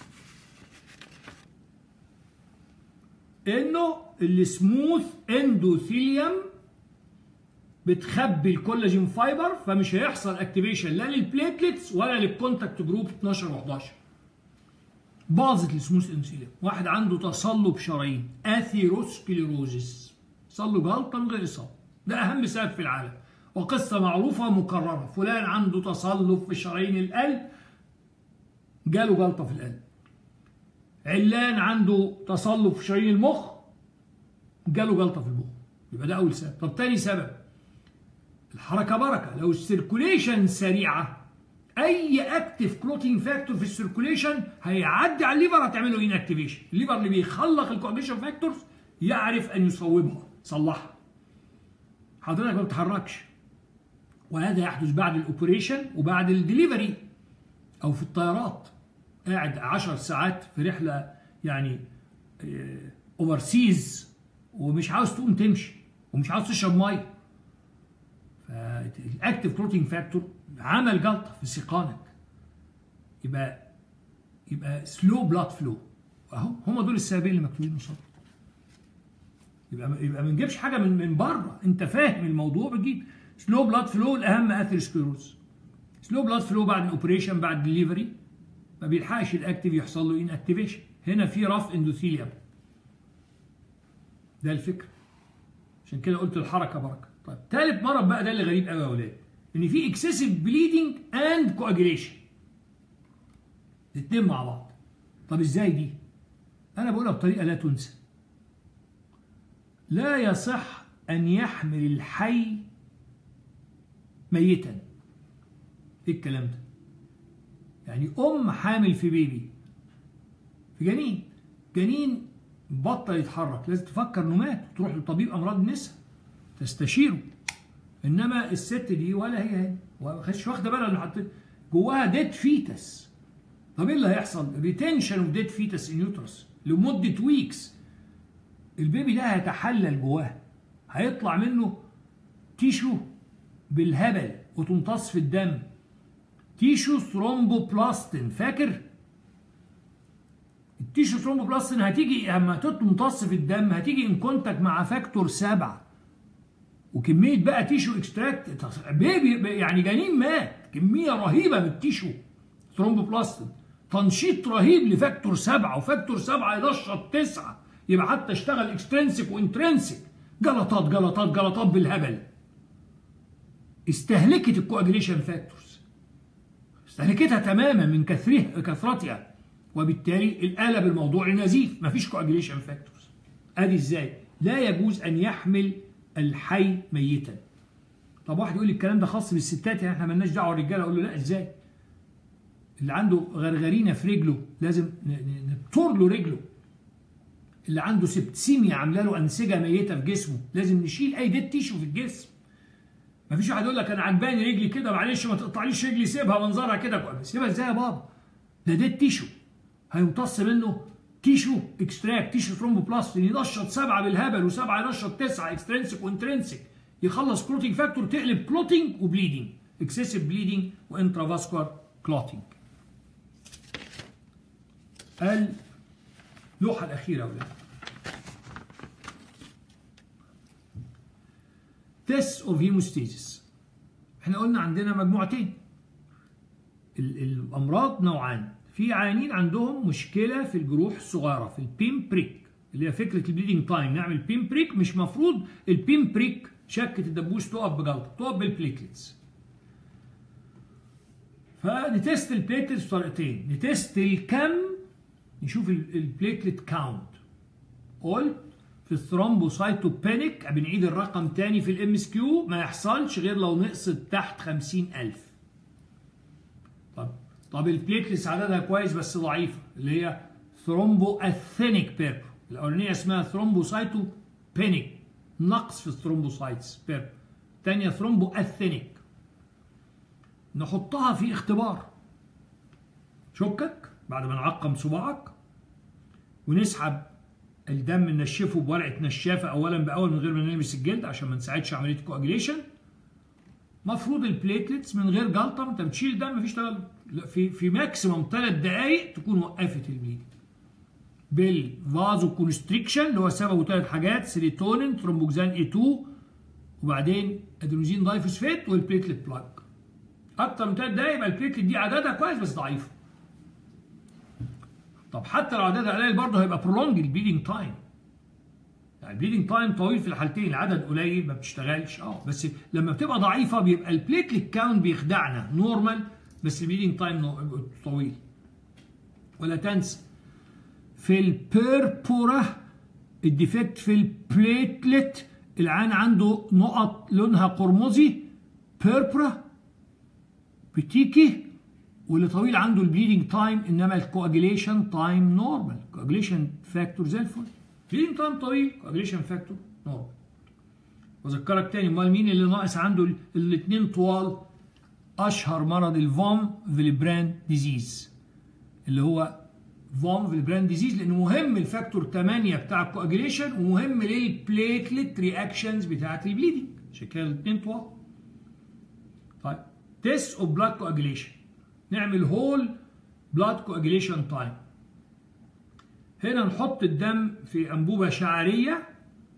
انه السموث اندوثيليوم بتخبي الكولاجين فايبر فمش هيحصل اكتيفيشن لا للبليتلتس ولا للكونتاكت جروب 12 و11 باظت السموث اندوثيليوم واحد عنده تصلب شرايين اثيروسكليروزس صار له جلطه من غير اصابه ده اهم سبب في العالم وقصه معروفه مكرره فلان عنده تصلب في شرايين القلب جاله جلطه في القلب علان عنده تصلب في شرايين المخ جاله جلطه في المخ يبقى ده اول سبب طب تاني سبب الحركه بركه لو السيركوليشن سريعه اي اكتف كلوتينج فاكتور في السيركوليشن هيعدي على الليفر هتعمل له انكتيفيشن الليفر اللي بيخلق الكوجيشن فاكتورز يعرف ان يصوبها يصلحها حضرتك ما بتتحركش وهذا يحدث بعد الاوبريشن وبعد الدليفري او في الطيارات قاعد 10 ساعات في رحله يعني اوفرسيز ومش عاوز تقوم تمشي ومش عاوز تشرب ميه فالاكتف كلوتينج فاكتور عمل جلطه في سيقانك يبقى يبقى سلو بلاد فلو اهو هم دول السببين اللي مكتوبين قصاد يبقى يبقى ما نجيبش حاجه من من بره انت فاهم الموضوع بتجيب سلو بلاد فلو الاهم اثيروسكليروز سلو بلاد فلو بعد الاوبريشن بعد الدليفري ما بيلحقش الاكتيف يحصل له ان اكتيفيشن هنا في رف اندوثيليوم ده الفكره عشان كده قلت الحركه بركه طيب ثالث مرض بقى ده اللي غريب قوي يا اولاد ان في اكسسيف بليدنج اند كواجيليشن الاثنين مع بعض طب ازاي دي انا بقولها بطريقه لا تنسى لا يصح ان يحمل الحي ميتا ايه الكلام ده يعني ام حامل في بيبي في جنين جنين بطل يتحرك لازم تفكر انه مات تروح لطبيب امراض النساء تستشيره انما الست دي ولا هي هي مش واخده بالها اللي حطيت جواها ديد فيتس طب ايه اللي هيحصل؟ ريتنشن اوف ديد فيتس ان يوترس لمده ويكس البيبي ده هيتحلل جواه هيطلع منه تيشو بالهبل وتمتص في الدم تيشو ثرومبوبلاستين فاكر؟ التيشو ثرومبوبلاستين هتيجي اما تمتص في الدم هتيجي ان كونتاكت مع فاكتور سبعه وكميه بقى تيشو اكستراكت بيبي يعني جنين مات كميه رهيبه من التيشو ثرومبوبلاستين تنشيط رهيب لفاكتور سبعه وفاكتور سبعه ينشط تسعه يبقى حتى اشتغل اكسترنسك وانترنسك جلطات جلطات جلطات بالهبل استهلكت الكواجليشن فاكتورز استهلكتها تماما من كثرها كثرتها وبالتالي القلب الموضوع لنزيف مفيش كواجليشن فاكتورز ادي ازاي لا يجوز ان يحمل الحي ميتا طب واحد يقول لي الكلام ده خاص بالستات يعني احنا مالناش دعوه الرجاله اقول له لا ازاي اللي عنده غرغرينه في رجله لازم نبتر له رجله اللي عنده سبتسيميا عامله له انسجه ميته في جسمه لازم نشيل اي ديد تيشو في الجسم مفيش واحد يقول لك انا عجباني رجلي كده معلش ما تقطعليش رجلي سيبها منظرها كده كويس سيبها ازاي يا بابا ده ديد تيشو هيمتص منه تيشو اكستراكت تيشو ثرومبوبلاست ينشط سبعه بالهبل وسبعه ينشط تسعه اكسترنسك وانترنسك يخلص كلوتينج فاكتور تقلب كلوتينج وبليدنج اكسسيف بليدنج وانترافاسكولار كلوتينج اللوحه الاخيره يا اولاد تيست اوف هيموستيزيس احنا قلنا عندنا مجموعتين الامراض نوعان في عيانين عندهم مشكله في الجروح الصغيره في البين بريك اللي هي فكره البليدنج تايم نعمل بين بريك مش مفروض البين بريك شكه الدبوس تقف بجلطه تقف بالبليتلتس فنتست البليتلتس بطريقتين نتست الكم نشوف البليتلت كاونت قلت في الثرومبوسايتوبينيك بنعيد الرقم تاني في الام اس كيو ما يحصلش غير لو نقصت تحت 50000 طب طب البليتلتس عددها كويس بس ضعيفه اللي هي ثرومبو اثينيك بيربو الاولانيه اسمها ثرومبوسايتوبينيك نقص في الثرومبوسايتس بيربو الثانيه ثرومبو اثينيك نحطها في اختبار شكك بعد ما نعقم صباعك ونسحب الدم ننشفه بورقه نشافه اولا باول من غير ما نلمس الجلد عشان ما نساعدش عمليه كواجليشن مفروض البليتلتس من غير جلطه انت بتشيل الدم مفيش تجلط في في ماكسيموم ثلاث دقائق تكون وقفت البليد بالفازو كونستريكشن اللي هو سببه ثلاث حاجات سيريتونين ترومبوكسان اي 2 وبعدين ادينوزين دايفوسفيت والبليتلت بلاج اكتر من ثلاث دقائق يبقى البليتلت دي عددها كويس بس ضعيفه طب حتى لو عددها قليل برضه هيبقى برولونج البليدنج تايم يعني البليدنج تايم طويل في الحالتين العدد قليل ما بتشتغلش اه بس لما بتبقى ضعيفه بيبقى البليتلت كاونت بيخدعنا نورمال بس البليدنج تايم طويل ولا تنسى في البيربورا الديفكت في البليتلت العين عنده نقط لونها قرمزي بيربورا بتيكي واللي طويل عنده البليدنج تايم انما الكواجيليشن تايم نورمال كواجيليشن فاكتور زي الفل بليدنج تايم طويل كواجيليشن فاكتور نورمال واذكرك تاني امال مين اللي ناقص عنده الاثنين طوال اشهر مرض الفوم فيلبران ديزيز اللي هو فوم فيلبران ديزيز لانه مهم الفاكتور 8 بتاع الكواجيليشن ومهم للبليتلت رياكشنز بتاعت البليدنج عشان كده الاثنين طوال طيب تيست اوف بلاد كواجيليشن نعمل هول بلاد كواجيليشن تايم هنا نحط الدم في انبوبه شعريه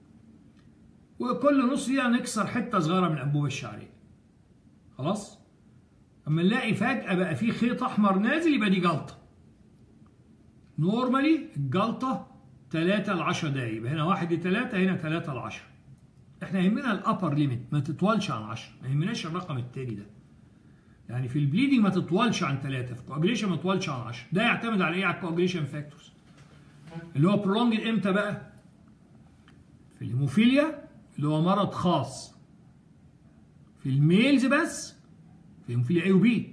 وكل نص دقيقه نكسر حته صغيره من الانبوبه الشعريه خلاص اما نلاقي فجاه بقى في خيط احمر نازل يبقى دي جلطه نورمالي الجلطه 3 ل 10 دقايق يبقى هنا 1 ل 3 هنا 3 ل 10 احنا يهمنا الابر ليميت ما تطولش عن 10 ما يهمناش الرقم التاني ده يعني في البليدنج ما تطولش عن 3 في الكواجليشن ما تطولش عن 10 ده يعتمد على ايه على الكواجليشن فاكتورز اللي هو برولونج امتى بقى في الهيموفيليا اللي هو مرض خاص في الميلز بس في الهيموفيليا اي وبي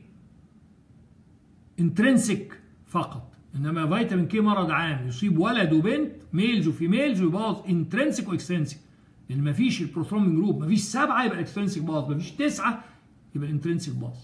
انترنسك فقط انما فيتامين كي مرض عام يصيب ولد وبنت ميلز وفيميلز ويبوظ انترنسك واكسترنسك لان ما فيش البروثرومبين جروب ما فيش سبعه يبقى الاكسترنسك باظ ما فيش تسعه يبقى الانترنسك باظ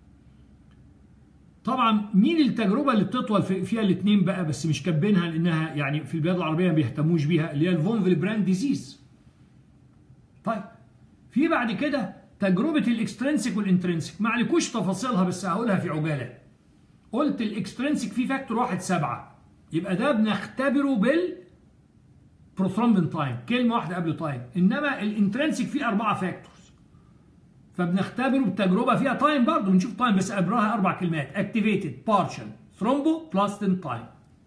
طبعا مين التجربه اللي بتطول فيها الاثنين بقى بس مش كاتبينها لانها يعني في البلاد العربيه ما بيهتموش بيها اللي هي الفون فيلبراند ديزيز طيب في بعد كده تجربه الاكسترنسك والانترنسك ما عليكوش تفاصيلها بس هقولها في عجاله قلت الاكسترنسك فيه فاكتور واحد سبعة يبقى ده بنختبره بال بروثرومبين تايم كلمه واحده قبل تايم انما الانترنسك فيه اربعه فاكتورز فبنختبره بتجربه فيها تايم برضه بنشوف تايم بس قبلها اربع كلمات اكتيفيتد بارشل ثرومبو بلاستين تايم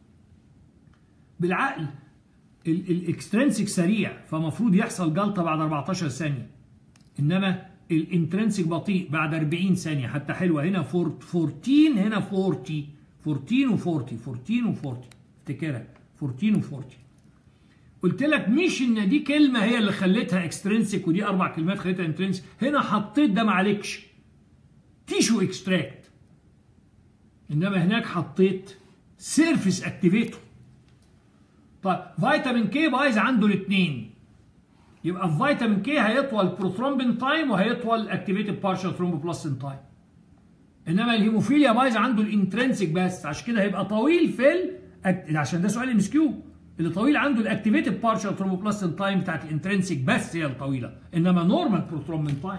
بالعقل الاكسترنسك سريع فمفروض يحصل جلطه بعد 14 ثانيه انما الانترنسك بطيء بعد 40 ثانيه حتى حلوه هنا 14 هنا 40 14 و40 14 و40 افتكرها 14 و40 قلت لك مش ان دي كلمه هي اللي خلتها اكسترنسك ودي اربع كلمات خلتها انترنسك هنا حطيت ده معلكش تيشو اكستراكت انما هناك حطيت سيرفيس اكتيفيتور طيب فيتامين كي بايظ عنده الاثنين يبقى الفيتامين كي هيطول بروثرومبين تايم وهيطول اكتيفيتد بارشال ثرومبوبلاستين تايم انما الهيموفيليا بايظ عنده الانترنسك بس عشان كده هيبقى طويل في ال... عشان ده سؤال ام اس كيو اللي طويل عنده الاكتيفيتد بارشال ثرومبوبلاستين تايم بتاعت الانترنسك بس هي الطويله انما نورمال بروثرومبين تايم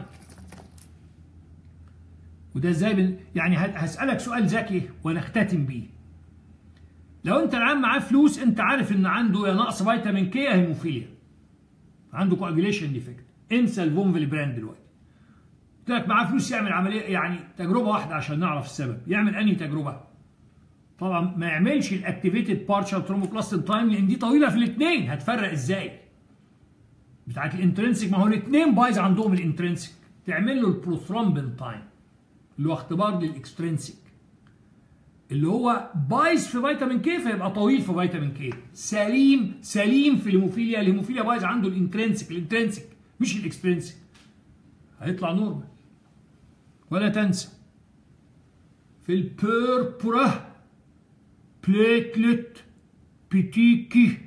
وده ازاي بن... يعني هسالك سؤال ذكي ونختتم بيه لو انت العام معاه فلوس انت عارف ان عنده يا نقص فيتامين كي يا هيموفيليا عنده كواجيليشن ديفكت انسى الفونفل براند دلوقتي قلت لك معاه فلوس يعمل عمليه يعني تجربه واحده عشان نعرف السبب يعمل انهي تجربه طبعا ما يعملش الاكتيفيتد بارشال ثرومبوبلاستين تايم لان دي طويله في الاثنين هتفرق ازاي بتاعت الانترنسك ما هو الاثنين بايظ عندهم الانترنسك تعمل له البروثرومبين تايم اللي هو اختبار للاكسترنسك اللي هو بايظ في فيتامين كي فيبقى طويل في فيتامين كي سليم سليم في الهيموفيليا الهيموفيليا بايظ عنده الانترنسك الانترنسك مش الاكسترنسك هيطلع نورمال ولا تنسى في البيربرا بليتلت بيتيكي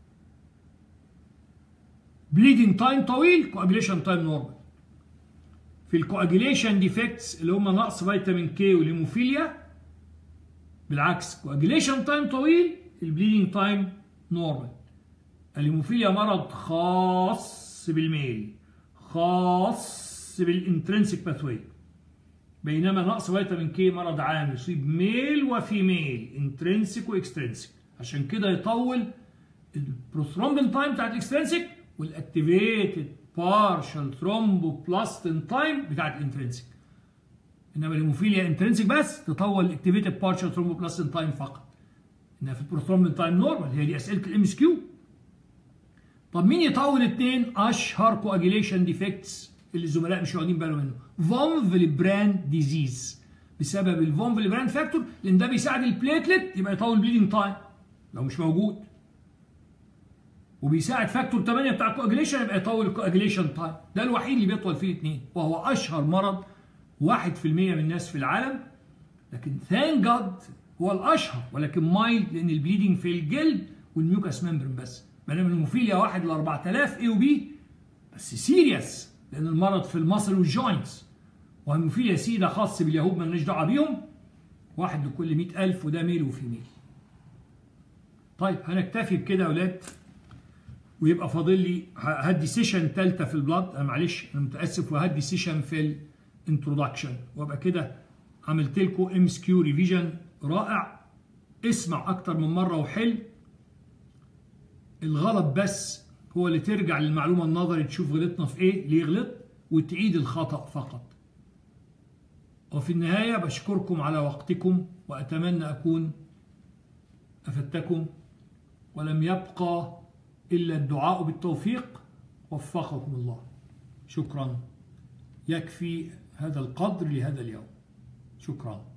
بليدنج تايم طويل كواجيليشن تايم نورمال في الكواجيليشن ديفكتس اللي هم نقص فيتامين كي والهيموفيليا بالعكس كواجيليشن تايم طويل البليدنج تايم نورمال الهيموفيليا مرض خاص بالميل خاص بالانترنسك باثوي بينما نقص فيتامين كي مرض عام يصيب ميل وفيميل انترنسك واكسترنسك عشان كده يطول البروثرومبين تايم بتاعت الاكسترنسك والاكتيفيتد بارشال ثرومبوبلاستين تايم بتاعت الانترنسك انما الهيموفيليا انترنسك بس تطول الاكتيفيتد بارشال ثرومبوبلاستين تايم فقط انها في البروثرومبين تايم نورمال هي دي اسئله الام اس كيو طب مين يطول اثنين اشهر كواجيليشن ديفكتس اللي الزملاء مش واخدين بالهم منه فون فيلبراند ديزيز بسبب الفون فيلبراند فاكتور لان ده بيساعد البليتلت يبقى يطول بليدنج تايم لو مش موجود وبيساعد فاكتور 8 بتاع الكواجيليشن يبقى يطول الكواجيليشن تايم ده الوحيد اللي بيطول فيه اثنين وهو اشهر مرض 1% من الناس في العالم لكن ثان جاد هو الاشهر ولكن مايلد لان البليدنج في الجلد والميوكاس ممبرين بس بينما الهيموفيليا 1 ل 4000 اي وبي بس سيريس لان المرض في المصل والجوينتس وهيموفيليا سي ده خاص باليهود مالناش دعوه بيهم واحد لكل 100000 وده ميل وفيميل طيب هنكتفي بكده يا اولاد ويبقى فاضل لي هدي سيشن ثالثه في البلاد انا معلش انا متاسف وهدي سيشن في الانترودكشن وابقى كده عملت لكم ام اس كيو ريفيجن رائع اسمع اكتر من مره وحل الغلط بس هو اللي ترجع للمعلومه النظري تشوف غلطنا في ايه ليه غلط وتعيد الخطا فقط وفي النهايه بشكركم على وقتكم واتمنى اكون افدتكم ولم يبقى الا الدعاء بالتوفيق وفقكم الله شكرا يكفي هذا القدر لهذا اليوم شكرا